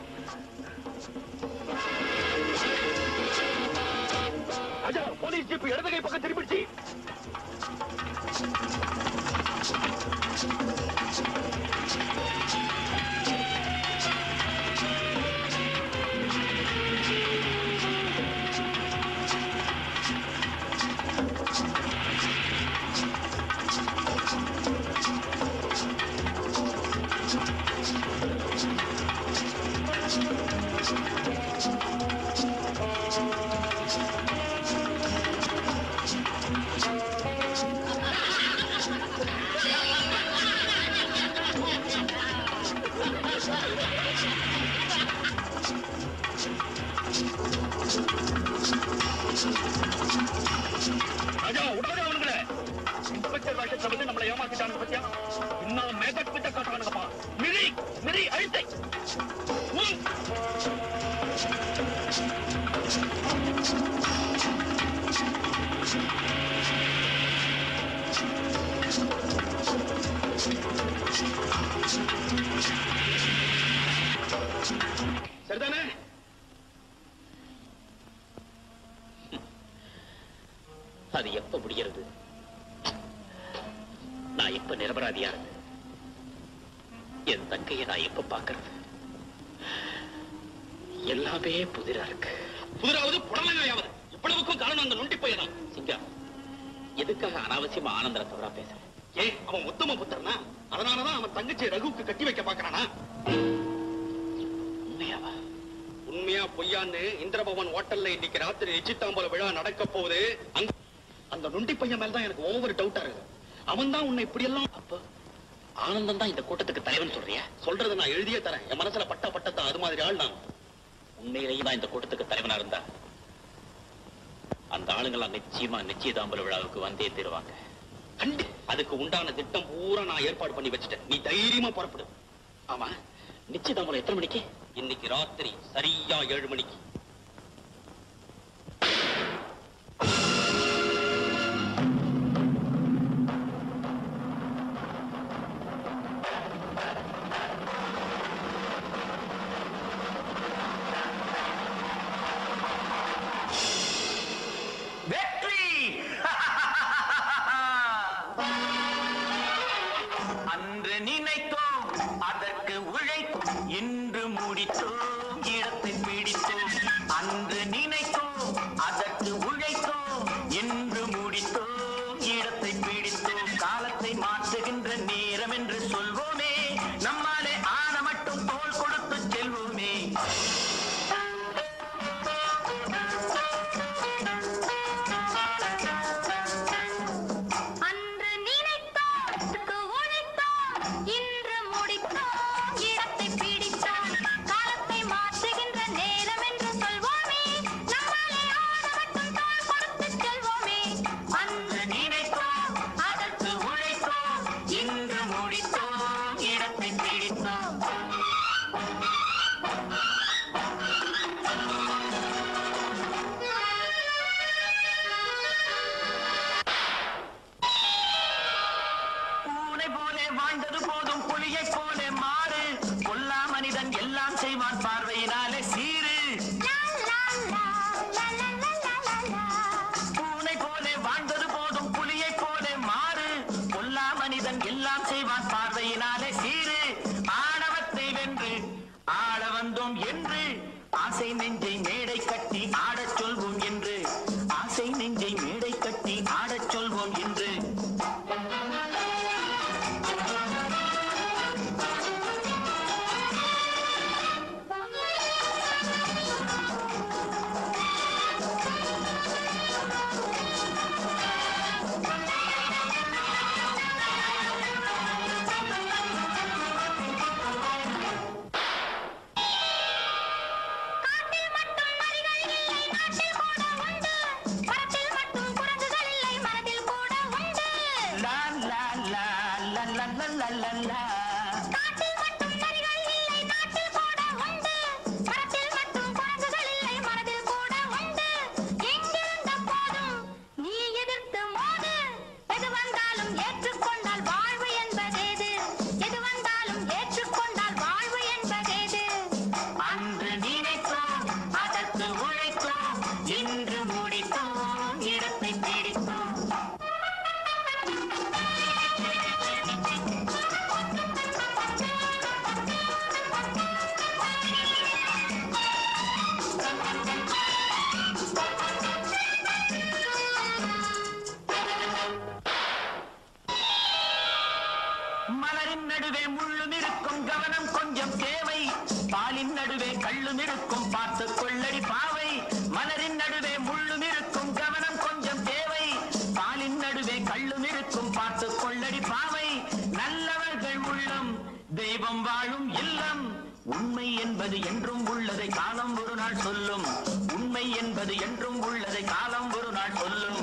ராஜா போலீஸ் ஜீப் இடது கை பக்கம் திரும்பிடுச்சு ராஜா விடாத அவனுங்களே இன்ஸ்பெக்டர் வேஷத்துல வந்து நம்மளை ஏமாத்திட்டானுங்க பத்தியா இன்னும் மேக்கப் பிட்ட காட்டுறானுங்கப்பா மிரி மிரி அழுத்தை உம். சரிதானே அது எப்ப முடிகிறது நான் எப்ப நிரபராதியா இருந்து என் தங்கையை நான் எப்ப பாக்குறது எல்லாமே புதிரா இருக்கு புதிராவது புடலங்காயாவது இவ்வளவுக்கும் காரணம் அந்த நொண்டி போயதான் சிங்கம் எதுக்காக அனாவசியமா ஆனந்தர தவறா பேசுறேன் ஏ அவன் உத்தம புத்திரனா அதனாலதான் அவன் தங்கச்சி ரகுவுக்கு கட்டி வைக்க பாக்குறானா உண்மையாவா உண்மையா பொய்யான்னு இந்திரபவன் ஹோட்டல்ல இன்னைக்கு ராத்திரி நிச்சித்தாம்பல விழா நடக்க போகுது அங்க அந்த நொண்டி பையன் மேலதான் எனக்கு ஓவர் டவுட்டா இருக்கு அவன் தான் உன்னை இப்படி எல்லாம் அப்போ ஆனந்தம் தான் இந்த கூட்டத்துக்கு தலைவன் சொல்றியா சொல்றதை நான் எழுதியே தரேன் என் மனசுல பட்ட பட்டத்தை அது மாதிரி ஆள் நான் உண்மையிலேயே தான் இந்த கூட்டத்துக்கு தலைவனா இருந்தா அந்த ஆளுங்கெல்லாம் நிச்சயமா நிச்சயதாம்பல விழாவுக்கு வந்தே தருவாங்க கண்டு அதுக்கு உண்டான திட்டம் பூரா நான் ஏற்பாடு பண்ணி வச்சுட்டேன் நீ தைரியமா புறப்படு ஆமா நிச்சயதாம்பலம் எத்தனை மணிக்கு இன்னைக்கு ராத்திரி சரியா ஏழு மணிக்கு வெற்றி அன்று நினைத்தோம் அதற்கு உழைத்தோம் இன்று முடித்தோம் இடத்தை பிடித்தோம் அன்று நினைத்தோம் அதற்கு உழைத்தோம் இன்று முடித்தோம் இடத்தை பிடித்தோம் காலத்தை மாற்றுகின்ற நேரம் என்று சொல்வோமே நம்மாலே ஆன மட்டும் தோல் கொடுத்து செல்வோமே அன்று நினைத்தோம் அதற்கு உழைத்தோம் இன்று முடித்தோம் இடத்தை பிடித்தோம் காலத்தை மாற்றுகின்ற நேரம் என்று சொல்வோமே நம்மாலே ஆன மட்டும் தோள் கொடுத்து செல்வோமே அன்று நினைத்தோம் அதற்கு உழைத்தோம் இன்று முடித்தோம் இடத்தை பிடித்தோம் பூனை போலே வாழ்ந்தது போதும் புலியை போலே மாறு கொல்லா மனிதன் எல்லாம் செய்வான் பார்வையினாலே சீரு பூனை போலே வாழ்ந்தது போதும் புலியை போலே மாறு கொல்லா மனிதன் எல்லாம் செய்வான் பார்வையினாலே சீரு ஆணவத்தை வென்று ஆள வந்தோம் என்று ஆசை நெஞ்சை மேடை கட்டி ஆடச் சொல்வோம் என்று ஆசை நெஞ்சை மேடை கட்டி ஆடச் சொல்வோம் என்று காட்டில் மட்டும் நரிகள் இல்லை நாட்டில் கூட உண்டு மரத்தில் மட்டும் குரங்குகள் இல்லை மனதில் கூட உண்டு லா லா லா லா லா லா லா லா லா காட்டில் மட்டும் நரிகள் இல்லை நாட்டில் கூட உண்டு மரத்தில் மட்டும் குரங்குகள் இல்லை மனதில் கூட உண்டு எங்கிருந்த போதும் நீ எதிர்த்து மோது எது வந்தாலும் ஏற்றுக்கொண்டால் வாழ்வு என்பதேது எது வந்தாலும் ஏற்றுக்கொண்டால் வாழ்வு என்பதேது அன்று நினைத்தோம் அதற்கு உழைத்தோம் இன்று முடித்தோம் இடத்தை பிடித்தோம் மலரின் நடுவே முள்ளும் இருக்கும் கவனம் கொஞ்சம் தேவை பாலின் நடுவே கள்ளும் இருக்கும் பார்த்து கொள்ளடி பாவை மலரின் நடுவே முள்ளும் இருக்கும் கவனம் கொஞ்சம் தேவை பாலின் நடுவே கள்ளும் இருக்கும் பார்த்து கொள்ளடி பாவை நல்லவர்கள் உள்ளம் தெய்வம் வாழும் இல்லம் உண்மை என்பது என்றும் உள்ளதை காலம் ஒரு நாள் சொல்லும் உண்மை என்பது என்றும் உள்ளதை காலம் ஒரு நாள் சொல்லும்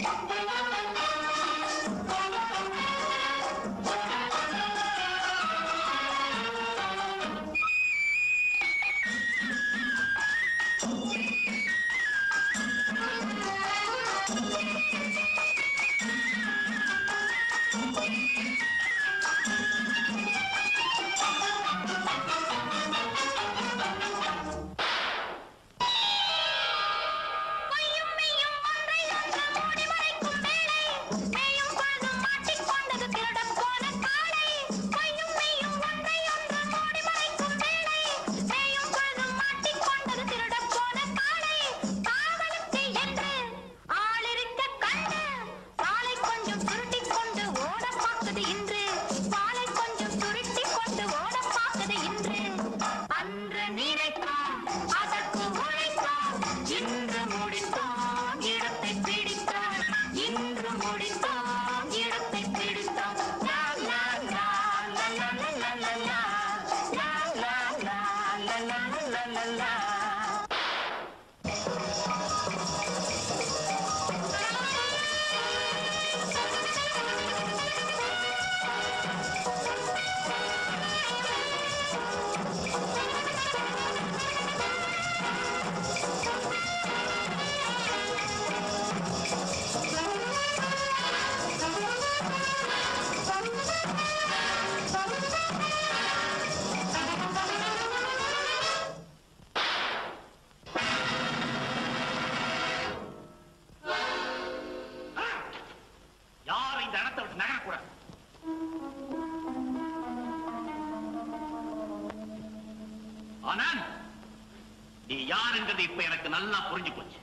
பொய்யும் மெய்யும் ஒன்றை ஒன்று மூடி மறைக்கும் வேளை மேயும் பொழுதும் மாட்டிக்கொண்டது திருடப் போன காளை பொய்யும் மெய்யும் ஒன்றை ஒன்று மூடி மறைக்கும் வேளை மேயும் பொழுதும் மாட்டிக்கொண்டது திருடப் போன காளை காவலுக்கு என்று ஆள் இருக்க கண்டு பாலை கொஞ்சம் சுருட்டிக் கொண்டு ஓட பார்க்குது இன்று பாலை கொஞ்சம் சுருட்டிக் கொண்டு ஓட பார்க்குது இன்று அன்று நினைத்தோம் அதற்கு உழைத்தோம் இன்று முடித்தோம் இடத்தை பிடித்தோம் இன்று முடித்தோம் இடத்தை பிடித்தோம் லா, லா, லா, லா, லா, லா, லா, லா, லா. லா, லா, லா, லா, லா, லா, லா, லா. யாரும் இந்த இடத்தை விட்டு நகரக்கூடாது நல்லா புரிஞ்சு போச்சு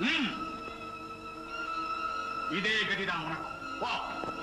ம். இதே கதிதான் உனக்கு வா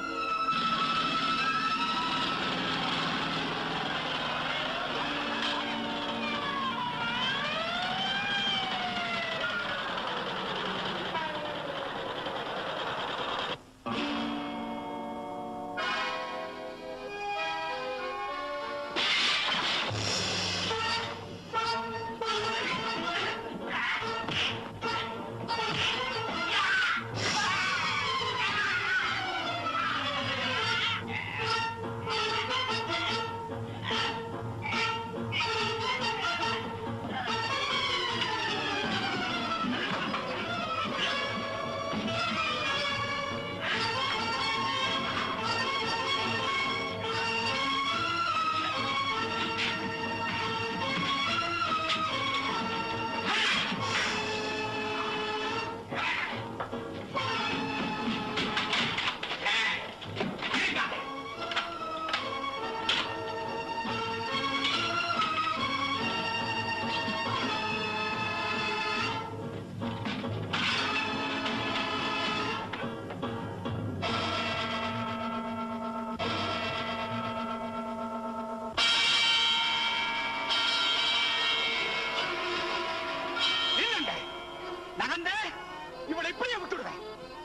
இல்லங்க நகர்ந்த இவளை இப்படியே விட்டுடுவேன்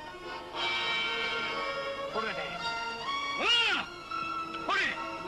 கொடுங்க கொடு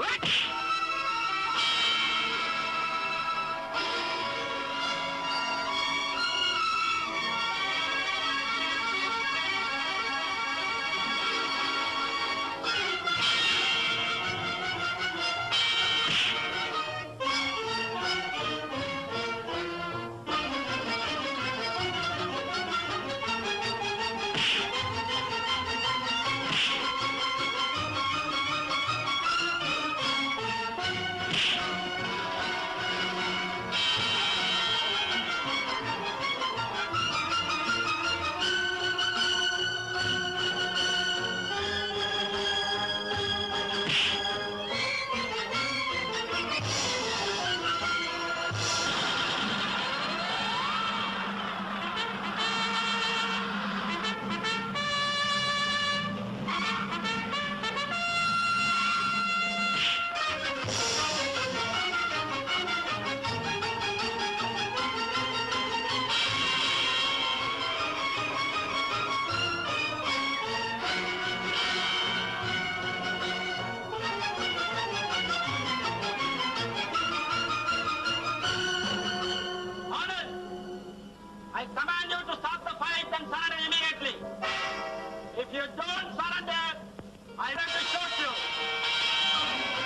I command you to stop the fight and surrender immediately. If you don't surrender, I will shoot you.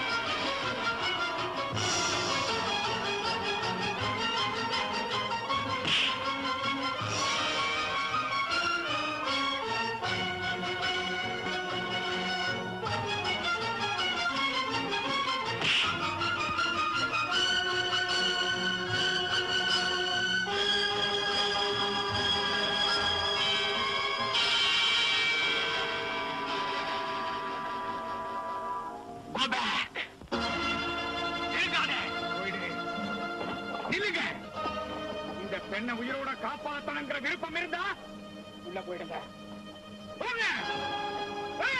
Go back. இருக்காதே. போயிடு. நில்லுங்க. இந்த பெண்ணை உயிரோட காப்பாத்தணுங்கிற விருப்பம் இருந்தா உள்ள போயிடுங்க போங்க. ஆ.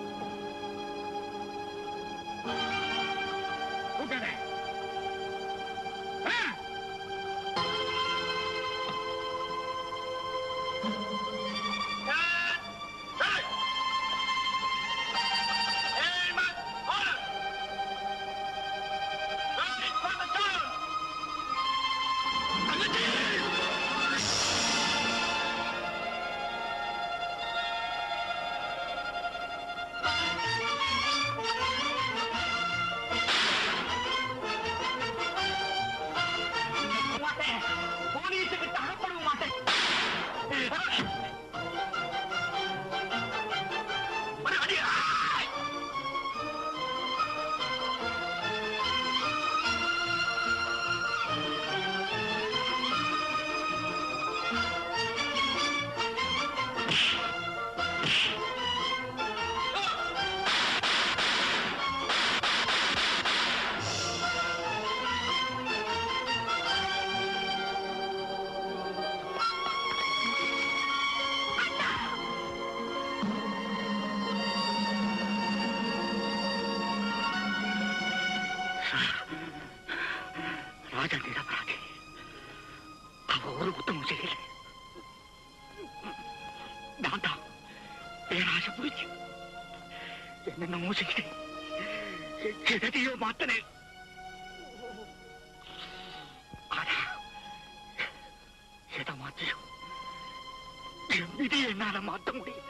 உட்காரு. ஆ. மாட்டேன் போலீஸுக்கு தகப்படவும் மாட்டேன் ஒரு அடி. ஆய்! ஆ ராஜா நிரபராதி அவ ஒரு குத்தமும் செய்யல நான் தான் பேராசை புரிச்சு என்னென்னமோ செய்தேன் எதையோ மாத்தனேன் ஆனா எதை மாத்தியும் என் விதியை என்னால மாத்த முடியல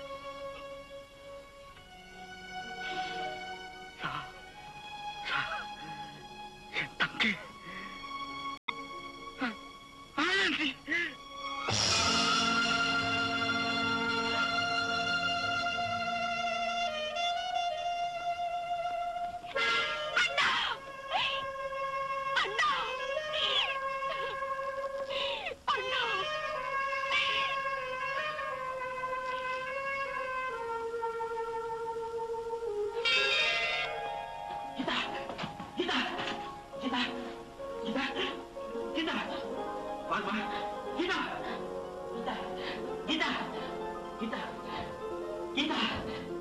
சா- சா- என் தங்கை ஆ- ஆனந்தி கீதா கீதா கீதா